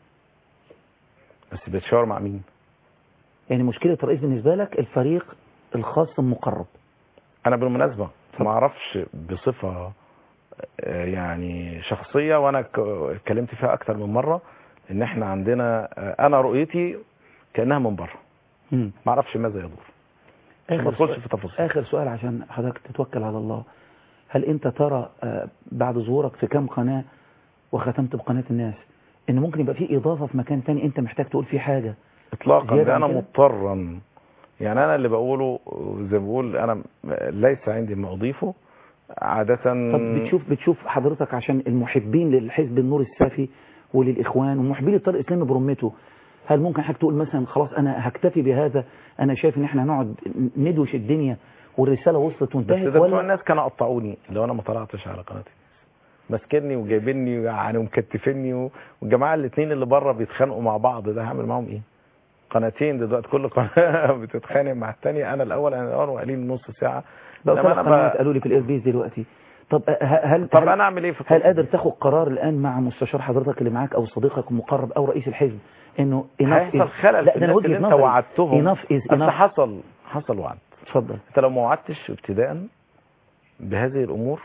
بس بيتشاور مع مين يعني مشكله الرئيس بالنسبه لك الفريق الخاص المقرب انا بالمناسبه ما اعرفش بصفه آه، يعني شخصيه وانا ك- اتكلمت فيها اكتر من مره ان احنا عندنا آه، انا رؤيتي كانها من بره مم. ما اعرفش ماذا يدور ما اخر ادخلش سؤال, في تفاصيل اخر سؤال عشان حضرتك تتوكل على الله هل انت ترى آه، بعد ظهورك في كام قناه وختمت بقناه الناس ان ممكن يبقى في اضافه في مكان تاني انت محتاج تقول فيه حاجه اطلاقا زيادة ده عن انا كده؟ مضطرا يعني انا اللي بقوله زي ما بقول انا ليس عندي ما اضيفه عاده طب بتشوف بتشوف حضرتك عشان المحبين للحزب النور السافي وللاخوان ومحبين للطريق الاسلامي برمته هل ممكن حضرتك تقول مثلا خلاص انا هكتفي بهذا انا شايف ان احنا هنقعد ندوش الدنيا والرساله وصلت بس وانتهت ده بتوع ولا الناس كانوا قطعوني لو انا ما طلعتش على قناه الناس ماسكني وجايبني يعني ومكتفني و- والجماعه الاثنين اللي بره بيتخانقوا مع بعض ده هعمل معاهم ايه قناتين دلوقتي كل قناه بتتخانق مع الثانيه انا الاول انا الاول وقالين نص ساعه بقى إنما ثلاث أنا قنوات بقى- قالوا لي في الايربيز دلوقتي طب أه- هل طب هل انا اعمل ايه في هل كل- قادر تاخد قرار الان مع مستشار حضرتك اللي معاك او صديقك المقرب او رئيس الحزب انه enough هيحصل is- خلل لا في ده انا الناس اللي وجهه انت نظري وعدتهم enough is انت enough حصل حصل وعد اتفضل انت لو ما وعدتش ابتداء بهذه الامور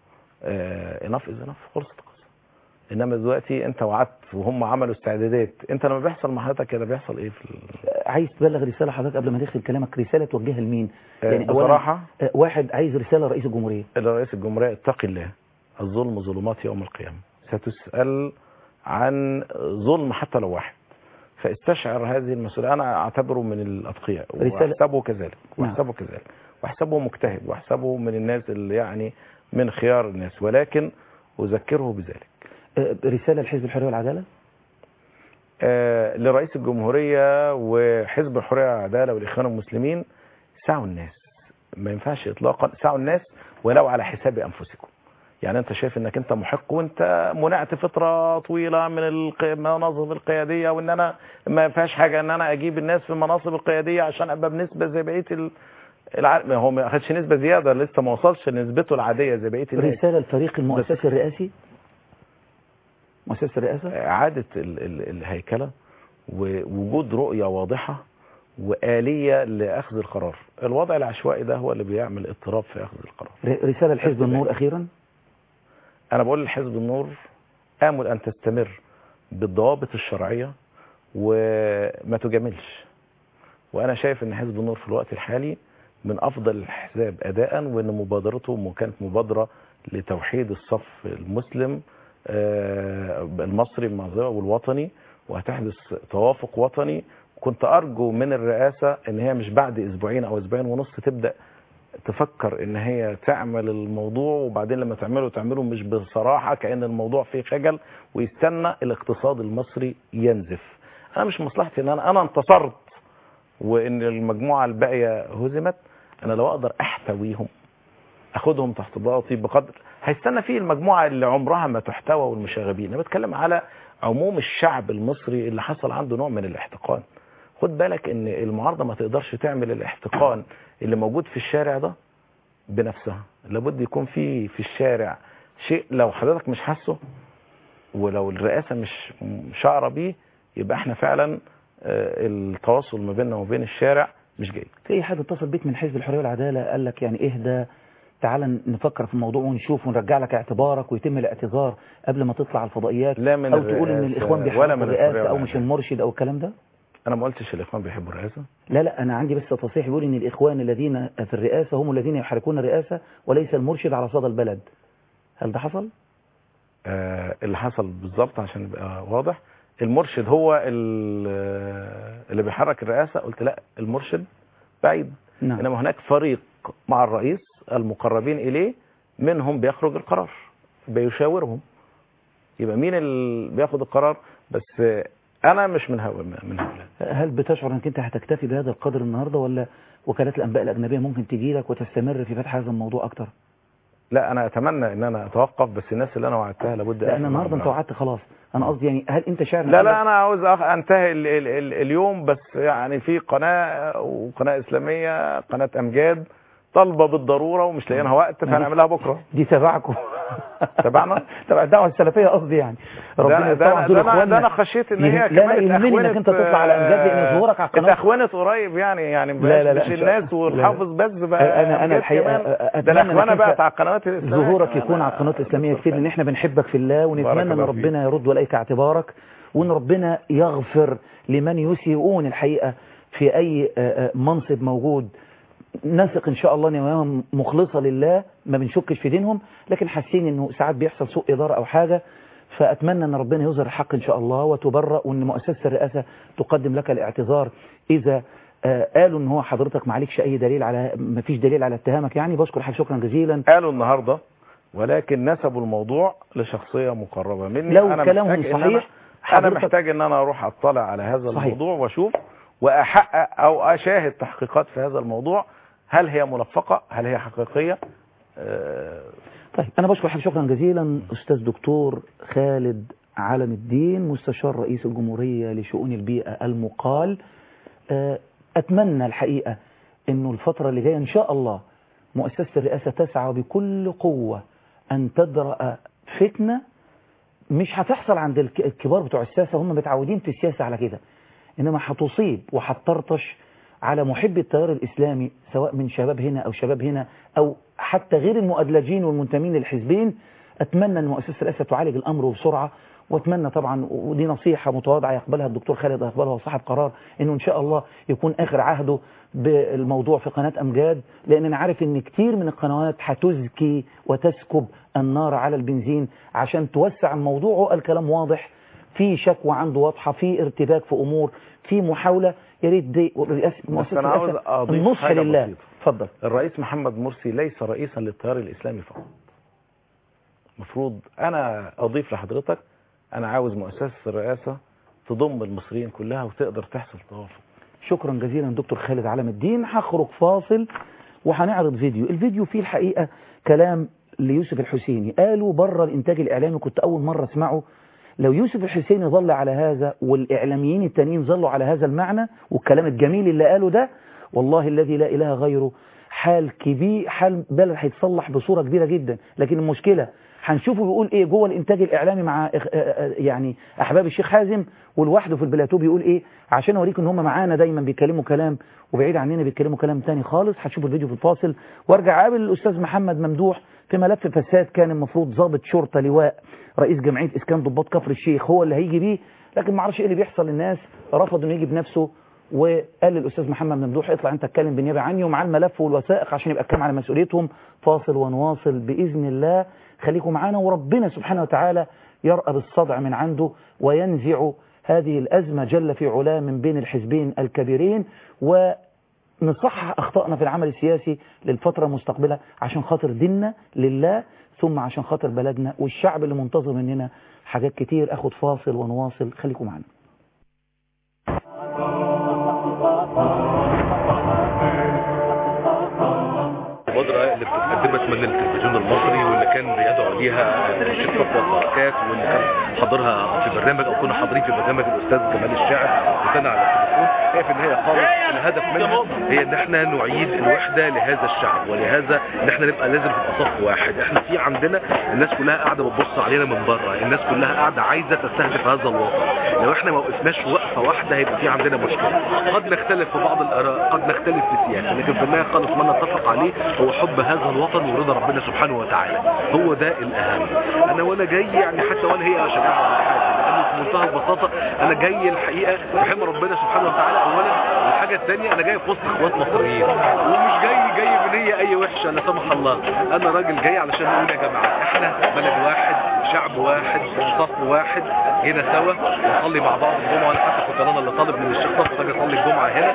انف از انف خلصت القصه انما دلوقتي انت وعدت وهم عملوا استعدادات انت لما بيحصل مع حضرتك كده بيحصل ايه في ال- عايز تبلغ رساله حضرتك قبل ما تدخل كلامك رساله توجهها لمين آه، أولاً، بصراحة؟ آه، واحد عايز رساله لرئيس الجمهوريه رئيس الجمهوريه اتق الله الظلم ظلمات يوم القيامه ستسال عن ظلم حتى لو واحد فاستشعر هذه المسؤوليه انا اعتبره من الاتقياء رسالة- واحسبه كذلك نعم. واحسبه كذلك واحسبه مجتهد واحسبه من الناس اللي يعني من خيار الناس ولكن اذكره بذلك آه، رساله لحزب الحريه والعداله آه، لرئيس الجمهورية وحزب الحرية والعدالة والإخوان المسلمين سعوا الناس ما ينفعش إطلاقا سعوا الناس ولو على حساب أنفسكم يعني أنت شايف أنك أنت محق وأنت منعت فترة طويلة من الق- المناصب القيادية وأن أنا ما فيهاش حاجة أن أنا أجيب الناس في المناصب القيادية عشان أبقى بنسبة زي بقية ال... الع... ما هو ما أخدش نسبة زيادة لسه ما وصلش لنسبته العادية زي بقية الناس رساله لفريق المؤسسي الرئاسي مؤسسه الرئاسه إعادة ال- ال- الهيكلة ووجود رؤية واضحة وآلية لأخذ القرار الوضع العشوائي ده هو اللي بيعمل اضطراب في أخذ القرار ر- رساله لحزب النور اخيرا أنا بقول لحزب النور آمل أن تستمر بالضوابط الشرعية وما تجاملش وأنا شايف أن حزب النور في الوقت الحالي من أفضل الأحزاب أداء وأن مبادرته كانت مبادرة لتوحيد الصف المسلم آه، المصري المعظمة والوطني وهتحدث توافق وطني كنت أرجو من الرئاسة أن هي مش بعد أسبوعين أو أسبوعين ونص تبدأ تفكر ان هي تعمل الموضوع وبعدين لما تعمله تعمله مش بصراحة كأن الموضوع فيه خجل ويستنى الاقتصاد المصري ينزف انا مش مصلحتي ان انا انا انتصرت وان المجموعة الباقية هزمت انا لو اقدر احتويهم اخدهم تحت ضغطي بقدر هيستنى فيه المجموعة اللي عمرها ما تحتوى والمشاغبين انا بتكلم على عموم الشعب المصري اللي حصل عنده نوع من الاحتقان خد بالك ان المعارضة ما تقدرش تعمل الاحتقان اللي موجود في الشارع ده بنفسها لابد يكون في في الشارع شيء لو حضرتك مش حاسه ولو الرئاسة مش شعره بيه يبقى احنا فعلا آه، التواصل ما بيننا وبين الشارع مش جيد في حد اتصل بيك من حزب الحريه والعداله قال لك يعني اهدى تعال نفكر في الموضوع ونشوف ونرجع لك اعتبارك ويتم الاعتذار قبل ما تطلع على الفضائيات لا من او تقول ان الرئاسة الاخوان ولا بيحبوا من الرئاسه الحرية او مش والعدالة. المرشد او الكلام ده انا ما قلتش الاخوان بيحبوا الرئاسة لا لا انا عندي بس تصريح بيقول ان الاخوان الذين في الرئاسه هم الذين يحركون الرئاسه وليس المرشد على صدى البلد هل ده حصل آه، اللي حصل بالظبط عشان يبقى واضح المرشد هو ال- اللي بيحرك الرئاسة قلت لا المرشد بعيد نعم انما هناك فريق مع الرئيس المقربين اليه منهم بيخرج القرار بيشاورهم يبقى مين اللي بياخد القرار بس انا مش من هؤلاء من هؤلاء هل بتشعر انك انت هتكتفي بهذا القدر النهارده ولا وكالات الانباء الاجنبيه ممكن تجي لك وتستمر في فتح هذا الموضوع اكتر لا انا اتمنى ان انا اتوقف بس الناس اللي انا وعدتها لابد لان أقفل النهارده انت معاهم. وعدت خلاص انا قصدي يعني هل انت شاعر لا لا انا عاوز أخ- انتهي ال ال ال اليوم بس يعني في قناه وقناه اسلاميه قناه امجاد طالبه بالضروره ومش لاقيينها وقت فهنعملها بكره دي تبعكم تبعنا تبع الدعوه السلفيه قصدي يعني ده يستر ده, عن ده, دول انا إخواننا. ده انا خشيت ان هي لا كمان لا يهمني انك انت تطلع على امجاد لان ظهورك على القناه اتخونت قريب يعني يعني لا لا لا، مش إن شاء الناس الله. والحافظ بس بقى انا انا أمجاد الحقيقه كمان. ده اتمنى الاخوانه إنك بقى أنت بتاع القنوات الإسلامية ظهورك كمان. يكون على القناه الاسلاميه كتير لان احنا بنحبك في الله بارك ونتمنى ان الله فيك. ربنا يرد اليك اعتبارك وان ربنا يغفر لمن يسيئون الحقيقه في اي آه، آه، منصب موجود نثق ان شاء الله ان نواياهم مخلصه لله ما بنشكش في دينهم لكن حاسين انه ساعات بيحصل سوء اداره او حاجه فاتمنى ان ربنا يظهر الحق ان شاء الله وتبرأ وان مؤسسه الرئاسه تقدم لك الاعتذار اذا آه، قالوا ان هو حضرتك ما عليكش اي دليل على ما فيش دليل على اتهامك يعني بشكر حضرتك شكرا جزيلا قالوا النهارده ولكن نسبوا الموضوع لشخصيه مقربه مني لو أنا كلامهم محتاج إن صحيح، أنا, انا حضرتك- محتاج ان انا اروح اطلع على هذا صحيح. الموضوع واشوف واحقق او اشاهد تحقيقات في هذا الموضوع هل هي ملفقة هل هي حقيقية آه، طيب أنا بشكر حضرتك شكرا جزيلا أستاذ دكتور خالد علم الدين مستشار رئيس الجمهورية لشؤون البيئة المقال آه، أتمنى الحقيقة أنه الفترة اللي جاية إن شاء الله مؤسسة الرئاسة تسعى بكل قوة أن تدرأ فتنة مش هتحصل عند الك- الكبار بتوع السياسة هم متعودين في السياسة على كده إنما هتصيب وهتطرطش على محب التيار الإسلامي سواء من شباب هنا أو شباب هنا أو حتى غير المؤدلجين والمنتمين للحزبين أتمنى أن مؤسسة الرئاسة تعالج الأمر بسرعة وأتمنى طبعا ودي نصيحة متواضعة يقبلها الدكتور خالد يقبلها وصاحب قرار أنه إن شاء الله يكون آخر عهده بالموضوع في قناة أمجاد لأن أنا عارف أن كتير من القنوات هتزكي وتسكب النار على البنزين عشان توسع الموضوع وقال كلام واضح في شكوى عنده واضحة في ارتباك في أمور في محاولة يا ريت دي رئاسة بس مؤسسة أنا عاوز الرئاسة أضيف النصح حاجة لله بسيطة. اتفضل الرئيس محمد مرسي ليس رئيسا للتيار الإسلامي فقط مفروض أنا أضيف لحضرتك أنا عاوز مؤسسة الرئاسة تضم المصريين كلها وتقدر تحصل توافق شكرا جزيلا دكتور خالد علم الدين هخرج فاصل وهنعرض فيديو الفيديو فيه الحقيقة كلام ليوسف الحسيني قالوا بره الإنتاج الإعلامي كنت أول مرة أسمعه لو يوسف الحسيني ظل على هذا والإعلاميين التانيين ظلوا على هذا المعنى والكلام الجميل اللي قاله ده والله الذي لا إله غيره حال كبير حال بلد هيتصلح بصورة كبيرة جدا لكن المشكلة هنشوفه بيقول ايه جوه الانتاج الاعلامي مع إخ- آه، آه، يعني احباب الشيخ حازم ولوحده في البلاتو بيقول ايه عشان اوريكم ان هم معانا دايما بيتكلموا كلام وبعيد عننا بيتكلموا كلام تاني خالص هتشوفوا الفيديو في الفاصل وارجع اقابل الاستاذ محمد ممدوح في ملف فساد كان المفروض ضابط شرطه لواء رئيس جمعيه اسكان ضباط كفر الشيخ هو اللي هيجي بيه لكن ما اعرفش ايه اللي بيحصل للناس رفض انه يجي بنفسه وقال للاستاذ محمد ممدوح اطلع انت اتكلم بالنيابه عني ومعاه الملف والوثائق عشان يبقى الكلام على مسؤوليتهم فاصل ونواصل باذن الله خليكم معانا وربنا سبحانه وتعالى يرأى بالصدع من عنده وينزع هذه الأزمة جل في علاه من بين الحزبين الكبيرين ونصحح أخطائنا في العمل السياسي للفترة المستقبلة عشان خاطر ديننا لله ثم عشان خاطر بلدنا والشعب اللي منتظر مننا حاجات كتير أخد فاصل ونواصل خليكم معانا المبادرة اللي اتقدمت من التلفزيون المصري واللي كان بيدعو ليها الشيخ صفوت بركات واللي كان حاضرها في برنامج او كنا حاضرين في برنامج الاستاذ جمال الشاعر وكان على التليفون هي في النهايه خالص الهدف منها هي ان احنا نعيد الوحده لهذا الشعب ولهذا ان احنا نبقى لازم نبقى صف واحد احنا في عندنا الناس كلها قاعده بتبص علينا من بره الناس كلها قاعده عايزه تستهدف هذا الوطن لو احنا ما وقفناش وقفه واحده هيبقى في عندنا مشكله قد نختلف في بعض الاراء قد نختلف في السياسه لكن في النهايه خالص ما نتفق عليه هو حب هذا الوطن ورضا ربنا سبحانه وتعالى هو ده الاهم انا وانا جاي يعني حتى ولا هي شجاعه ولا حاجه لانه في منتهى البساطه انا جاي الحقيقه بحب ربنا سبحانه وتعالى اولا والحاجه الثانيه انا جاي في وسط اخوات مصريين ومش جاي جاي بنيه اي وحشه لا سمح الله انا راجل جاي علشان نقول يا جماعه احنا بلد واحد شعب واحد صف واحد هنا سوا نصلي مع بعض الجمعه انا حتى كنت انا اللي طالب من الشيخ صف اجي اصلي الجمعه هنا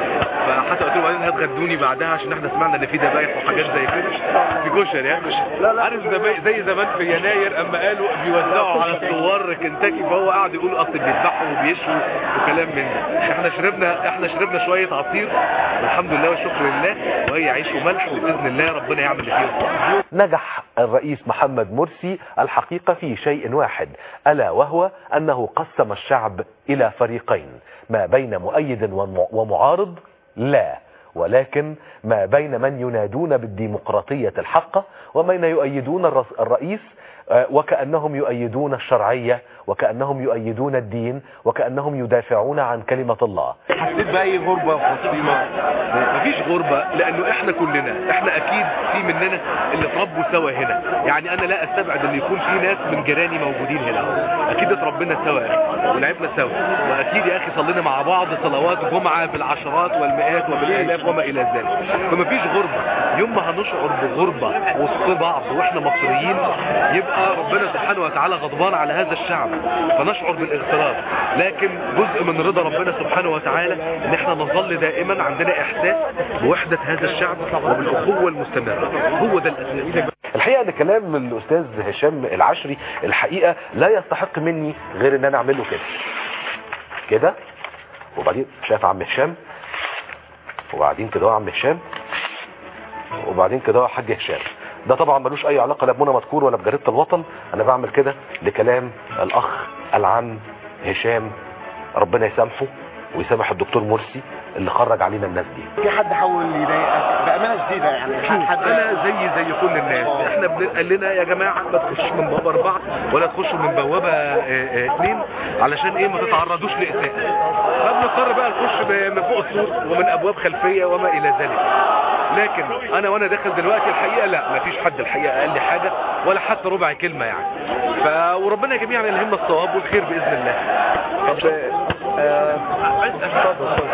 فحتى قلت له بعدين هتغدوني بعدها عشان احنا سمعنا ان في ذبايح وحاجات زي كده في كشري يعني عارف زي زي زمان في يناير اما قالوا بيوزعوا على الثوار كنتاكي فهو قاعد يقول اصل بيذبحوا وبيشوا وكلام من ده احنا شربنا احنا شربنا شويه عصير والحمد لله والشكر لله وهي عيش وملح وباذن الله ربنا يعمل اللي فيه نجح الرئيس محمد مرسي الحقيقة في شيء واحد ألا وهو أنه قسم الشعب إلى فريقين ما بين مؤيد ومع- ومعارض لا ولكن ما بين من ينادون بالديمقراطية الحقة ومن يؤيدون الرس- الرئيس آه، وكأنهم يؤيدون الشرعية وكأنهم يؤيدون الدين وكأنهم يدافعون عن كلمة الله حسيت بأي غربة في وسط مصر مفيش غربة لأنه إحنا كلنا إحنا أكيد في مننا اللي اتربوا سوا هنا يعني أنا لا أستبعد إن يكون في ناس من جيراني موجودين هنا أكيد اتربينا سوا ولعبنا سوا وأكيد يا أخي صلينا مع بعض صلوات جمعة بالعشرات والمئات وبالآلاف وما إلى ذلك فمفيش غربة يوم ما هنشعر بغربة وسط بعض وإحنا مصريين يبقى ربنا سبحانه وتعالى غضبان على هذا الشعب فنشعر بالاغتراب لكن جزء من رضا ربنا سبحانه وتعالى ان احنا نظل دائما عندنا احساس بوحدة هذا الشعب وبالاخوة المستمرة هو ده الاساس الحقيقة ان كلام الاستاذ هشام العشري الحقيقة لا يستحق مني غير ان انا اعمله كده كده وبعدين شايف عم هشام وبعدين كده هو عم هشام وبعدين كده هو حاج هشام ده طبعا ملوش اي علاقه لا بمنى مذكور ولا بجريده الوطن انا بعمل كده لكلام الاخ العم هشام ربنا يسامحه ويسامح الدكتور مرسي اللي خرج علينا الناس دي في حد حاول يضايقك بامانه شديده يعني شوف انا زي زي كل الناس احنا بن- قال لنا يا جماعه ما تخشوش من بوابه اربعه ولا تخشوا من بوابه اه، اه، اثنين علشان ايه ما تتعرضوش لاساءه فبنضطر بقى نخش ب- من فوق السور ومن ابواب خلفيه وما الى ذلك لكن انا وانا داخل دلوقتي الحقيقه لا ما فيش حد الحقيقه قال لي حاجه ولا حتى ربع كلمه يعني ف وربنا جميعا يلهمنا الصواب والخير باذن الله طب اه، اتفضل اتفضل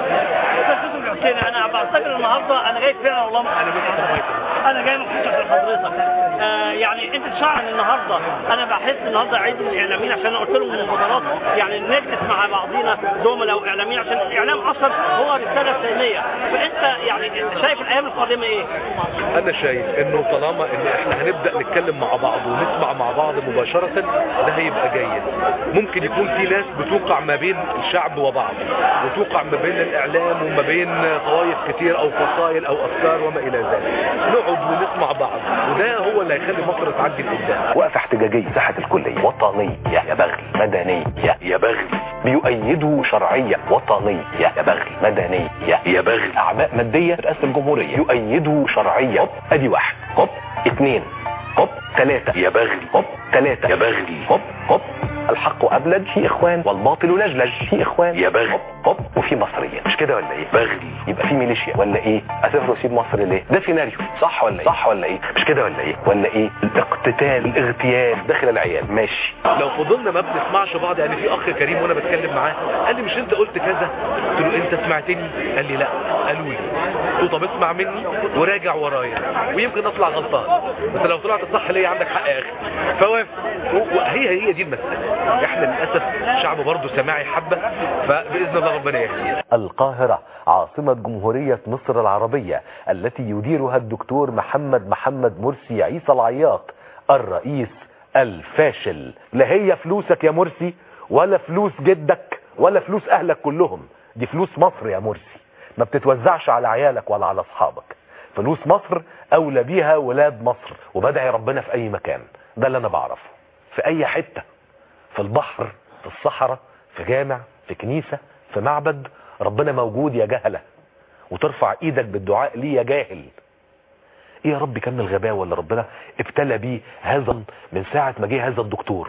حسين انا بعتبر النهارده انا جاي فعلا والله انا انا جاي مخصوص عشان حضرتك آه يعني انت تشعر ان النهارده انا بحس النهارده عيد الاعلاميين عشان انا قلت لهم المخابرات يعني نجلس مع بعضينا زملاء واعلاميين عشان الاعلام اصلا هو رساله سلميه فانت يعني شايف الايام القادمه ايه؟ انا شايف انه طالما ان احنا هنبدا نتكلم مع بعض ونسمع مع بعض مباشره ده هيبقى جيد ممكن يكون في ناس بتوقع ما بين الشعب وبعض وتوقع ما بين الاعلام وما بين طوائف كتير او فصائل او افكار وما الى ذلك نقعد ونسمع بعض وده هو اللي هيخلي مصر تعدي لقدام وقفة احتجاجية ساحة الكلية وطنية يا بغل مدنية يا بغل بيؤيدوا شرعية وطنية يا بغل مدنية يا بغل أعباء مادية رئاسة الجمهورية يؤيدوا شرعية هوب أدي واحد هوب اتنين هوب ثلاثة يا بغل هوب ثلاثة يا بغل هوب هوب الحق أبلج في إخوان والباطل لجلج في إخوان يا بغل هوب هوب وفي مصريين مش كده ولا إيه بغل يبقى في ميليشيا ولا إيه أسافر وأسيب مصر ليه ده سيناريو صح ولا إيه صح ولا إيه مش كده ولا إيه ولا إيه الاقتتال الاغتيال داخل العيال ماشي لو فضلنا ما بنسمعش بعض يعني في اخ كريم وانا بتكلم معاه قال لي مش انت قلت كذا قلت له انت سمعتني قال لي لا قالوا لي قلت له طب اسمع مني وراجع ورايا ويمكن اطلع غلطان بس لو طلعت صح ليا عندك حق يا اخي فوافق وهي هي دي المساله احنا للاسف شعب برضه سماعي حبه فباذن الله ربنا يهدينا القاهرة عاصمة جمهورية مصر العربية التي يديرها الدكتور محمد محمد مرسي عيسى العياط الرئيس الفاشل لا هي فلوسك يا مرسي ولا فلوس جدك ولا فلوس اهلك كلهم دي فلوس مصر يا مرسي ما بتتوزعش على عيالك ولا على اصحابك فلوس مصر اولى بيها ولاد مصر وبدعي ربنا في اي مكان ده اللي انا بعرفه في اي حتة في البحر في الصحراء في جامع في كنيسة في معبد ربنا موجود يا جهلة وترفع ايدك بالدعاء ليه يا جاهل ايه يا رب كم الغباوة اللي ربنا ابتلى بيه هذا من ساعة ما جه هذا الدكتور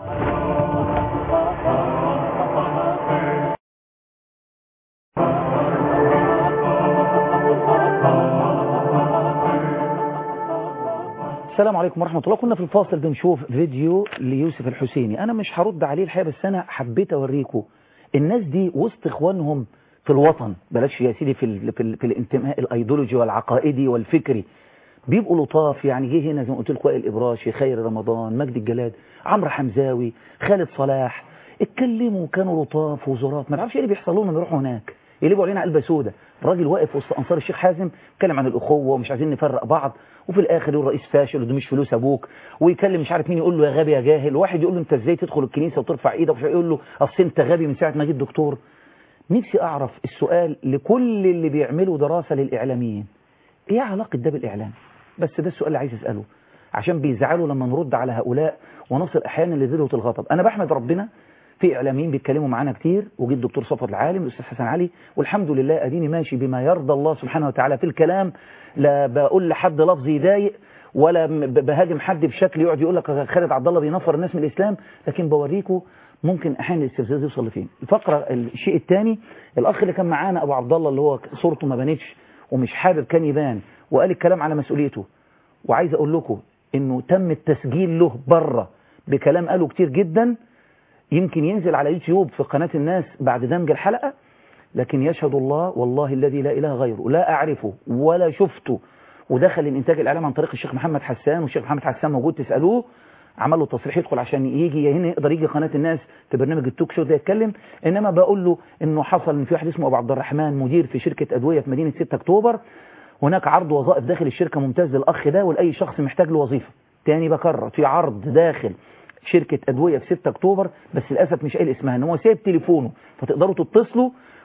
السلام عليكم ورحمة الله كنا في الفاصل بنشوف فيديو ليوسف الحسيني أنا مش هرد عليه الحقيقة بس أنا حبيت أوريكم الناس دي وسط إخوانهم في الوطن بلاش يا سيدي في, ال في, ال في الانتماء الأيديولوجي والعقائدي والفكري بيبقوا لطاف يعني جه هنا زي ما قلت لكم وائل الإبراشي خير رمضان مجدي الجلاد عمرو حمزاوي خالد صلاح اتكلموا كانوا لطاف وظراف ما تعرفش ايه اللي بيحصل لهم لما يروحوا هناك يقلبوا علينا قلبه سودة الراجل واقف وسط انصار الشيخ حازم اتكلم عن الاخوه ومش عايزين نفرق بعض وفي الاخر يقول رئيس فاشل وده مش فلوس ابوك ويكلم مش عارف مين يقول له يا غبي يا جاهل واحد يقول له انت ازاي تدخل الكنيسه وترفع ايدك ومش عارف يقول له اصل انت غبي من ساعه ما جيت دكتور نفسي اعرف السؤال لكل اللي بيعملوا دراسه للاعلاميين ايه علاقه ده بالاعلام بس ده السؤال اللي عايز اساله عشان بيزعلوا لما نرد على هؤلاء ونصل احيانا لذروه الغضب انا بحمد ربنا في اعلاميين بيتكلموا معانا كتير وجه الدكتور صفوت العالم الاستاذ حسن علي والحمد لله اديني ماشي بما يرضى الله سبحانه وتعالى في الكلام لا بقول لحد لفظ يضايق ولا م- ب- بهاجم حد بشكل يقعد يقول لك خالد عبد الله بينفر الناس من الاسلام لكن بوريكم ممكن احيانا الاستفزاز يوصل لفين الفقره الشيء الثاني الاخ اللي كان معانا ابو عبد الله اللي هو صورته ما بانتش ومش حابب كان يبان وقال الكلام على مسؤوليته وعايز اقول لكم انه تم التسجيل له بره بكلام قاله كتير جدا يمكن ينزل على يوتيوب في قناة الناس بعد دمج الحلقة لكن يشهد الله والله الذي لا إله غيره لا أعرفه ولا شفته ودخل الإنتاج الإعلام عن طريق الشيخ محمد حسان والشيخ محمد حسان موجود تسألوه عمل له تصريح يدخل عشان يجي هنا يقدر يجي قناة الناس في برنامج التوك شو ده يتكلم إنما بقول له إنه حصل إن في واحد اسمه أبو عبد الرحمن مدير في شركة أدوية في مدينة 6 أكتوبر هناك عرض وظائف داخل الشركة ممتاز للأخ ده ولأي شخص محتاج له وظيفة تاني بكرر في عرض داخل شركة أدوية في 6 أكتوبر بس للأسف مش قايل اسمها إن هو سايب تليفونه فتقدروا تتصلوا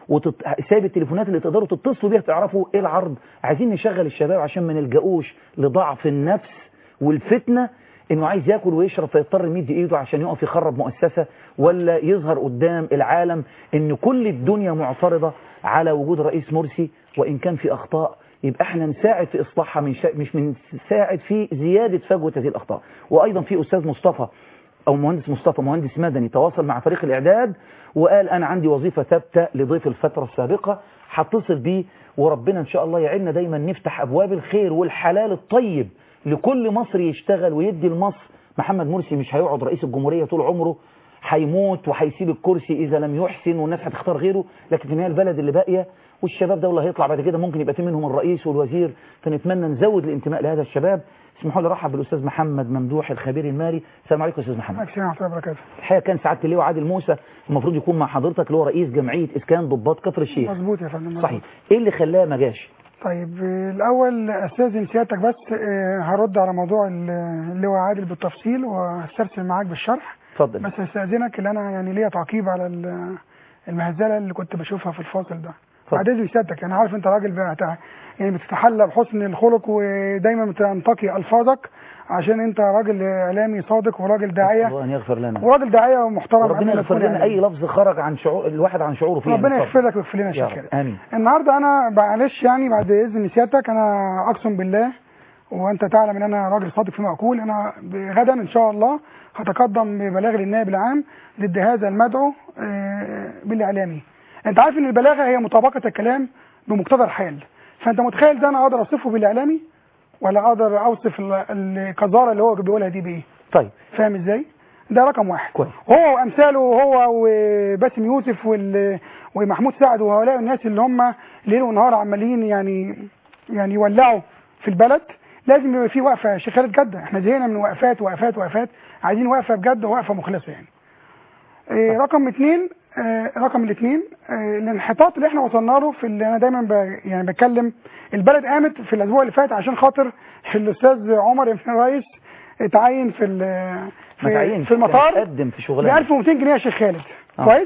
وسايب التليفونات اللي تقدروا تتصلوا بيها تعرفوا ايه العرض عايزين نشغل الشباب عشان ما نلجأوش لضعف النفس والفتنة انه عايز ياكل ويشرب فيضطر يمد ايده عشان يقف يخرب مؤسسة ولا يظهر قدام العالم ان كل الدنيا معترضة على وجود رئيس مرسي وان كان في اخطاء يبقى احنا نساعد في اصلاحها من شا... مش من نساعد في زيادة فجوة هذه الاخطاء وايضا في استاذ مصطفى او مهندس مصطفى مهندس مدني تواصل مع فريق الاعداد وقال انا عندي وظيفة ثابتة لضيف الفترة السابقة هتصل بيه وربنا ان شاء الله يعيننا دايما نفتح ابواب الخير والحلال الطيب لكل مصري يشتغل ويدي لمصر محمد مرسي مش هيقعد رئيس الجمهورية طول عمره هيموت وهيسيب الكرسي اذا لم يحسن والناس هتختار غيره لكن في النهايه البلد اللي باقيه والشباب ده اللي هيطلع بعد كده ممكن يبقى في منهم الرئيس والوزير فنتمنى نزود الانتماء لهذا الشباب اسمحوا لي ارحب بالاستاذ محمد ممدوح الخبير المالي السلام عليكم يا استاذ محمد السلام ورحمه الله وبركاته الحقيقه كان سعاده اللواء عادل موسى المفروض يكون مع حضرتك اللي هو رئيس جمعيه اسكان ضباط كفر الشيخ مظبوط يا فندم مظبوط. صحيح ايه اللي خلاه ما جاش طيب آه، الاول استاذن سيادتك بس آه، هرد على موضوع ال- اللواء عادل بالتفصيل وهسترسل معاك بالشرح اتفضل بس استاذنك اللي انا يعني ليا تعقيب على ال- المهزله اللي كنت بشوفها في الفاصل ده بعد اذن سيادتك انا عارف انت راجل بتاع يعني بتتحلى بحسن الخلق ودايما بتنتقي الفاظك عشان انت راجل اعلامي صادق وراجل داعيه الله ان يغفر لنا وراجل داعيه ومحترم وربنا قبل ما يغفر تكون لنا إعلامي. اي لفظ خرج عن شعور الواحد عن شعوره فيه ربنا يعني. يغفر لك ويغفر لنا يا يا رب. شيخ امين النهارده انا معلش يعني بعد اذن سيادتك انا اقسم بالله وانت تعلم ان انا راجل صادق فيما اقول انا غدا ان شاء الله هتقدم ببلاغ للنائب العام ضد هذا المدعو آه، بالاعلامي انت عارف ان البلاغه هي مطابقه الكلام بمقتضى الحال فانت متخيل ده انا اقدر اوصفه بالاعلامي ولا اقدر اوصف ال- القذاره اللي هو بيقولها دي بايه طيب فاهم ازاي ده رقم واحد كويس هو وامثاله هو وباسم يوسف وال... ومحمود سعد وهؤلاء الناس اللي هم ليل ونهار عمالين يعني يعني يولعوا في البلد لازم يبقى في وقفه يا شيخ خالد جده احنا زهقنا من وقفات وقفات وقفات عايزين وقفه بجد ووقفه مخلصه يعني إيه رقم اثنين آه، رقم الاثنين آه، الانحطاط اللي احنا وصلنا له في اللي انا دايما ب... يعني بتكلم البلد قامت في الاسبوع اللي فات عشان خاطر الاستاذ عمر ابن الرئيس اتعين في ال... ما في, تعينش في المطار قدم في ب شغلانه 1200 جنيه يا شيخ خالد آه. كويس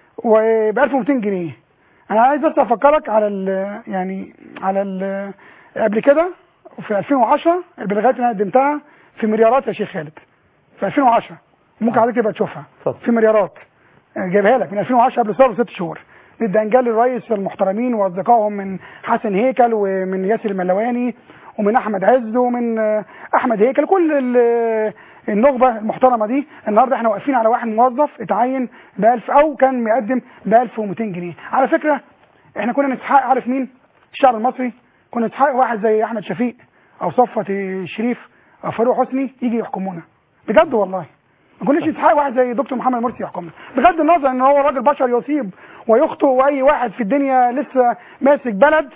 وب 1200 جنيه انا عايز بس افكرك على ال يعني على ال قبل كده في 2010 البلاغات اللي انا قدمتها في مليارات يا شيخ خالد في 2010 ممكن حضرتك تبقى تشوفها اتفضل. في مليارات جايبها لك من 2010 قبل الثوره بست شهور ضد انجال الرئيس المحترمين واصدقائهم من حسن هيكل ومن ياسر الملواني ومن احمد عز ومن آه، احمد هيكل كل ال- النخبه المحترمه دي النهارده احنا واقفين على واحد موظف اتعين ب 1000 او كان مقدم ب 1200 جنيه على فكره احنا كنا نستحق عارف مين الشعب المصري كنا نستحق واحد زي احمد شفيق او صفوت الشريف او فاروق حسني يجي يحكمونا بجد والله ما كناش نستحق واحد زي دكتور محمد مرسي يحكمنا بغض النظر ان هو راجل بشر يصيب ويخطئ واي واحد في الدنيا لسه ماسك بلد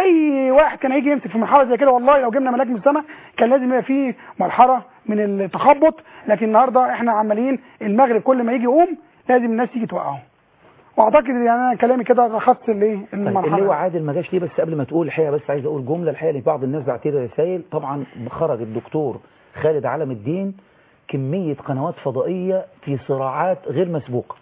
اي واحد كان هيجي يمسك في مرحله زي كده والله لو جبنا ملاك من السماء كان لازم يبقى فيه مرحله من التخبط لكن النهارده احنا عمالين المغرب كل ما يجي يقوم لازم الناس تيجي توقعه واعتقد يعني انا كلامي كده لخصت الايه طيب المرحله اللي هو عادل ما جاش ليه بس قبل ما تقول الحقيقه بس عايز اقول جمله الحقيقه لبعض الناس بعت لي رسائل طبعا خرج الدكتور خالد علم الدين كميه قنوات فضائيه في صراعات غير مسبوقه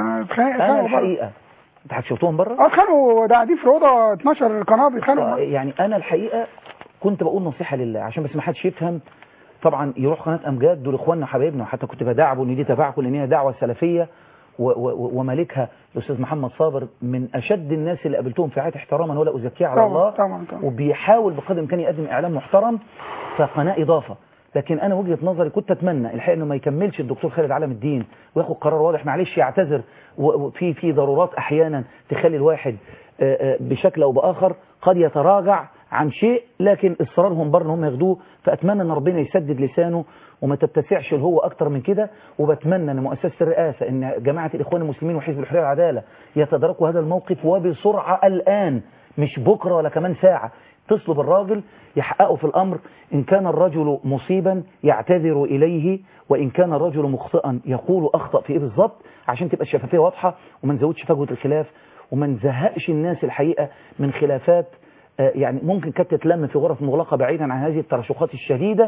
انا الحقيقه انت شفتهم بره اه اتخانقوا ده قاعدين في الاوضه 12 قناه بيتخانقوا يعني انا الحقيقه كنت بقول نصيحه لله عشان بس ما حدش يفهم طبعا يروح قناه امجاد دول اخواننا وحبايبنا وحتى كنت بدعبه ان دي تبعكم لان هي دعوه سلفيه و- و- ومالكها الاستاذ محمد صابر من اشد الناس اللي قابلتهم في حياتي احتراما ولا ازكيه على طبعا الله طبعا طبعا وبيحاول بقدر الامكان يقدم اعلام محترم فقناه اضافه لكن انا وجهه نظري كنت اتمنى الحقيقه انه ما يكملش الدكتور خالد علم الدين وياخد قرار واضح معلش يعتذر و- وفي في ضرورات احيانا تخلي الواحد آه، آه، بشكل او باخر قد يتراجع عن شيء لكن اصرارهم بر ان هم ياخدوه فاتمنى ان ربنا يسدد لسانه وما تتسعش هو اكتر من كده وبتمنى ان مؤسسه الرئاسه ان جماعه الاخوان المسلمين وحزب الحريه والعداله يتداركوا هذا الموقف وبسرعه الان مش بكره ولا كمان ساعه اتصلوا بالراجل يحققوا في الامر ان كان الرجل مصيبا يعتذر اليه وان كان الرجل مخطئا يقول اخطا في ايه بالظبط عشان تبقى الشفافيه واضحه وما نزودش فجوه الخلاف وما نزهقش الناس الحقيقه من خلافات آه، يعني ممكن كانت تتلم في غرف مغلقه بعيدا عن هذه التراشقات الشديده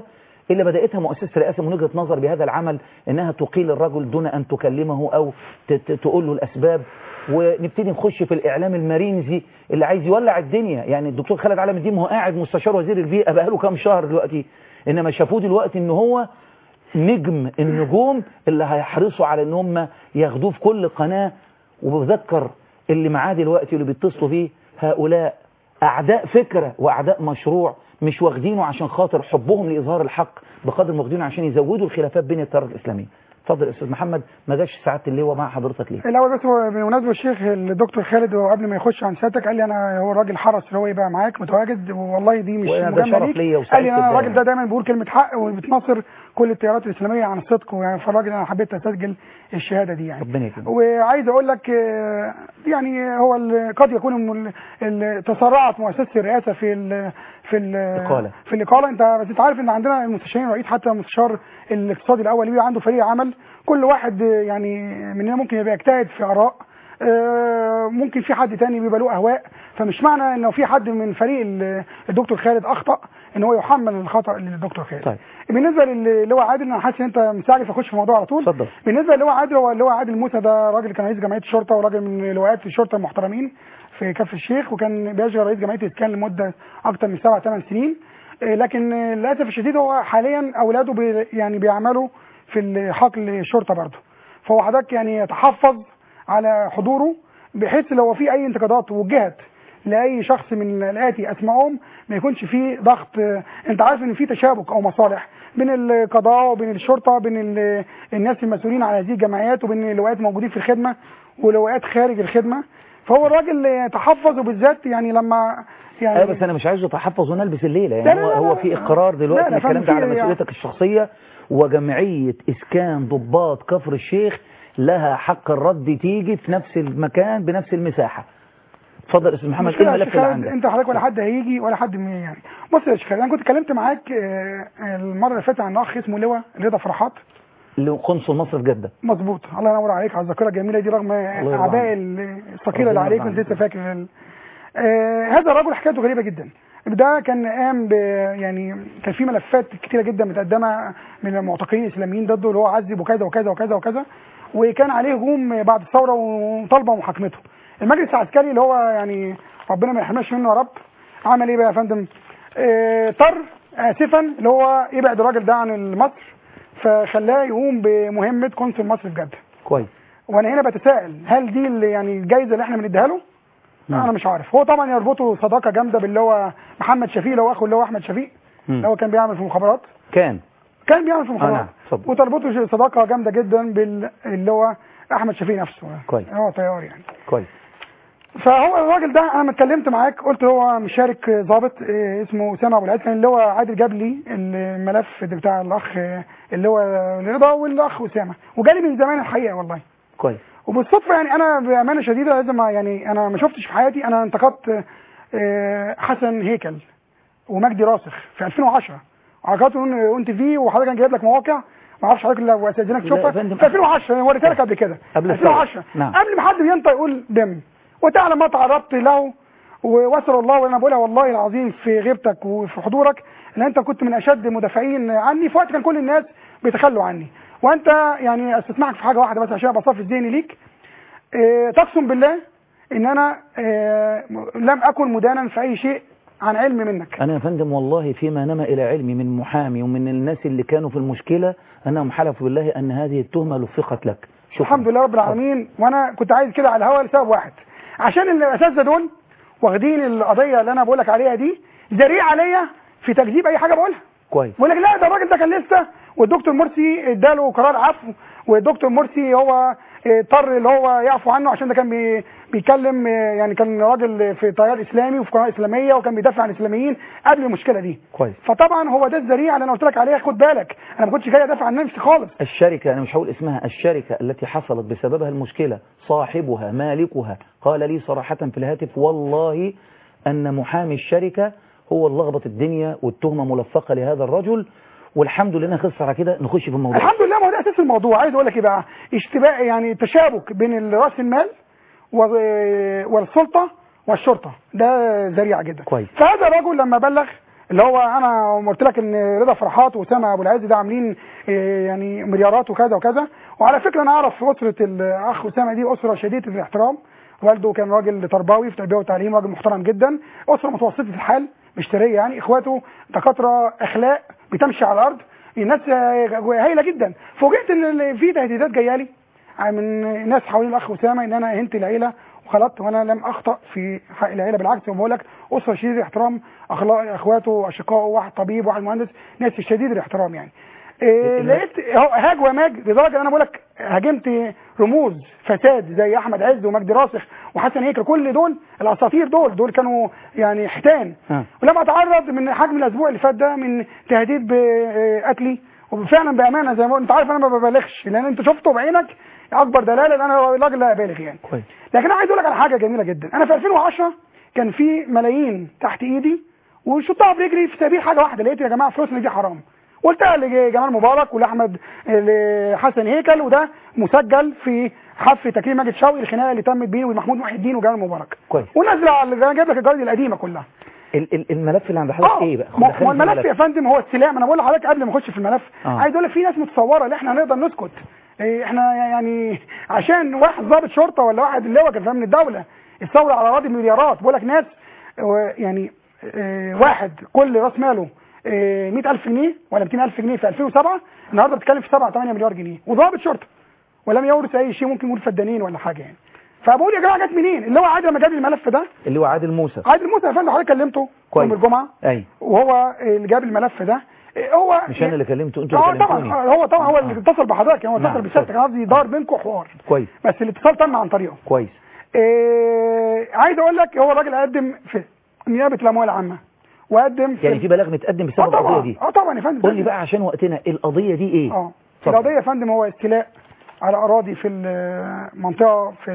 اللي بدأتها مؤسسة الرئاسة من وجهة نظر بهذا العمل انها تقيل الرجل دون ان تكلمه او ت- ت- تقول له الاسباب ونبتدي نخش في الاعلام المارينزي اللي عايز يولع الدنيا يعني الدكتور خالد علام الدين ما هو قاعد مستشار وزير البيئة بقاله كام شهر دلوقتي انما شافوه دلوقتي ان هو نجم النجوم اللي هيحرصوا على ان هم ياخدوه في كل قناة وبذكر اللي معاه دلوقتي واللي بيتصلوا فيه هؤلاء اعداء فكرة واعداء مشروع مش واخدينه عشان خاطر حبهم لإظهار الحق بقدر ما واخدينه عشان يزودوا الخلافات بين التيارات الإسلامية اتفضل يا استاذ محمد ما جاش سعاده اللواء مع حضرتك ليه الاول بس هو بمناسبه الشيخ الدكتور خالد هو قبل ما يخش عن سيادتك قال لي انا هو الراجل حرص اللي هو يبقى معاك متواجد والله دي مش وأنا ده مجامله شرف ليك ليا قال وسعيد لي انا جدا الراجل ده دايما بيقول كلمه حق وبتناصر كل التيارات الاسلاميه عن الصدق يعني فالراجل انا حبيت اسجل الشهاده دي يعني ربنا يكرمك وعايز اقول لك آه، يعني هو ال- قد يكون ال- ال- تسرعت مؤسسه الرئاسه في ال في ال إقالة. في الاقاله انت بس انت عارف ان عندنا المستشارين الرئيس حتى المستشار الاقتصادي الاول بيبقى عنده فريق عمل كل واحد آه، يعني مننا ممكن يبقى يجتهد في اراء آه، ممكن في حد تاني بيبقى له اهواء فمش معنى انه في حد من فريق ال- الدكتور خالد اخطا ان هو يحمل الخطا للدكتور خالد طيب بالنسبه للي هو عادل انا حاسس ان انت مستعجل فاخش في الموضوع على طول اتفضل بالنسبه اللي هو عادل هو اللي هو عادل موسى ده راجل كان رئيس جمعيه الشرطه وراجل من لواءات الشرطه المحترمين في كفر الشيخ وكان بيشغل رئيس جمعيه الاسكان لمده اكثر من سبع ثمان سنين آه، لكن آه، للاسف الشديد هو حاليا اولاده بي يعني بيعملوا في حقل الشرطه برضه فهو حضرتك يعني يتحفظ على حضوره بحيث لو في اي انتقادات وجهت لاي شخص من الاتي اسمائهم ما يكونش فيه ضغط آه، انت عارف ان في تشابك او مصالح بين القضاء وبين الشرطه بين ال- الناس المسؤولين على هذه الجمعيات وبين اللواءات موجودين في الخدمه ولواءات خارج الخدمه فهو الراجل يتحفظ وبالذات يعني لما يعني ايوه بس انا مش عايزه تحفظ ونلبس الليله لا، يعني لا، هو, لا، هو لا، في لا. اقرار دلوقتي لا، لا، الكلام فاهم ده على في- مسؤوليتك الشخصيه وجمعيه اسكان ضباط كفر الشيخ لها حق الرد تيجي في نفس المكان بنفس المساحه اتفضل يا استاذ محمد ايه مشكلة يا الملف شيخ اللي خالد، عندك انت حضرتك ولا حد هيجي ولا حد من يعني بص يا شيخ خالد، انا كنت اتكلمت معاك آه، المره اللي فاتت عن اخ اسمه لواء رضا فرحات اللي قنصل مصر في جده مظبوط الله ينور عليك على الذاكره الجميله دي رغم يرضى اعباء عنك. ال- الثقيله اللي ربنا عليك يرضى كنت لسه فاكر ال- آه هذا الرجل حكايته غريبه جدا ده كان قام ب يعني كان في ملفات كتيره جدا متقدمه من المعتقلين الاسلاميين ضده اللي هو عذب وكذا وكذا وكذا وكذا وكان عليه هجوم بعد الثوره وطالبه محاكمته المجلس العسكري اللي هو يعني ربنا ما يحرمناش منه يا رب عمل ايه بقى يا فندم آه، اضطر اسفا اللي هو يبعد الراجل ده عن مصر فخلاه يقوم بمهمه قنصل مصر في جده كويس وانا هنا بتساءل هل دي اللي يعني الجايزه اللي احنا بنديها له؟ انا مش عارف هو طبعا يربطه صداقه جامده باللي هو محمد شفيق اللي هو اخو اللي هو احمد شفيق مم. اللي هو كان بيعمل في المخابرات كان كان بيعمل في آه، المخابرات نعم. اتفضل. وتربطه صداقه جامده جدا باللي هو احمد شفيق نفسه كويس. هو طيار يعني كويس فهو الراجل ده انا لما اتكلمت معاك قلت هو مشارك ضابط آه، اسمه اسامه ابو العز كان اللي هو عادل جاب لي الملف بتاع الاخ آه، اللي هو رضا والاخ اسامه وجالي من زمان الحقيقه والله كويس وبالصدفه يعني انا بامانه شديده لازم يعني انا ما شفتش في حياتي انا انتقدت آه، حسن هيكل ومجدي راسخ في 2010 وحضرتك اون تي في وحضرتك كان جايب لك مواقع ما اعرفش حضرتك لو استاذنك لا تشوفها يا فندم. في 2010 انا وريتها لك قبل كده قبل الثورة. 2010 نعم. قبل ما حد بينطق يقول دم وتعلم ما تعرضت له وواسر الله وانا بقولها والله العظيم في غيبتك وفي حضورك ان انت كنت من اشد المدافعين عني في وقت كان كل الناس بيتخلوا عني وانت يعني استسمعك في حاجه واحده بس عشان ابقى صافي ذهني ليك آه، تقسم بالله ان انا آه، لم اكن مدانا في اي شيء عن علم منك انا يا فندم والله فيما نما الى علمي من محامي ومن الناس اللي كانوا في المشكله انهم حلفوا بالله ان هذه التهمه لفقت لك شكرا الحمد لله رب العالمين وانا كنت عايز كده على الهواء لسبب واحد عشان الاساتذه دول واخدين القضيه اللي انا بقول لك عليها دي ذريعه عليا في تكذيب اي حاجه بقولها كويس بقول لك لا ده الراجل ده كان لسه والدكتور مرسي اداله قرار عفو والدكتور مرسي هو اضطر اللي هو يعفو عنه عشان ده كان بي بيتكلم يعني كان راجل في تيار اسلامي وفي قناه اسلاميه وكان بيدافع عن الاسلاميين قبل المشكله دي كويس فطبعا هو ده الذريعه اللي انا قلت لك عليها خد بالك انا ما كنتش جاي ادافع عن نفسي خالص الشركة أنا مش هقول اسمها الشركة التي حصلت بسببها المشكلة صاحبها مالكها قال لي صراحة في الهاتف والله أن محامي الشركة هو اللي لخبط الدنيا والتهمة ملفقة لهذا الرجل والحمد لله خلص على كده نخش في الموضوع الحمد لله ما هو ده اساس الموضوع عايز اقول لك ايه بقى اشتباك يعني تشابك بين راس المال و- والسلطه والشرطه ده ذريعه جدا كويس فهذا الرجل لما بلغ اللي هو انا قلت لك ان رضا فرحات واسامه ابو العز ده عاملين إيه، يعني مليارات وكذا وكذا وعلى فكره انا اعرف اسره الاخ اسامه دي اسره شديده الاحترام والده كان راجل تربوي في تربيه وتعليم راجل محترم جدا اسره متوسطه الحال مش ثريه يعني اخواته دكاتره اخلاق بتمشي على الارض الناس آه، هايله جدا فوجئت ان ال- في تهديدات جايه لي من ناس حوالين الاخ اسامه ان انا اهنت العيله وخلطت وانا لم اخطا في حق العيله بالعكس بقول لك اسره شديده الاحترام اخلاق اخواته واشقائه واحد طبيب واحد مهندس ناس شديد الاحترام يعني إيه لقيت هو هاج وماج لدرجه ان انا بقول لك هاجمت رموز فساد زي احمد عز ومجدي راسخ وحسن هيكل كل دول الاساطير دول دول كانوا يعني حيتان ولما اتعرض من حجم الاسبوع اللي فات ده من تهديد بقتلي وفعلا بامانه زي ما انت عارف انا ما ببالغش لان انت شفته بعينك اكبر دلاله ان انا راجل لا ابالغ يعني كويس لكن انا عايز اقول لك على حاجه جميله جدا انا في 2010 كان في ملايين تحت ايدي وشطها برجلي في سبيل حاجه واحده لقيت يا جماعه فلوسنا دي حرام قلتها لجمال مبارك ولاحمد لحسن هيكل وده مسجل في حفل تكريم ماجد شوقي الخناقه اللي تمت بيني وبين محمود محي الدين وجمال مبارك كويس ونازله على انا جايب لك الجرايد القديمه كلها ال- ال- الملف اللي عند حضرتك ايه بقى ما دخلني ما في الملف يا فندم هو السلاح ما انا بقول لحضرتك قبل ما اخش في الملف آه. عايز اقول لك في ناس متصوره ان احنا هنقدر نسكت إيه، احنا يعني عشان واحد ضابط شرطه ولا واحد اللواء كان من الدوله استولى على اراضي مليارات بقول لك ناس آه، يعني آه، واحد كل راس ماله آه، 100000 جنيه ولا 200000 جنيه في 2007 النهارده بتتكلم في 7 8 مليار جنيه وضابط شرطه ولم يورث اي شيء ممكن نقول فدانين ولا حاجه يعني فبقول يا جماعه جت منين اللي هو عادل لما جاب لي الملف ده اللي هو عادل موسى عادل موسى يا فندم حضرتك كلمته كويس. يوم الجمعه اي وهو اللي جاب الملف ده هو مش انا اللي كلمته انتوا اه اللي طبعا كلمتوني هو طبعا هو اللي اتصل بحضرتك يعني هو نعم، اتصل بسيادتك انا قصدي دار بينكم حوار كويس بس الاتصال تم عن طريقه كويس إيه عايز اقول لك هو الراجل قدم في نيابه الاموال العامه وقدم يعني في بلاغ متقدم بسبب اه طبعا القضيه دي اه طبعا يا فندم قول لي بقى عشان وقتنا القضيه دي ايه اه اتفضل. القضيه يا فندم هو استيلاء على اراضي في المنطقه في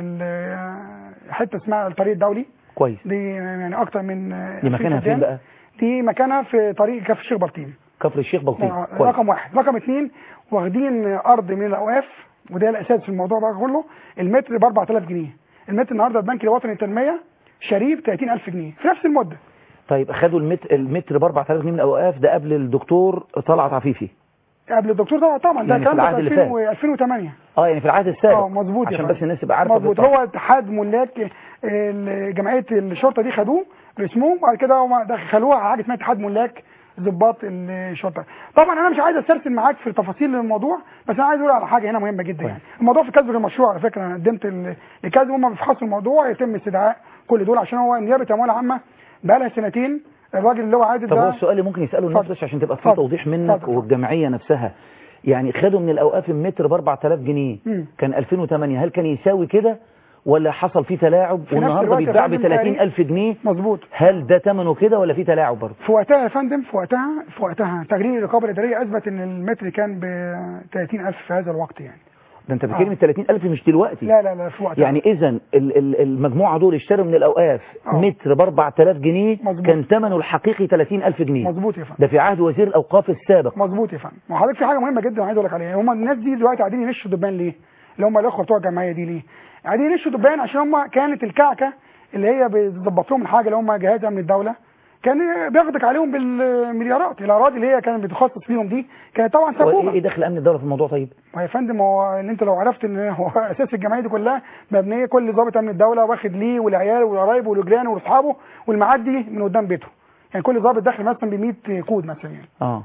ال- حته اسمها الطريق الدولي كويس دي يعني اكتر من دي مكانها فين بقى دي مكانها في طريق كفر الشيخ بلطيم كفر الشيخ بلطيم آه، كويس رقم واحد رقم اثنين واخدين ارض من الاوقاف وده الاساس في الموضوع بقى كله المتر ب 4000 جنيه المتر النهارده البنك الوطني للتنميه شريف 30000 جنيه في نفس المده طيب اخدوا المتر المتر ب 4000 جنيه من الاوقاف ده قبل الدكتور طلعت عفيفي قبل الدكتور طبعا طبعا ده يعني كان في العهد اللي فات. 2008 اه يعني في العهد السابق اه مظبوط يا عشان فندم. بس الناس تبقى عارفه مظبوط بالظبط. هو اتحاد ملاك ال- جمعيه الشرطه دي خدوه رسموه وبعد كده هم دخلوها على حاجه اسمها اتحاد ملاك ضباط الشرطه طبعا انا مش عايز استرسل معاك في تفاصيل الموضوع بس انا عايز اقول على حاجه هنا مهمه جدا يعني الموضوع في كذب غير مشروع على فكره انا قدمت ال- لكذب هم بيفحصوا الموضوع يتم استدعاء كل دول عشان هو نيابه اموال عامه بقى لها سنتين الراجل اللي هو عادل طب ده هو السؤال اللي ممكن يساله الناس اتفضل. بس عشان تبقى في اتفضل. توضيح منك اتفضل. والجمعيه نفسها يعني خدوا من الاوقاف المتر ب 4000 جنيه مم. كان 2008 هل كان يساوي كده ولا حصل فيه تلاعب في نفس والنهارده الوقت يا بيتباع ب فندم تقريبا- 30000 جنيه مظبوط هل ده ثمنه كده ولا في تلاعب برضه في وقتها يا فندم في وقتها في وقتها تقرير الرقابه الاداريه اثبت ان المتر كان ب 30000 في هذا الوقت يعني ده انت بتتكلم آه. ال 30000 مش دلوقتي لا لا لا في وقتها يعني اذا ال- ال- المجموعه دول اشتروا من الاوقاف آه. متر ب 4000 جنيه مظبوط. كان ثمنه الحقيقي 30000 جنيه مظبوط يا فندم ده في عهد وزير الاوقاف السابق مظبوط يا فندم وحضرتك في حاجه مهمه جدا عايز اقول لك عليها هم الناس دي دلوقتي قاعدين ينشوا دبان ليه؟ اللي هم الاخوه بتوع الجمعيه دي ليه؟ قاعدين ينشوا دبان عشان هم كانت الكعكه اللي هي بتظبط لهم الحاجه اللي هم جهاز امن الدوله كان بياخدك عليهم بالمليارات الاراضي اللي هي كانت بتخصص ليهم دي كانت طبعا هو سابوها ايه إيه دخل امن الدوله في الموضوع طيب ما يا فندم هو ان انت لو عرفت ان هو اساس الجمعيه دي كلها مبنيه كل ضابط امن الدوله واخد ليه والعيال والقرايب والجيران واصحابه والمعدي من قدام بيته يعني كل ضابط داخل مثلا ب 100 كود مثلا يعني اه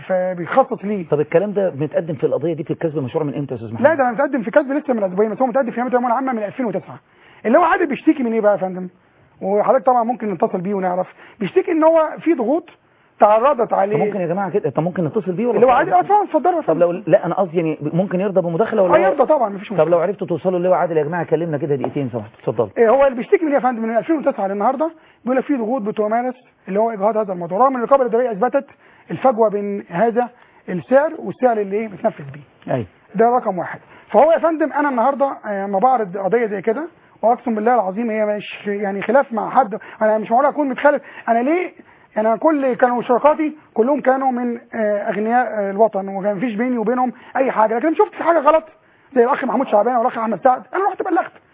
فبيخصص ليه طب الكلام ده متقدم في القضيه دي في الكسب مشروع من امتى يا استاذ محمد لا ده متقدم في كسب لسه من اسبوعين بس هو متقدم في نيابه الاموال العامه من 2009 اللي هو عادل بيشتكي من ايه بقى يا فندم وحضرتك طبعا ممكن نتصل بيه ونعرف بيشتكي ان هو في ضغوط تعرضت طب عليه ممكن يا جماعه كده طب ممكن نتصل بيه ولا اللي هو عادل اه طبعا اتفضلوا يا طب فندم لو لا انا قصدي يعني ممكن يرضى بمداخله ولا اه هو- يرضى طبعا مفيش مشكله طب لو عرفتوا توصلوا اللي هو عادل يا جماعه كلمنا كده دقيقتين سمحت اتفضل إيه هو اللي بيشتكي من ايه يا فندم من 2009 للنهارده بيقول لك في ضغوط بتمارس اللي هو اجهاض هذا الموضوع رغم ان الرقابه الاداريه اثبتت الفجوه بين هذا السعر والسعر اللي ايه بتنفذ بيه ايوه ده رقم واحد فهو يا فندم انا النهارده آه، لما بعرض قضيه زي كده واقسم بالله العظيم هي مش يعني خلاف مع حد انا مش معقول اكون متخالف انا ليه انا كل كانوا شركاتي كلهم كانوا من آه، اغنياء آه، الوطن وما فيش بيني وبينهم اي حاجه لكن شفت في حاجه غلط زي الاخ محمود شعبان والاخ احمد سعد انا رحت بلغت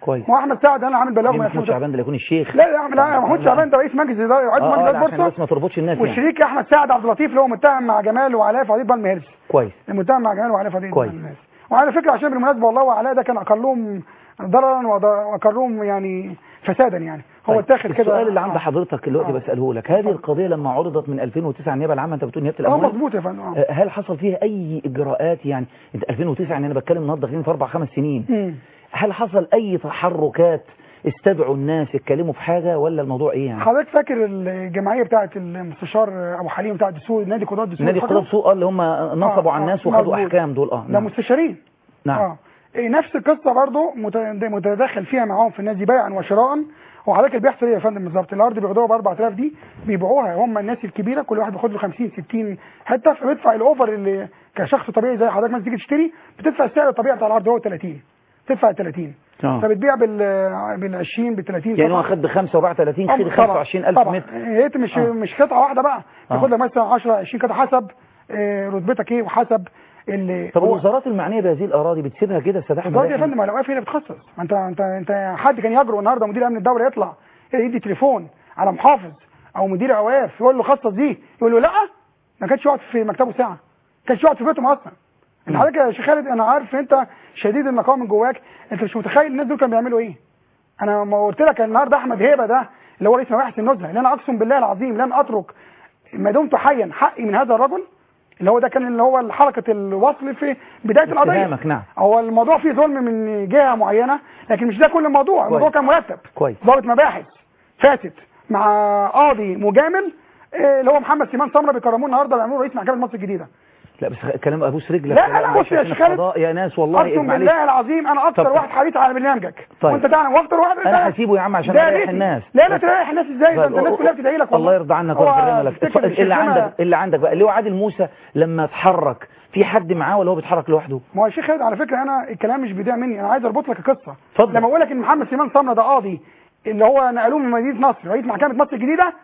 كويس ما هو احمد سعد انا عامل بلاغ مين من محمود 2009. شعبان ده اللي يكون الشيخ لا لا لا محمود شعبان ده رئيس مجلس اداره رئيس اه مجلس اه اداره لا، عشان بورصه بس ما تربطش الناس يعني والشريك احمد سعد عبد اللطيف اللي هو متهم مع جمال وعلاء في قضيه بالم هيلز كويس المتهم مع جمال وعلاء في قضيه كويس. بالم هيلز وعلى فكره عشان بالمناسبه والله وعلاء ده كان اقلهم ضررا وض- واقلهم يعني فسادا يعني هو طيب، اتاخد كده السؤال اللي عند آه. حضرتك دلوقتي بساله لك هذه القضيه لما عرضت من 2009 النيابه العامه انت بتقول نيابه اه الاموال مظبوط يا فندم آه. آه، هل حصل فيها اي اجراءات يعني انت 2009 يعني انا بتكلم النهارده داخلين في اربع خمس سنين مم. هل حصل اي تحركات استدعوا الناس يتكلموا في حاجه ولا الموضوع ايه يعني حضرتك فاكر الجمعيه بتاعه المستشار ابو حليم بتاع الدستور نادي قضاه الدستور نادي فاكره؟ قضاء السوق اللي هم نصبوا آه، على الناس آه، وخدوا مظبوط. احكام دول اه ده نعم مستشارين نعم اه إيه، نفس القصه برضه مت- متداخل فيها معاهم في الناس دي بيعا وشراء هو حضرتك اللي بيحصل ايه يا فندم بالظبط الارض بياخدوها ب 4000 دي بيبيعوها هم الناس الكبيره كل واحد بياخد له 50 60 حته فبيدفع الاوفر اللي كشخص طبيعي زي حضرتك مثلا تيجي تشتري بتدفع السعر الطبيعي بتاع الارض هو 30 تدفع 30 آه. فبتبيع بال بال 20 ب 30 يعني هو خد بخمسه وباع 30 خد طبعا 25000 طبعا متر هي مش آه. مش قطعه واحده بقى آه. تاخد لك مثلا 10 20 قطعه حسب آه، رتبتك ايه وحسب اللي طب هو- الوزارات المعنيه بهذه الاراضي بتسيبها كده سداح الوزاره مداح يا فندم لو واقف هنا بتخصص ما انت انت انت حد كان يجرؤ النهارده مدير امن الدوله يطلع يدي تليفون على محافظ او مدير اوقاف يقول له خصص دي يقول له لا ما كانش يقعد في مكتبه ساعه ما كانش يقعد في بيتهم اصلا انت حضرتك يا شيخ خالد انا عارف انت شديد النقاوه من جواك انت مش متخيل الناس دول كانوا بيعملوا ايه انا ما قلت لك النهارده احمد هيبه ده اللي هو رئيس مباحث النزهه اللي انا اقسم بالله العظيم لن اترك ما دمت حيا حقي من هذا الرجل اللي هو ده كان اللي هو حلقه الوصل في بدايه القضيه اتهامك نعم هو الموضوع فيه ظلم من جهه معينه لكن مش ده كل الموضوع الموضوع كان مرتب كويس ضابط مباحث فاتت مع قاضي مجامل إيه، اللي هو محمد سيمان سمره بيكرموه النهارده بيعملوه رئيس محكمه مصر الجديده لا بس كلام ابوس رجلك لا لا بص يا عشان شيخ خالد القضاء يا ناس والله اقسم معلش. بالله العظيم انا اكتر طب- واحد حريص على برنامجك طيب. وانت دعنا واكتر واحد انا هسيبه يا عم عشان ده اريح بيتي. الناس لا لا تريح الناس ازاي ده انت طيب، الناس كلها بتدعي لك والله الله يرضى عنك هو ويغفر لك تفتكر اتفضل، الشيخ اللي أنا- عندك اللي عندك بقى اللي هو عادل موسى لما اتحرك في حد معاه ولا هو بيتحرك لوحده ما هو يا شيخ خالد على فكره انا الكلام مش بيضيع مني انا عايز اربط لك القصه اتفضل. لما اقول لك ان محمد سيمان سمره ده قاضي اللي هو نقلوه من مدينه نصر رئيس محكمه مصر الجديده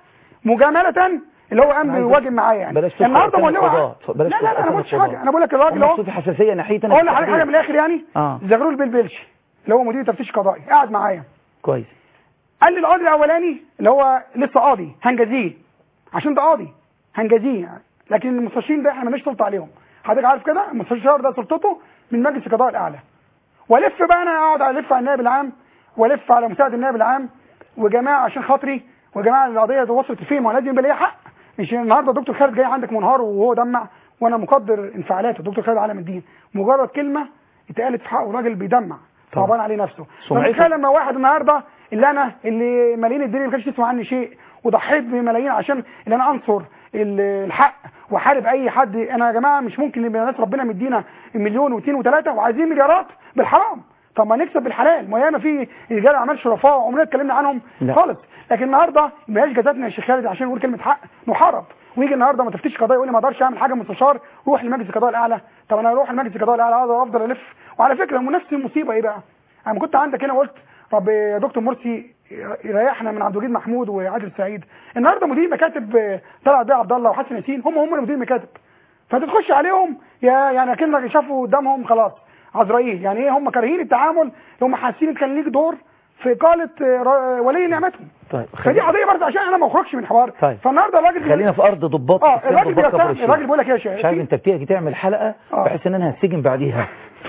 مجامله اللي هو قام عايز- بيواجه معايا يعني بلاش تدخل النهارده أركان مولوه القضاء. بلاش لا لا لا انا تدخل ما قلتش القضاء. حاجه انا بقول لك الراجل هم اهو صوتي حساسيه ناحيه اقول لحضرتك حاجه من الاخر يعني اه زغلول بالبلشي اللي هو مدير تفتيش قضائي قاعد معايا كويس قال لي القاضي الاولاني اللي هو لسه قاضي هنجازيه عشان ده قاضي هنجازيه يعني لكن المستشارين ده احنا مالناش سلطه عليهم حضرتك عارف كده المستشار ده سلطته من مجلس القضاء الاعلى والف بقى انا اقعد الف على النائب العام والف على مساعد النائب العام وجماعه عشان خاطري وجماعه القضيه دي وصلت لفين ما هو لازم يبقى ليا حق مش النهارده الدكتور خالد جاي عندك منهار وهو دمع وانا مقدر انفعالاته الدكتور خالد عالم الدين مجرد كلمه اتقالت في حقه راجل بيدمع طبعا. صعبان عليه نفسه سمعته. فمتخيل لما واحد النهارده اللي انا اللي ملايين الدنيا ما كانش تسمع عني شيء وضحيت بملايين عشان ان انا انصر ال- الحق واحارب اي حد انا يا جماعه مش ممكن يبقى ناس ربنا مدينا مليون واثنين وثلاثه وعايزين مليارات بالحرام طب ما نكسب بالحلال ما ياما في رجال اعمال شرفاء عمرنا اتكلمنا عنهم لا. خالص لكن النهارده ما هياش جزاتنا يا شيخ خالد عشان نقول كلمه حق نحارب ويجي النهارده ما تفتيش قضايا يقول لي ما اقدرش اعمل حاجه مستشار روح لمجلس القضاء الاعلى طب انا اروح لمجلس القضاء الاعلى اقعد افضل الف وعلى فكره نفس المصيبه ايه بقى انا لما كنت عندك هنا قلت طب يا دكتور مرسي يريحنا من عبد الوجيد محمود وعادل سعيد النهارده مدير مكاتب آه، طلعت بيه عبد الله وحسن ياسين هم هم اللي مدير مكاتب فتخش عليهم يا يعني اكنك شافوا قدامهم خلاص عزرائيل يعني ايه هم كارهين التعامل هم حاسين ان كان ليك دور في اقاله آه، را- ولي نعمتهم طيب فدي قضيه برضه عشان انا ما اخرجش من حوار طيب. فالنهارده الراجل خلينا في ارض ضباط اه إسلام الراجل ضباط كفر بيسام الشيخ. الراجل بيقول لك ايه يا شيخ مش عارف انت بتيجي تعمل حلقه بحيث ان انا هتسجن بعديها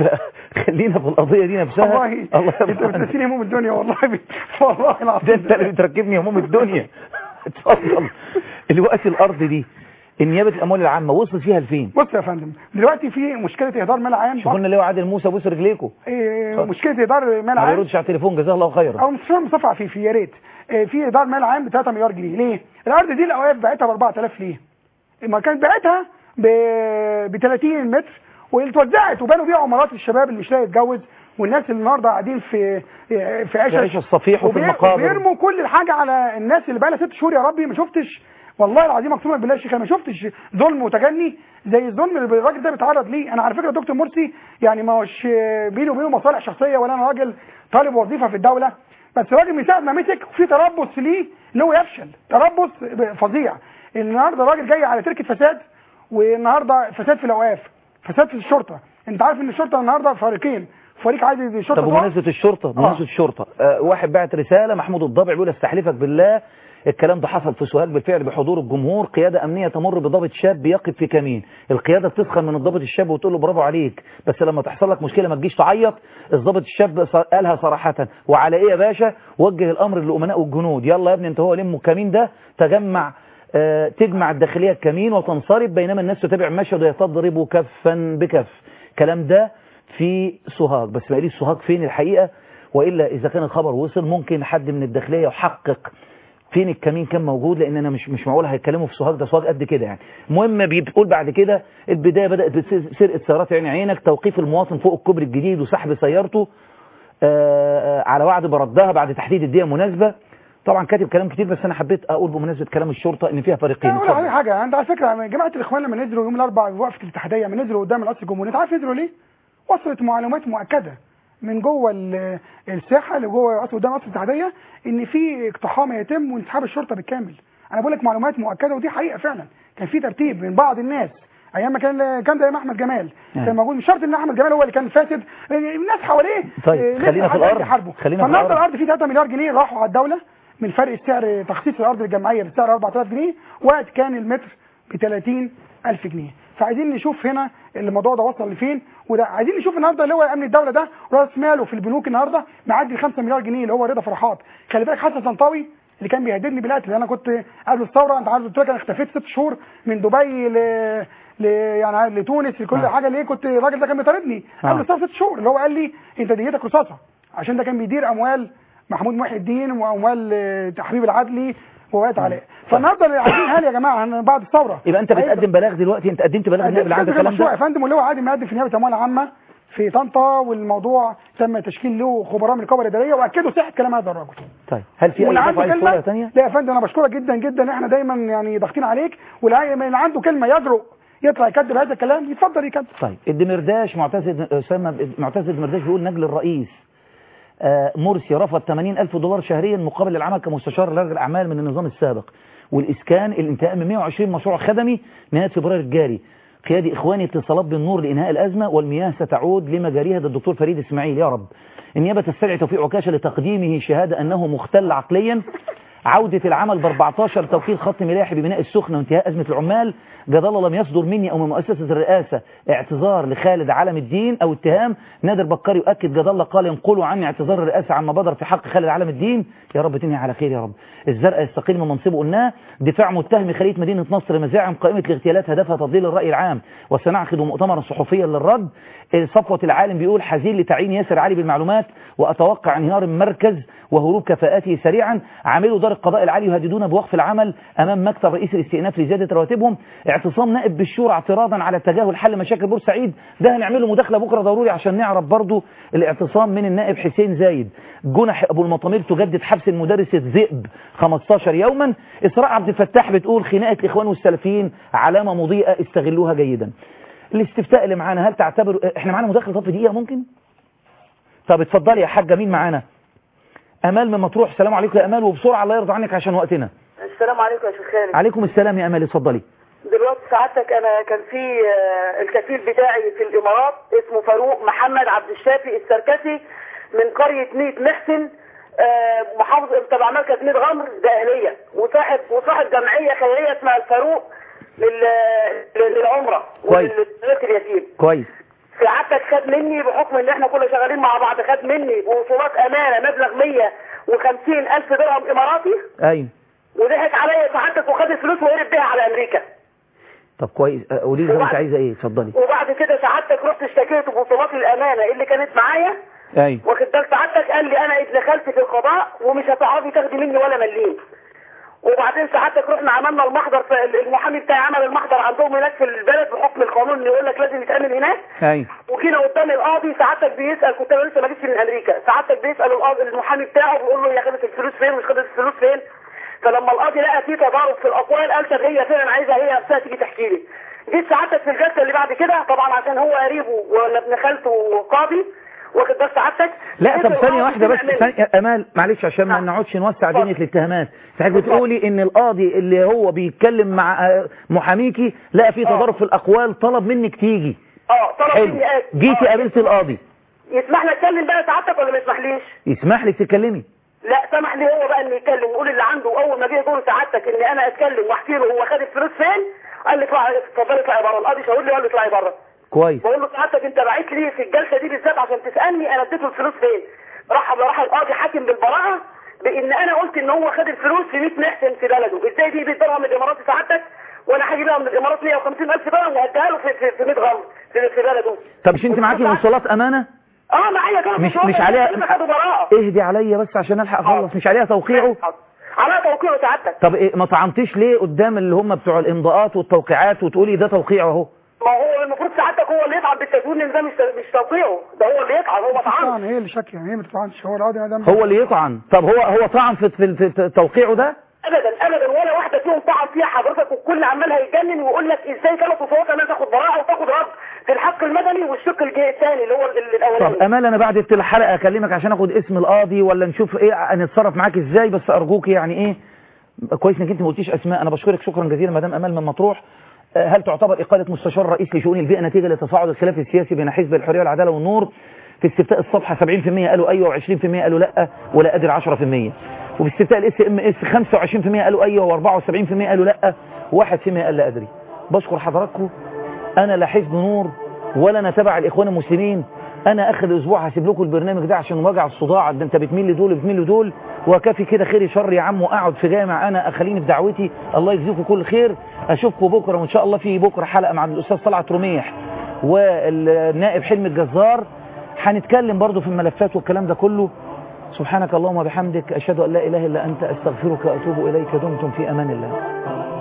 فخلينا في القضيه دي نفسها والله الله انت يرضى عنك. بتنسيني هموم الدنيا والله بي- والله العظيم ده انت اللي بتركبني هموم الدنيا اتفضل دلوقتي الارض دي النيابه الاموال العامه وصلت فيها لفين بص يا فندم دلوقتي في مشكله اهدار مال عام شوفوا لنا ليه عادل موسى بوس رجليكم إيه، اتفضل. مشكله اهدار مال ما عام بيردش على التليفون جزاه الله خيرا او مستشار مصطفى عفيفي يا ريت إيه، في اهدار مال عام ب 3 مليار جنيه ليه؟ الارض دي الاوقاف باعتها ب 4000 ليه؟ ما كانت باعتها ب 30 متر واتوزعت وبنوا بيها عمارات للشباب اللي مش لاقي يتجوز والناس اللي النهارده قاعدين في في عيشه عيش الصفيح وفي وبي- المقابر وبيرموا كل الحاجه على الناس اللي بقى لها ست شهور يا ربي ما شفتش والله العظيم اقسم لك بالله يا شيخ أنا ما شفتش ظلم وتجني زي الظلم اللي الراجل ده بيتعرض ليه انا على فكره دكتور مرسي يعني ما هوش بيني وبينه مصالح شخصيه ولا انا راجل طالب وظيفه في الدوله بس الراجل من ساعه ما مسك في تربص ليه ان هو يفشل تربص فظيع النهارده الراجل جاي على تركه فساد والنهارده فساد في الاوقاف فساد في الشرطه انت عارف ان الشرطه النهارده فريقين فريق عايز الشرطه طب تقف. بمناسبة الشرطة بمناسبة الشرطة آه واحد بعت رسالة محمود الضبع بيقول استحلفك بالله الكلام ده حصل في سوهاج بالفعل بحضور الجمهور قيادة أمنية تمر بضابط شاب يقف في كمين القيادة بتسخن من الضابط الشاب وتقول له برافو عليك بس لما تحصل لك مشكلة ما تجيش تعيط الضابط الشاب ص- قالها صراحة وعلى ايه يا باشا وجه الأمر للأمناء والجنود يلا يا ابني انت هو لموا الكمين ده تجمع آه، تجمع الداخلية الكمين وتنصرف بينما الناس تتابع المشهد وهي تضرب كفا بكف الكلام ده في سوهاج بس ما قاليش سوهاج فين الحقيقة وإلا إذا كان الخبر وصل ممكن حد من الداخلية يحقق فين الكمين كان موجود لان انا مش مش معقول هيتكلموا في سوهاج ده سوهاج قد كده يعني المهم بتقول بعد كده البدايه بدات بسرقه سيارات عين عينك توقيف المواطن فوق الكوبري الجديد وسحب سيارته آه، آه، على وعد بردها بعد تحديد الدقيقه المناسبه طبعا كاتب كلام كتير بس انا حبيت اقول بمناسبه كلام الشرطه ان فيها فريقين اقول اتفضل. لك حاجه عند على فكره جماعه الاخوان لما نزلوا يوم الاربعاء وقفه الاتحاديه لما نزلوا قدام القصر الجمهوري انت عارف نزلوا ليه؟ وصلت معلومات مؤكده من جوه ال- الساحه اللي جوه قصر قدام قصر الاتحاديه ان في اقتحام يتم وانسحاب الشرطه بالكامل انا بقول لك معلومات مؤكده ودي حقيقه فعلا كان في ترتيب من بعض الناس ايام ما كان كان ده ايام احمد جمال نعم. كان موجود مش شرط ان احمد جمال هو اللي كان فاسد الناس حواليه طيب، آه، لسه خلينا في عايزين الأرض. يحاربوا. خلينا في فالنهارده الأرض. الارض فيه 3 مليار جنيه راحوا على الدوله من فرق السعر تخصيص الارض للجمعيه بسعر 4000 جنيه وقت كان المتر ب 30000 جنيه فعايزين نشوف هنا الموضوع ده وصل لفين وده عايزين نشوف النهارده اللي هو امن الدوله ده راس ماله في البنوك النهارده معدي ال 5 مليار جنيه اللي هو رضا فرحات خلي بالك حسن طنطاوي اللي كان بيهددني بالقتل انا كنت قبل الثوره انت عارف قلت لك انا اختفيت ست شهور من دبي ل ل يعني لتونس لكل آه. حاجه ليه كنت الراجل ده كان بيطاردني آه. قبل الثوره ست شهور اللي هو قال لي انت ديتك رصاصه عشان ده كان بيدير اموال محمود محي الدين واموال آه، تحرير العدلي ووقت علاء فالنهارده عايزين هل يا جماعه أنا بعد الثوره يبقى انت بتقدم بلاغ دلوقتي انت قدمت بلاغ النائب العام قدمت الكلام مشروع ده يا فندم واللي هو عادي مقدم في نيابه اموال عامه في طنطا والموضوع تم تشكيل له خبراء من القوى الاداريه واكدوا صحه كلام هذا الرجل طيب هل في اي واللي اضافه عنده عايز تقولها كلمه ثانيه لا يا فندم انا بشكرك جدا جدا احنا دايما يعني ضاغطين عليك واللي اللي عنده كلمه يجرؤ يطلع يكذب هذا الكلام يتفضل يكذب طيب الدمرداش معتز اسامه معتز الدمرداش بيقول نجل الرئيس آه، مرسي رفض 80 ألف دولار شهريا مقابل العمل كمستشار لرجل الأعمال من النظام السابق والإسكان الانتهاء من 120 مشروع خدمي نهاية فبراير الجاري قيادي إخواني اتصالات بالنور لإنهاء الأزمة والمياه ستعود لمجاريها ده الدكتور فريد إسماعيل يا رب النيابة تستدعي توفيق عكاشة لتقديمه شهادة أنه مختل عقليا عودة العمل ب 14 توكيل خط ملاحي ببناء السخنة وانتهاء أزمة العمال جدالة لم يصدر مني أو من مؤسسة الرئاسة اعتذار لخالد علم الدين أو اتهام نادر بكار يؤكد جدالة قال ينقلوا عني اعتذار الرئاسة عما بدر في حق خالد علم الدين يا رب تنهي على خير يا رب الزرقاء يستقيل من منصبه قلناه دفاع متهم خلية مدينة نصر مزاعم قائمة الاغتيالات هدفها تضليل الرأي العام وسنعقد مؤتمرا صحفيا للرد صفوة العالم بيقول حزين لتعيين ياسر علي بالمعلومات وأتوقع انهيار المركز وهروب كفاءاته سريعا عاملوا دار القضاء العالي يهددون بوقف العمل أمام مكتب رئيس الاستئناف لزيادة رواتبهم اعتصام نائب بالشورى اعتراضا على تجاهل حل مشاكل بورسعيد ده هنعمله مداخلة بكرة ضروري عشان نعرف برضو الاعتصام من النائب حسين زايد جنح أبو المطامير تجدد حبس المدرس الذئب 15 يوما إسراء عبد الفتاح بتقول خناقة الإخوان والسلفيين علامة مضيئة استغلوها جيدا الاستفتاء اللي معانا هل تعتبر احنا معانا مداخله طب في دقيقه ممكن طب اتفضلي يا حاجه مين معانا امال من مطروح السلام عليكم يا امال وبسرعه الله يرضى عنك عشان وقتنا السلام عليكم يا شيخ خالد عليكم السلام يا امال اتفضلي دلوقتي سعادتك انا كان في آه، الكفيل بتاعي في الامارات اسمه فاروق محمد عبد الشافي السركسي من قريه ميت محسن آه، محافظ تبع مركز ميت غمر ده اهليه وصاحب وصاحب جمعيه خيريه اسمها الفاروق لل- للعمره كويس. وللبيت اليتيم كويس سعادتك خد مني بحكم ان احنا كنا شغالين مع بعض خد مني بوصولات امانه مبلغ 150 الف درهم اماراتي ايوه وضحك عليا سعادتك وخد الفلوس وهرب بيها على امريكا طب كويس أه، قولي لي زي ما انت عايزه ايه اتفضلي وبعد كده سعادتك رحت اشتكيت بوصولات الامانه اللي كانت معايا ايوه واخد بالك سعادتك قال لي انا ابن خالتي في القضاء ومش هتعرفي تاخدي مني ولا مليم وبعدين سعادتك رحنا عملنا المحضر في المحامي بتاعي عمل المحضر عندهم هناك في البلد بحكم القانون اللي يقول لك لازم يتعمل هناك ايوه وجينا قدام القاضي سعادتك بيسال كنت انا لسه ما جيتش من امريكا سعادتك بيسال القاضي المحامي بتاعه بيقول له هي خدت الفلوس فين ومش خدت الفلوس فين فلما القاضي لقى في تضارب في الاقوال قال طب هي فين انا عايزها هي نفسها تيجي تحكي لي جيت سعادتك في الجلسه اللي بعد كده طبعا عشان هو قريبه ولا ابن خالته قاضي واخد بال سعادتك لا لقيت طب ثانية القاضي واحدة بس بيعمل- ثانية امال معلش عشان ما نقعدش نوسع دنيا الاتهامات ساعات بتقولي ان القاضي اللي هو بيتكلم مع آه، محاميكي لقى في تضارب في الاقوال طلب منك تيجي اه طلب حلو مني آه، جيتي آه، قابلت القاضي يسمح لي اتكلم بقى سعادتك ولا ما يسمحليش يسمح لك تتكلمي لا سمح لي هو بقى انه يتكلم ويقول اللي عنده اول ما جه دور سعادتك ان انا اتكلم واحكي له هو خد الفلوس فين قال لي اطلعي اتفضلي اطلعي بره القاضي شاور لي وقال لي اطلعي بره كويس بقول له سعادتك انت باعت لي في الجلسه دي بالذات عشان تسالني انا اديته الفلوس فين راح راح القاضي حاكم بالبراءه بان انا قلت ان هو خد الفلوس في 100 محسن في بلده ازاي دي بيدرها من الامارات سعادتك وانا هجيب لها من الامارات 150 الف درهم وهديها له في في, في 100 غرب في, في بلده طب مش انت معاكي موصلات امانه اه معايا كده مش في مش شغل، عليها كده خدوا براءه اهدي عليا بس عشان الحق اخلص مش عليها توقيعه على توقيع سعادتك طب إيه ما طعنتيش ليه قدام اللي هم بتوع الامضاءات والتوقيعات وتقولي ده توقيعه اهو ما هو المفروض سعادتك هو اللي يطعن بالتدوين لان ده مش مش توقيعه ده هو اللي يطعن هو ما طعنش طبعا هي اللي شاكيه هي ما تطعنش هو القاضي ما دام هو اللي يطعن طب هو هو طعن في في في توقيعه ده ابدا ابدا ولا واحده فيهم طعن فيها حضرتك والكل عمال هيتجنن ويقول لك ازاي ثلاث صوت انا تاخد براءه وتاخد رد في الحق المدني والشق الجاي الثاني اللي هو ال- الاولاني طب امال انا بعد الحلقه اكلمك عشان اخد اسم القاضي ولا نشوف ايه نتصرف معاك ازاي بس ارجوك يعني ايه كويس انك انت ما قلتيش اسماء انا بشكرك شكرا جزيلا مدام امال من مطروح آه، هل تعتبر اقاله مستشار رئيس لشؤون البيئه نتيجه لتصاعد الخلاف السياسي بين حزب الحريه والعداله والنور في استفتاء الصفحه 70% قالوا ايوه و20% قالوا لا ولا قادر 10% وفي استفتاء الاس ام اس 25% قالوا ايوه و74% قالوا لا و1% قال لا ادري بشكر حضراتكم انا لا حزب نور ولا انا تبع الاخوان المسلمين انا اخر اسبوع هسيب لكم البرنامج ده عشان وجع الصداع ده انت بتميل لدول بتميل لدول وكافي كده خير شر يا عم واقعد في جامع انا اخليني في دعوتي الله يجزيكم كل خير اشوفكم بكره وان شاء الله في بكره حلقه مع الاستاذ طلعت رميح والنائب حلمي الجزار هنتكلم برضو في الملفات والكلام ده كله سبحانك اللهم وبحمدك اشهد ان لا اله الا انت استغفرك واتوب اليك دمتم في امان الله